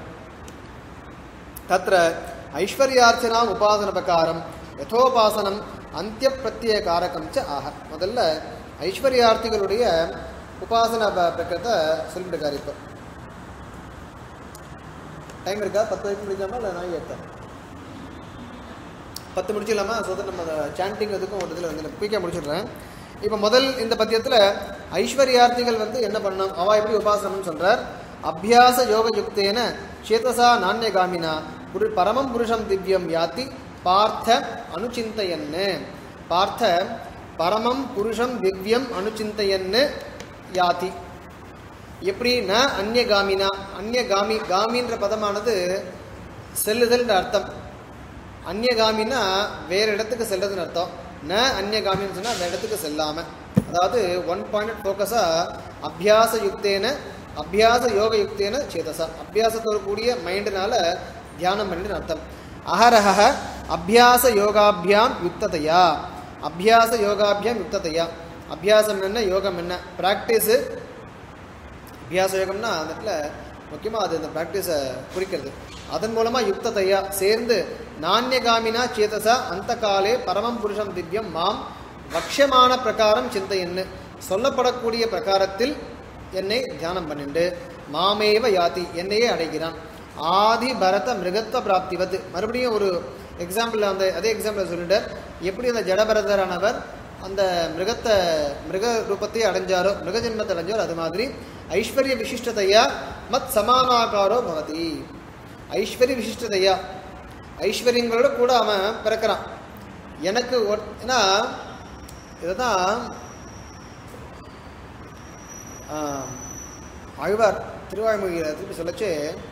தத்ர ஐஸ்வர்யார்ச்சனாம் உபாசன பிரகாரம் யதோபாசனம் அந்திய பிரத்யய காரகம் ச ஆக முதல்ல ஐஸ்வர்யார்த்திகளுடைய உபாசன ப- பிரகத்தை சொல்லிட்டு இருக்காரு இப்போ டைம் இருக்கா பத்து வரைக்கும் முடிக்காம இல்லை நான் ஏற்றேன் பத்து முடிச்சிடலாமா ஸோ நம்ம சாண்டிங் இதுக்கும் ஒரு இதில் வந்து குயிக்காக முடிச்சிடுறேன் இப்போ முதல் இந்த பத்தியத்தில் ஐஸ்வர்யார்த்திகள் வந்து என்ன பண்ணணும் அவ எப்படி உபாசனம்னு சொல்றார் அபியாச யோக யுக்தேன சேதசா நாண்யகாமினா புரு பரமம் புருஷம் திவ்யம் யாத்தி பார்த்த அனுச்சிந்தையன்னு பார்த்த பரமம் புருஷம் திவ்யம் அனுச்சிந்தையன்னு யாதி எப்படி ந அந்நியகாமினா அந்நியகாமி காமின்ற பதமானது செல்லுதல்ன்ற அர்த்தம் அந்நியகாமின்னா வேற இடத்துக்கு செல்றதுன்னு அர்த்தம் ந அந்நியகாமின்னு சொன்னால் அந்த இடத்துக்கு செல்லாமல் அதாவது ஒன் பாயிண்ட் ஃபோக்கஸாக அபியாச யுக்தேன அபியாச யோக யுக்தேன சேதசா அபியாசத்தோடு கூடிய மைண்டினால தியானம் பண்ணிட்டு அர்த்தம் அஹரஹ அபியாச யோகாபியாம் யுக்ததையா அபியாச யோகாபியாம் யுக்ததையா அபியாசம் என்ன யோகம் என்ன ப்ராக்டிஸு அபியாச யோகம்னா அந்த இடத்துல முக்கியமாக அது இந்த ப்ராக்டிஸை குறிக்கிறது அதன் மூலமாக யுக்ததையா சேர்ந்து நானியகாமினா சேதசா அந்த காலே பரமம் புருஷம் திவ்யம் மாம் வக்ஷமான பிரகாரம் சிந்தையன்னு சொல்லப்படக்கூடிய பிரகாரத்தில் என்னை தியானம் பண்ணிண்டு மாமேவ யாதி என்னையே அடைகிறான் ஆதி பரத மிருகத்வ பிராப்திவத் மறுபடியும் ஒரு எக்ஸாம்பிள் அந்த அதே எக்ஸாம்பிள் சொல்லிட்டார் எப்படி அந்த ஜடபரதரானவர் அந்த மிருகத்தை மிருக ரூபத்தை அடைஞ்சாரோ மிருக ஜென்மத்தை அடைஞ்சாரோ அது மாதிரி ஐஸ்வர்ய விசிஷ்டதையா மத் சமானாகாரோ பவதி ஐஸ்வர்ய விசிஷ்டதையா ஐஸ்வர்யங்களோட கூட அவன் பிறக்கிறான் எனக்கு ஒரு ஏன்னா இதுதான் ஆஹ், ஆழ்வார் திருவாய்மொழியில் திருப்பி சொல்லச்சு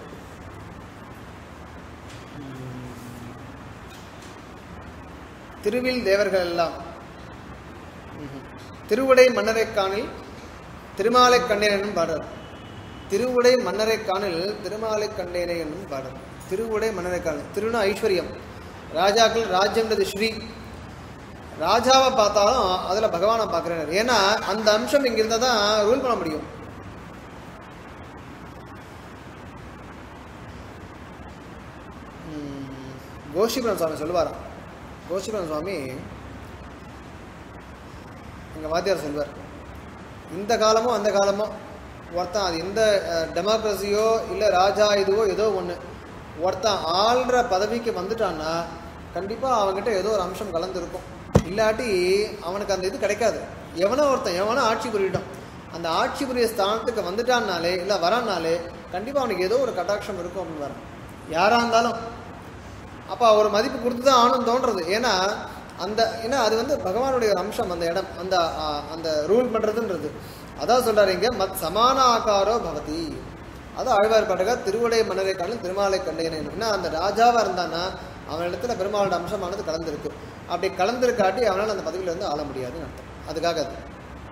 திருவில் தேவர்கள் எல்லாம் ம்ஹும். திருவுடை மன்னரை காணில் திருமாலை கண்டேன் என்னும் பாடல் திருவுடை மன்னரை காணில் திருமாலை கண்டேனே என்னும் பாடல் திருவுடை மன்னரை காணில் திருனா ஐஸ்வர்யம் ராஜாக்கள் ராஜ்யம்ன்றது ஸ்ரீ ராஜாவை பார்த்தாலும் அதில் பகவானை பார்க்குறேன் ஏன்னா அந்த அம்சம் இங்கே இருந்தால் தான் ரூல் பண்ண முடியும் ம், கோஷிபுரம் சுவாமி சொல்லுவாராம் கோஷிபுரம் சுவாமி எங்கள் வாத்தியார் சொல்வார் இந்த காலமோ அந்த காலமோ ஒருத்தன் அது எந்த டெமோக்ரஸியோ இல்லை ராஜா இதுவோ ஏதோ ஒன்று ஒருத்தன் ஆள்ற பதவிக்கு வந்துட்டான்னா கண்டிப்பாக அவன்கிட்ட ஏதோ ஒரு அம்சம் கலந்துருக்கும் இல்லாட்டி அவனுக்கு அந்த இது கிடைக்காது எவனோ ஒருத்தன் எவனோ ஆட்சி புரியட்டும் அந்த ஆட்சி புரிய ஸ்தானத்துக்கு வந்துட்டான்னாலே இல்லை வரான்னாலே கண்டிப்பாக அவனுக்கு ஏதோ ஒரு கட்டாட்சம் இருக்கும் அப்படின்னு வரான் யாராக இருந்தாலும் அப்போ ஒரு மதிப்பு கொடுத்து தான் ஆணும் தோன்றது ஏன்னா அந்த ஏன்னா அது வந்து பகவானுடைய ஒரு அம்சம் அந்த இடம் அந்த ஆ, அந்த ரூல் பண்ணுறதுன்றது அதான் சொல்றாரு இங்க மத் சமான ஆகாரோ பவதி அது ஆழ்வார் பாட்டுக்கா திருவுடை மன்னரை காணும் திருமாலை கண்டேனே ஏன்னா அந்த ராஜாவாக இருந்தான்னா அவன் இடத்துல பெருமாளோட அம்சமானது கலந்துருக்கு அப்படி கலந்துருக்காட்டி அவனால் அந்த பதவியில் வந்து ஆள முடியாதுன்னு அர்த்தம் அதுக்காக அது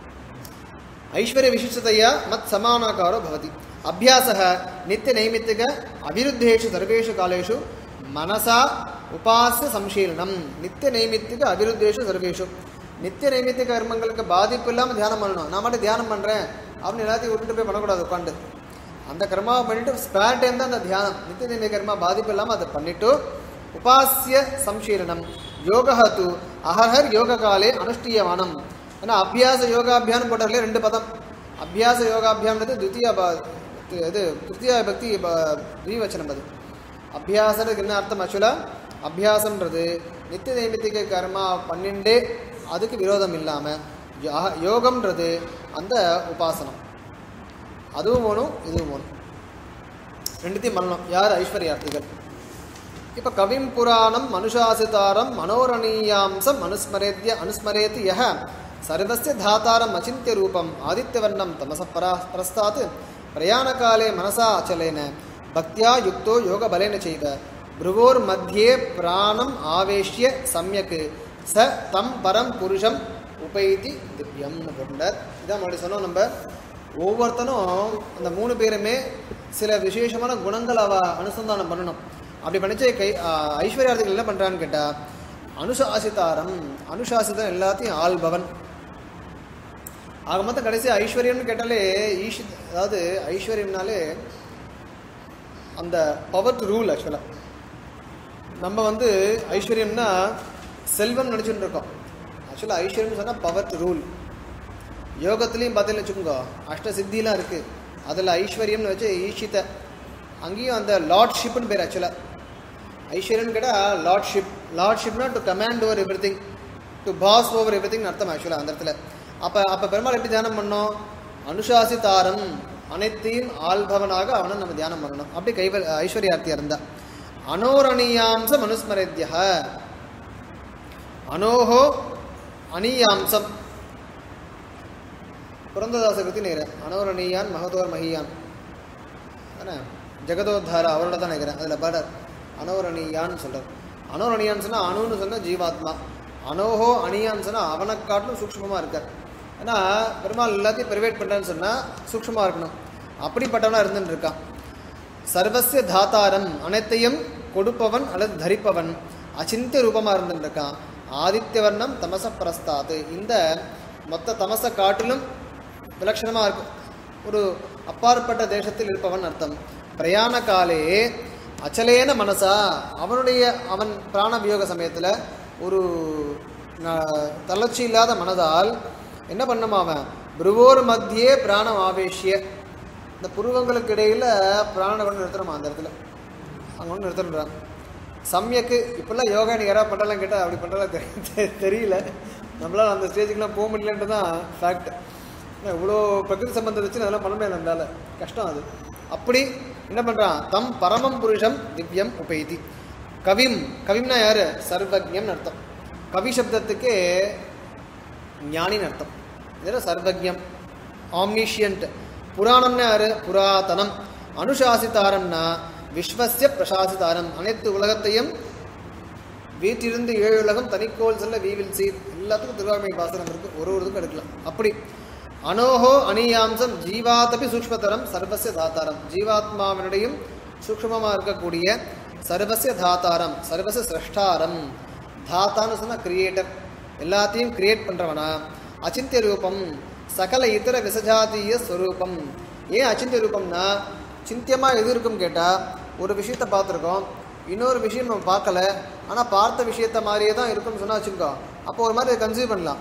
ஐஸ்வர்ய விசிஷ்டதையா மத் சமானாகாரோ பவதி அபியாசः நித்திய நைமித்திக அவிருத்தேஷு சர்வேஷு காலேஷு மனசா உபாசிய சம்சீலனம் நித்திய நைமித்திக அவிருத்தேஷு சர்வேஷு நித்திய நைமித்திக கர்மங்களுக்கு பாதிப்பு இல்லாமல் தியானம் பண்ணணும் நான் மட்டும் தியானம் பண்ணுறேன் அப்படின்னு எல்லாத்தையும் விட்டுட்டு போய் பண்ணக்கூடாது உட்காந்து அந்த கர்மாவை பண்ணிட்டு ஸ்பேர் டைம் தான் அந்த தியானம் நித்திய நைமிக கர்மா பாதிப்பு இல்லாமல் அதை பண்ணிட்டு உபாசிய சம்சீலனம் யோகா து அஹர்ஹர் யோக காலே அனுஷ்டீயமானம் ஏன்னா அபியாச யோகாபியானம் போட்டாலே ரெண்டு பதம் அபியாச யோகாபியான்றது துத்தியா ப- தி- இது திருத்தியா பக்தி ரீவச்சனம் அது அபியாசத்துக்கு என்ன அர்த்தம் ஆக்சுவலாக அபியாசம்ன்றது நித்திய நைமித்திக கர்மா பன்னெண்டே அதுக்கு விரோதம் இல்லாமல் யோகம்ன்றது அந்த உபாசனம் அதுவும் வேணும் இதுவும் வேணும் ரெண்டுத்தையும் பண்ணணும் யார் ஐஸ்வர்யார்த்திகள் இப்போ கவிம் புராணம் மனுஷாசிதாரம் மனோரணீயாம்சம் அனுஸ்மரேத்ய அனுஸ்மரேத் யஹ சர்வஸ்ய தாத்தாரம் அச்சிந்திய ரூபம் ஆதித்யவர்ணம் தமச பரா பிரஸ்தாத் பிரயாணகாலே மனசா அச்சலேன பக்தியா யுக்தோ யோகபலேன செய்த புருவோர் மத்தியே பிராணம் ஆவேஷ்ய சம்யக் ச தம் பரம் புருஷம் உபைதி திவ்யம்னு போட்டார் இதான் மறுபடியும் சொன்னோம் நம்ம ஒவ்வொருத்தனும் அந்த மூணு பேருமே சில விசேஷமான குணங்கள் அவ அனுசந்தானம் பண்ணணும் அப்படி பண்ணிச்சு கை ஆஹ் ஐஸ்வர்யார்த்திகள் என்ன பண்ணுறான்னு கேட்டால் அனுசாசிதாரம் அனுசாசிதம் எல்லாத்தையும் ஆள்பவன் ஆக மொத்தம் கடைசி ஐஸ்வர்யம்னு கேட்டாலே ஈஷி அதாவது ஐஸ்வர்யம்னாலே அந்த பவர் டு ரூல் ஆக்சுவலாக நம்ம வந்து ஐஸ்வர்யம்னா செல்வம் நினச்சிட்டு இருக்கோம் ஆக்சுவலாக ஐஸ்வர்யம்னு சொன்னால் பவர் டு ரூல் யோகத்துலேயும் பார்த்தீங்கன்னு வச்சுக்கோங்க அஷ்ட சித்திலாம் இருக்குது அதில் ஐஸ்வர்யம்னு வச்சு ஈஷித்த அங்கேயும் அந்த லார்ட்ஷிப்னு பேர் ஆக்சுவலாக ஐஸ்வர்யம்னு கேட்டால் லார்ட்ஷிப் லார்ட்ஷிப்னா to command over every thing to pass over every thing அர்த்தம் ஆக்சுவலாக அந்த இடத்துல அப்போ அப்போ பெருமாள் எப்படி தியானம் பண்ணோம் அனுசாசிதாரம் அனைத்தையும் ஆள்பவனாக அவனை நம்ம தியானம் பண்ணணும் அப்படி கைவ ஐஸ்வர்யார்த்தியா இருந்தா அனோரணீயாம்சம் அனுஸ்மரத்ய அனோஹோ அனீயாம்சம் புரந்ததாசை பற்றி நினைக்கிறேன் அனோரணீயான் மகதோர் மகியான் தானே ஜெகதோத்தாரா அவரோட தான் நினைக்கிறேன் அதில் பாடர் அனோரணீயான்னு சொல்கிறார் அனோரணீயான்னு சொன்னால் அணுன்னு சொன்னால் ஜீவாத்மா அனோஹோ அணியான்னு சொன்னால் அவனை காட்டிலும் சூக்ஷ்மமாக இருக்கார் ஏன்னா பெருமாள் எல்லாத்தையும் பிரைவேட் பண்ணுறான்னு சொன்னால் சூக்ஷ்மமாக இருக்கணும் அப்படிப்பட்டவனாக இருந்துட்டு இருக்கான் சர்வசிய தாத்தாரம் அனைத்தையும் கொடுப்பவன் அல்லது தரிப்பவன் அச்சிந்திய ரூபமாக இருந்துட்டு இருக்கான் ஆதித்யவர்ணம் தமச பிரஸ்தாது இந்த மொத்த தமச காட்டிலும் விலட்சணமாக இருக்கும் ஒரு அப்பாற்பட்ட தேசத்தில் இருப்பவன் அர்த்தம் பிரயாண காலே அச்சலேன மனசா அவனுடைய அவன் பிராண வியோக சமயத்தில் ஒரு ந- தளர்ச்சி இல்லாத மனதால் என்ன பண்ணுமா அவன் புருவோர் மத்தியே பிராணம் ஆவேஷ்ய இந்த புருவங்களுக்கு இடையில பிராணனை கொண்டு நிறுத்தணுமா அந்த இடத்துல அங்கே கொண்டு நிறுத்தணுன்றான் சமயக்கு இப்பெல்லாம் யோகா நீ யாராவது பண்ணலாம் கேட்டால் அப்படி பண்ணுறதா தெரி தெரியல நம்மளால அந்த ஸ்டேஜுக்குலாம் போக முடியலன்றது தான் ஃபேக்ட் இவ்வளோ பிரகிருதி சம்பந்தம் வச்சு அதெல்லாம் பண்ண முடியாது நம்மளால கஷ்டம் அது அப்படி என்ன பண்ணுறான் தம் பரமம் புருஷம் திவ்யம் உபைதி கவிம் கவிம்னா யாரு சர்வஜம்னு அர்த்தம் கவி சப்தத்துக்கு ஞானின்னு அர்த்தம் இதில் சர்வஜம் ஆம்னிஷியன்ட் புராணம்னா யாரு புராதனம் அனுசாசித்தாரம்னா விஸ்வசிய பிரசாசித்தாரம் அனைத்து உலகத்தையும் வீட்டிலிருந்து ஏழு உலகம் தனிக்கோள் செல்ல வீவில் சீர் எல்லாத்துக்கும் திருவாய்மை பாசனம் இருக்கு ஒரு ஒரு இதுக்கும் எடுக்கலாம் அப்படி அனோஹோ அணியாம்சம் ஜீவாதபி சூக்ஷ்மதரம் சர்வசிய தாத்தாரம் ஜீவாத்மாவினுடையும் சூக்ஷ்மமாக இருக்கக்கூடிய சர்வசிய தாத்தாரம் சர்வசிய சிரஷ்டாரம் தாத்தான்னு சொன்னால் கிரியேட்டர் எல்லாத்தையும் கிரியேட் பண்ணுறவனா அச்சிந்திய ரூபம் சகல இதர விசஜாதீய ஸ்வரூபம் ஏன் அச்சிந்திய ரூபம்னா சிந்தியமாக எது இருக்கும் கேட்டால் ஒரு விஷயத்தை பார்த்துருக்கோம் இன்னொரு விஷயம் நம்ம பார்க்கல ஆனால் பார்த்த விஷயத்த மாதிரியே தான் இருக்கும்னு சொன்னால் வச்சுக்கோ அப்போ ஒரு மாதிரி கன்சியூம் பண்ணலாம்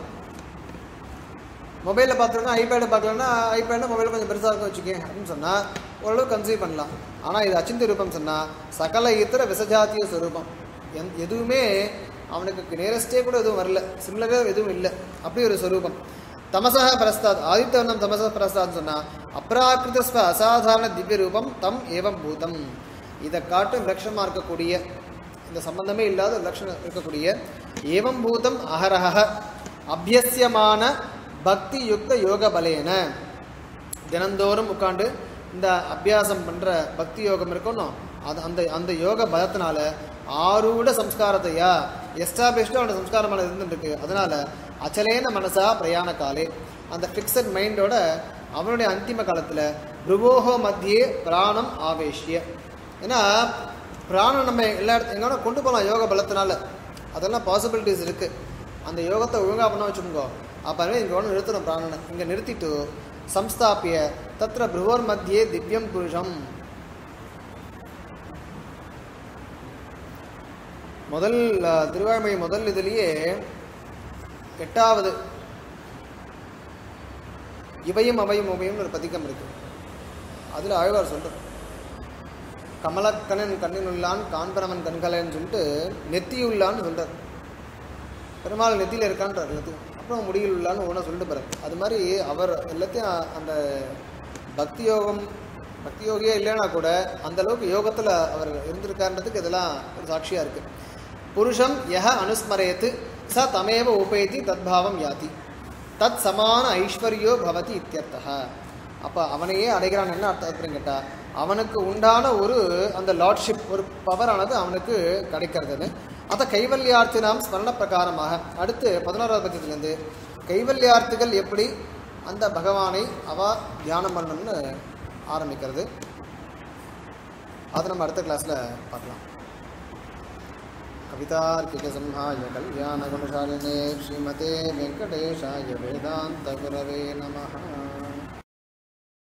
மொபைலில் பார்த்துருக்கோம் ஐபேடை பார்க்கலன்னா ஐபேடு மொபைல் கொஞ்சம் பெருசாக இருக்கும் வச்சுக்கேன் அப்படின்னு சொன்னால் ஓரளவு கன்சியூம் பண்ணலாம் ஆனால் இது அச்சிந்த ரூபம் சொன்னால் சகல இத்தர விசஜாத்திய ஸ்வரூபம் எந் எதுவுமே அவனுக்கு நியரஸ்டே கூட எதுவும் வரல சிமிலராக எதுவும் இல்லை அப்படி ஒரு ஸ்வரூபம் தமசக பிரஸ்தாத் ஆதித்தவர்ணம் தமசக பிரஸ்தாத் சொன்னால் அப்ராக்கிருதஸ்வ அசாதாரண திவ்ய ரூபம் தம் ஏவம் பூதம் இதை காட்டும் லட்சணமாக இருக்கக்கூடிய இந்த சம்பந்தமே இல்லாத ஒரு லட்சணம் இருக்கக்கூடிய ஏவம் பூதம் அகரஹ அபியசியமான பக்தி யுக்த யோக பலேன தினந்தோறும் உட்காந்து இந்த அபியாசம் பண்ணுற பக்தி யோகம் இருக்கணும் அது அந்த அந்த யோக பலத்தினால ஆரூட சம்ஸ்காரத்தையா எஸ்டாப்ளிஷ்டாக அவனோட சம்ஸ்காரமான இருந்துருக்கு அதனால அச்சலேன மனசா பிரயாண காலே அந்த ஃபிக்ஸட் மைண்டோட அவனுடைய அந்திம காலத்தில் புருவோகோ மத்தியே பிராணம் ஆவேஷ்ய ஏன்னா பிராணம் நம்ம எல்லா இடத்து எங்கன்னா கொண்டு போகலாம் யோக பலத்தினால அதெல்லாம் பாசிபிலிட்டிஸ் இருக்குது அந்த யோகத்தை ஒழுங்காக பண்ண வச்சுக்கோங்க அப்போவே இங்கே ஒன்று நிறுத்தணும் பிராணனை இங்கே நிறுத்திட்டு சம்ஸ்தாபிய தத்திர புருவோர் மத்தியே திவ்யம் புருஷம் முதல் அஹ், திருவாய்மொழி முதல் இதுலேயே எட்டாவது இவையும் அவையும் உபயம் ஒரு பதிக்கம் இருக்கு அதில் ஆழ்வார் சொல்றார் கமலக்கணன் கண்ணினுள்ளான் காண்பரமன் கண்கலன்னு சொல்லிட்டு நெத்தியுள்ளான்னு சொல்றார் பெருமாள் நெத்தியில் இருக்கான்றார் எல்லாத்தையும் அப்புறம் முடியில் உள்ளான்னு ஒன்றா சொல்லிட்டு போகிறார் அது மாதிரி அவர் எல்லாத்தையும் அந்த பக்தி யோகம் பக்தி யோகியே இல்லைன்னா கூட அந்த அளவுக்கு யோகத்தில் அவர் இருந்திருக்காருன்றதுக்கு இதெல்லாம் ஒரு சாட்சியாக இருக்குது புருஷம் யஹ அனுஸ்மரேத்து ச தமேவ உபேதி தத்பாவம் யாதி தத் சமான ஐஸ்வர்யோ பவதி இத்தியர்த்தः அப்போ அவனையே அடைகிறான் என்ன அர்த்தம் கேட்டால் அவனுக்கு உண்டான ஒரு அந்த லார்ட்ஷிப் ஒரு பவரானது அவனுக்கு கிடைக்கிறதுன்னு அதை கைவல்யார்த்தினாம் ஸ்மரண பிரகாரமாக அடுத்து பதினோராவது பட்சத்துலேருந்து கைவல்யார்த்திகள் எப்படி அந்த பகவானை அவ தியானம் பண்ணணும்னு ஆரம்பிக்கிறது அதை நம்ம அடுத்த கிளாஸில் பார்க்கலாம் कवितार्किकसंहाय कल्याणगुणशालिने श्रीमते वेङ्कटेशाय वेदान्तगुरवे नमः